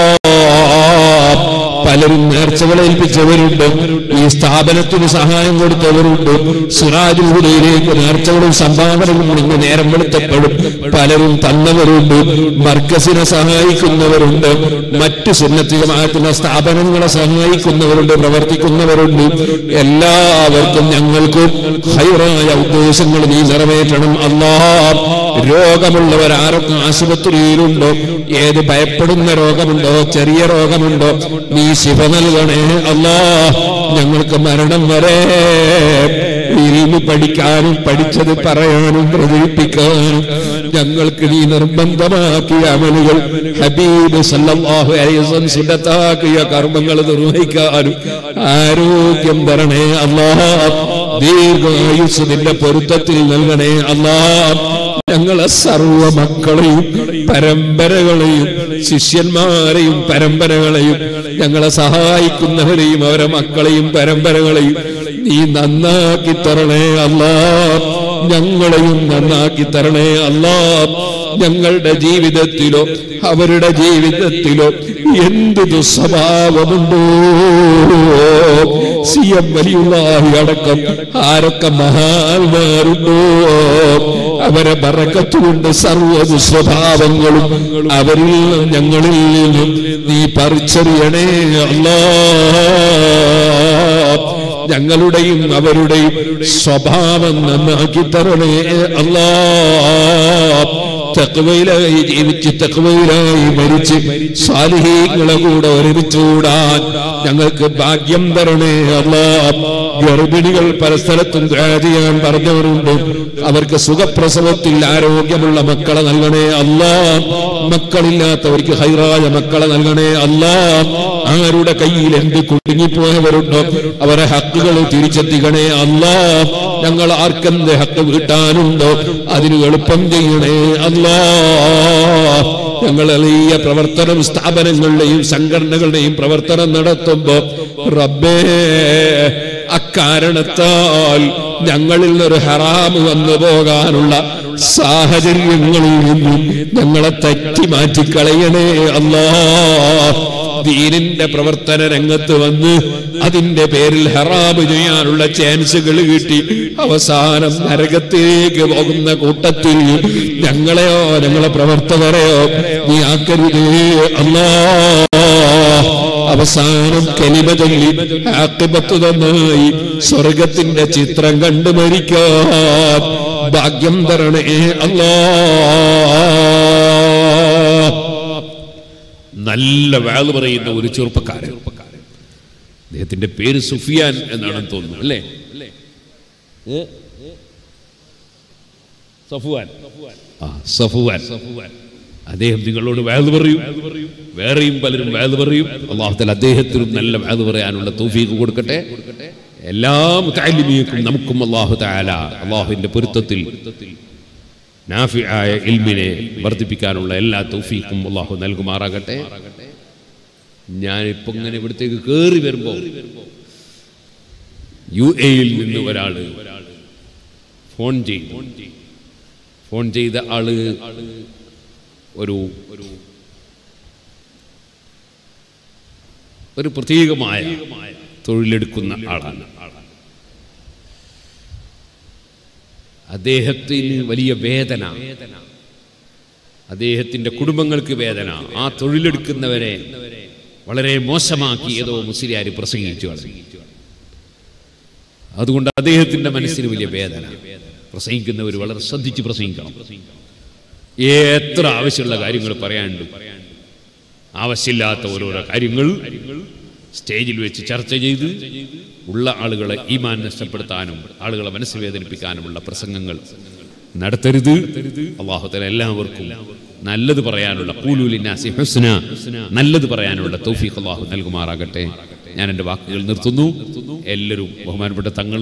പലരും നേർച്ചകൾ ഏൽപ്പിച്ചവരുണ്ട് ഈ സ്ഥാപനത്തിന് സഹായം കൊടുത്തവരുണ്ട് സിറാജുൽ ഹുദയിലേക്ക് നേർച്ചകളും സംഭാവനകളും ഇന്ന് നേരം വെളുത്തപ്പെടും പലരും തന്നവരുണ്ട് മർക്കസിനെ സഹായിക്കുന്നവരുണ്ട് മറ്റ് സുന്നത്തി ജമാഅത്തിന്റെ സ്ഥാപനങ്ങളെ സഹായിക്കുന്നവരുണ്ട് പ്രവർത്തിക്കുന്നവരുണ്ട് എല്ലാവർക്കും ഞങ്ങൾക്കും ഹൈറായ ഉദ്ദേശങ്ങൾ നീ നിറവേറ്റണം അല്ലാ രോഗമുള്ളവർ ആരൊക്കെ ആശുപത്രിയിലുണ്ടോ ഏത് ഭയപ്പെടുന്ന രോഗമുണ്ടോ ചെറിയ രോഗമുണ്ടോ നീ ശിവ നൽകണേ അല്ലാ ഞങ്ങൾക്ക് മരണം വരെ ഇൽമ് പഠിക്കാനും പഠിച്ചത് പറയാനും പ്രചരിപ്പിക്കാനും ഞങ്ങൾക്ക് നീ നിർബന്ധമാക്കിയ അമലുകൾ ഹബീബ് സല്ലല്ലാഹു അലൈഹി വസല്ലം സുന്നത്താക്കിയ കർമ്മങ്ങൾ നിർവഹിക്കാനും ആരോഗ്യം തരണേ അല്ലാ ദീർഘായുസ് നിന്റെ പൊരുത്തത്തിൽ നൽകണേ അല്ലാ ഞങ്ങളെ സർവ മക്കളെയും പരമ്പരകളെയും ശിഷ്യന്മാരെയും പരമ്പരകളെയും ഞങ്ങളെ സഹായിക്കുന്നവരെയും അവരെ മക്കളെയും പരമ്പരകളെയും നീ നന്നാക്കി തരണേ അല്ലാ ഞങ്ങളെയും നന്നാക്കി തരണേ അല്ലാ ഞങ്ങളുടെ ജീവിതത്തിലോ അവരുടെ ജീവിതത്തിലോ എന്ത് ദുസ്വഭാവമുണ്ടോ സി എം വലിയുള്ളാഹി അടക്കം ആരൊക്കെ മഹാന്മാരുണ്ടോ അവരെ ബറക്കത്തുകൊണ്ട് സർവ്വ ദുസ്വഭാവങ്ങളും അവരിൽ നിന്നും ഞങ്ങളിൽ നിന്നും നീ പറിച്ചറിയണേ അല്ലാ ഞങ്ങളുടെയും അവരുടെയും സ്വഭാവം നന്നാക്കി തരണേ അല്ലാ തക്വയിലായി ജീവിച്ച് തക്വയിലായി മരിച്ച് സാലിഹീങ്ങളെ കൂടെ ഒരുമിച്ചുകൂടാൻ ഞങ്ങൾക്ക് ഭാഗ്യം തരണേ അല്ലാ ഗർഭിണികൾ പല സ്ഥലത്തും ദുആ ചെയ്യാൻ പറഞ്ഞവരുണ്ട് അവർക്ക് സുഖപ്രസവത്തിൽ ആരോഗ്യമുള്ള മക്കളെ നൽകണേ അല്ലാ മക്കളില്ലാത്തവർക്ക് ഹൈറായ മക്കളെ നൽകണേ അല്ലാ ആരുടെ കയ്യിൽ എന്ത് കുടുങ്ങിപ്പോയവരുണ്ടോ അവരെ ഹക്കുകൾ തിരിച്ചെത്തിക്കണേ അല്ലാ ഞങ്ങൾ ആർക്കെന്ത് ഹക്ക് വീട്ടാനുണ്ടോ അതിന് എളുപ്പം ചെയ്യണേ അല്ലാ ഞങ്ങൾ വലിയ പ്രവർത്തനം സ്ഥാപനങ്ങളുടെയും സംഘടനകളുടെയും പ്രവർത്തനം നടത്തുമ്പോ റബ്ബേ അക്കാരണത്താൽ ഞങ്ങളിൽ നിന്നൊരു ഹറാമ് വന്നു പോകാനുള്ള സാഹചര്യങ്ങളിൽ നിന്നും ഞങ്ങളെ തറ്റി മാറ്റിക്കളയണേ അല്ലാ ദീനിന്റെ പ്രവർത്തന രംഗത്ത് വന്ന് അതിന്റെ പേരിൽ ഹറാബ് ചെയ്യാനുള്ള ചാൻസുകൾ കിട്ടി അവസാനം നരകത്തിലേക്ക് പോകുന്ന കൂട്ടത്തിൽ ഞങ്ങളെയോ ഞങ്ങളെ പ്രവർത്തകരെയോ നീ ആക്കരുതേ അല്ലാ അവസാനം കലിമ ചൊല്ലി ആക്കിബത്ത് നന്നായി സ്വർഗത്തിന്റെ ചിത്രം കണ്ടു മരിക്കാൻ ഭാഗ്യം തരണേ അല്ലാ നല്ല വാള് പറയുന്ന ഒരു ചെറുപ്പക്കാരൻ അദ്ദേഹത്തിന്റെ പേര് സുഫിയാൻ എന്നാണെന്ന് തോന്നുന്നു അല്ലേ ഏ? സഫുവാൻ ആ സഫുവാൻ അദ്ദേഹം നിങ്ങളോട് വാത് പറയും വേറെയും പലരും വാത് പറയും അള്ളാഹുത്തല അദ്ദേഹത്തിനും നല്ല വാത് പറയാനുള്ള തൗഫീഖ് കൊടുക്കട്ടെ എല്ലാ മുത്താലിമിയക്കും നമുക്കും അള്ളാഹു താല അള്ളാഹുവിന്റെ പൊരുത്തത്തിൽ നാഫിയായ ഇൽമിനെ വർദ്ധിപ്പിക്കാനുള്ള എല്ലാ തൗഫീഖും അള്ളാഹു നൽകുമാറാകട്ടെ ഞാനിപ്പോ ഇങ്ങനെ ഇവിടത്തേക്ക് കയറി വരുമ്പോ യു എയിൽ നിന്ന് ഒരാള് ഫോൺ ചെയ്തു ഫോൺ ചെയ്ത ആള് ഒരു ഒരു ഒരു പ്രത്യേകമായ തൊഴിലെടുക്കുന്ന ആളാണ് അദ്ദേഹത്തിന് വലിയ വേദന അദ്ദേഹത്തിന്റെ കുടുംബങ്ങൾക്ക് വേദന ആ തൊഴിലെടുക്കുന്നവരെ വളരെ മോശമാക്കി ഏതോ മുസ്ലിയാർ പ്രസംഗിച്ചു അതുകൊണ്ട് അദ്ദേഹത്തിന്റെ മനസ്സിന് വലിയ വേദന പ്രസംഗിക്കുന്നവർ വളരെ ശ്രദ്ധിച്ച് പ്രസംഗിക്കണം എത്ര ആവശ്യമുള്ള കാര്യങ്ങൾ പറയാനുണ്ട് ആവശ്യമില്ലാത്ത ഓരോരോ കാര്യങ്ങൾ സ്റ്റേജിൽ വെച്ച് ചർച്ച ചെയ്ത് ഉള്ള ആളുകളെ ഈമാൻ നഷ്ടപ്പെടുത്താനും ആളുകളെ മനസ്സ് വേദനിപ്പിക്കാനുമുള്ള പ്രസംഗങ്ങൾ നടത്തരുത് അള്ളാഹുത്തല എല്ലാവർക്കും നല്ലത് പറയാനുള്ള കൂലൂലിനാസി ഹുസ്ന നല്ലത് പറയാനുള്ള തൗഫീഖ് അള്ളാഹു നൽകുമാറാകട്ടെ ഞാൻ എൻ്റെ വാക്കുകൾ നിർത്തുന്നു എല്ലാവരും ബഹുമാനപ്പെട്ട തങ്ങൾ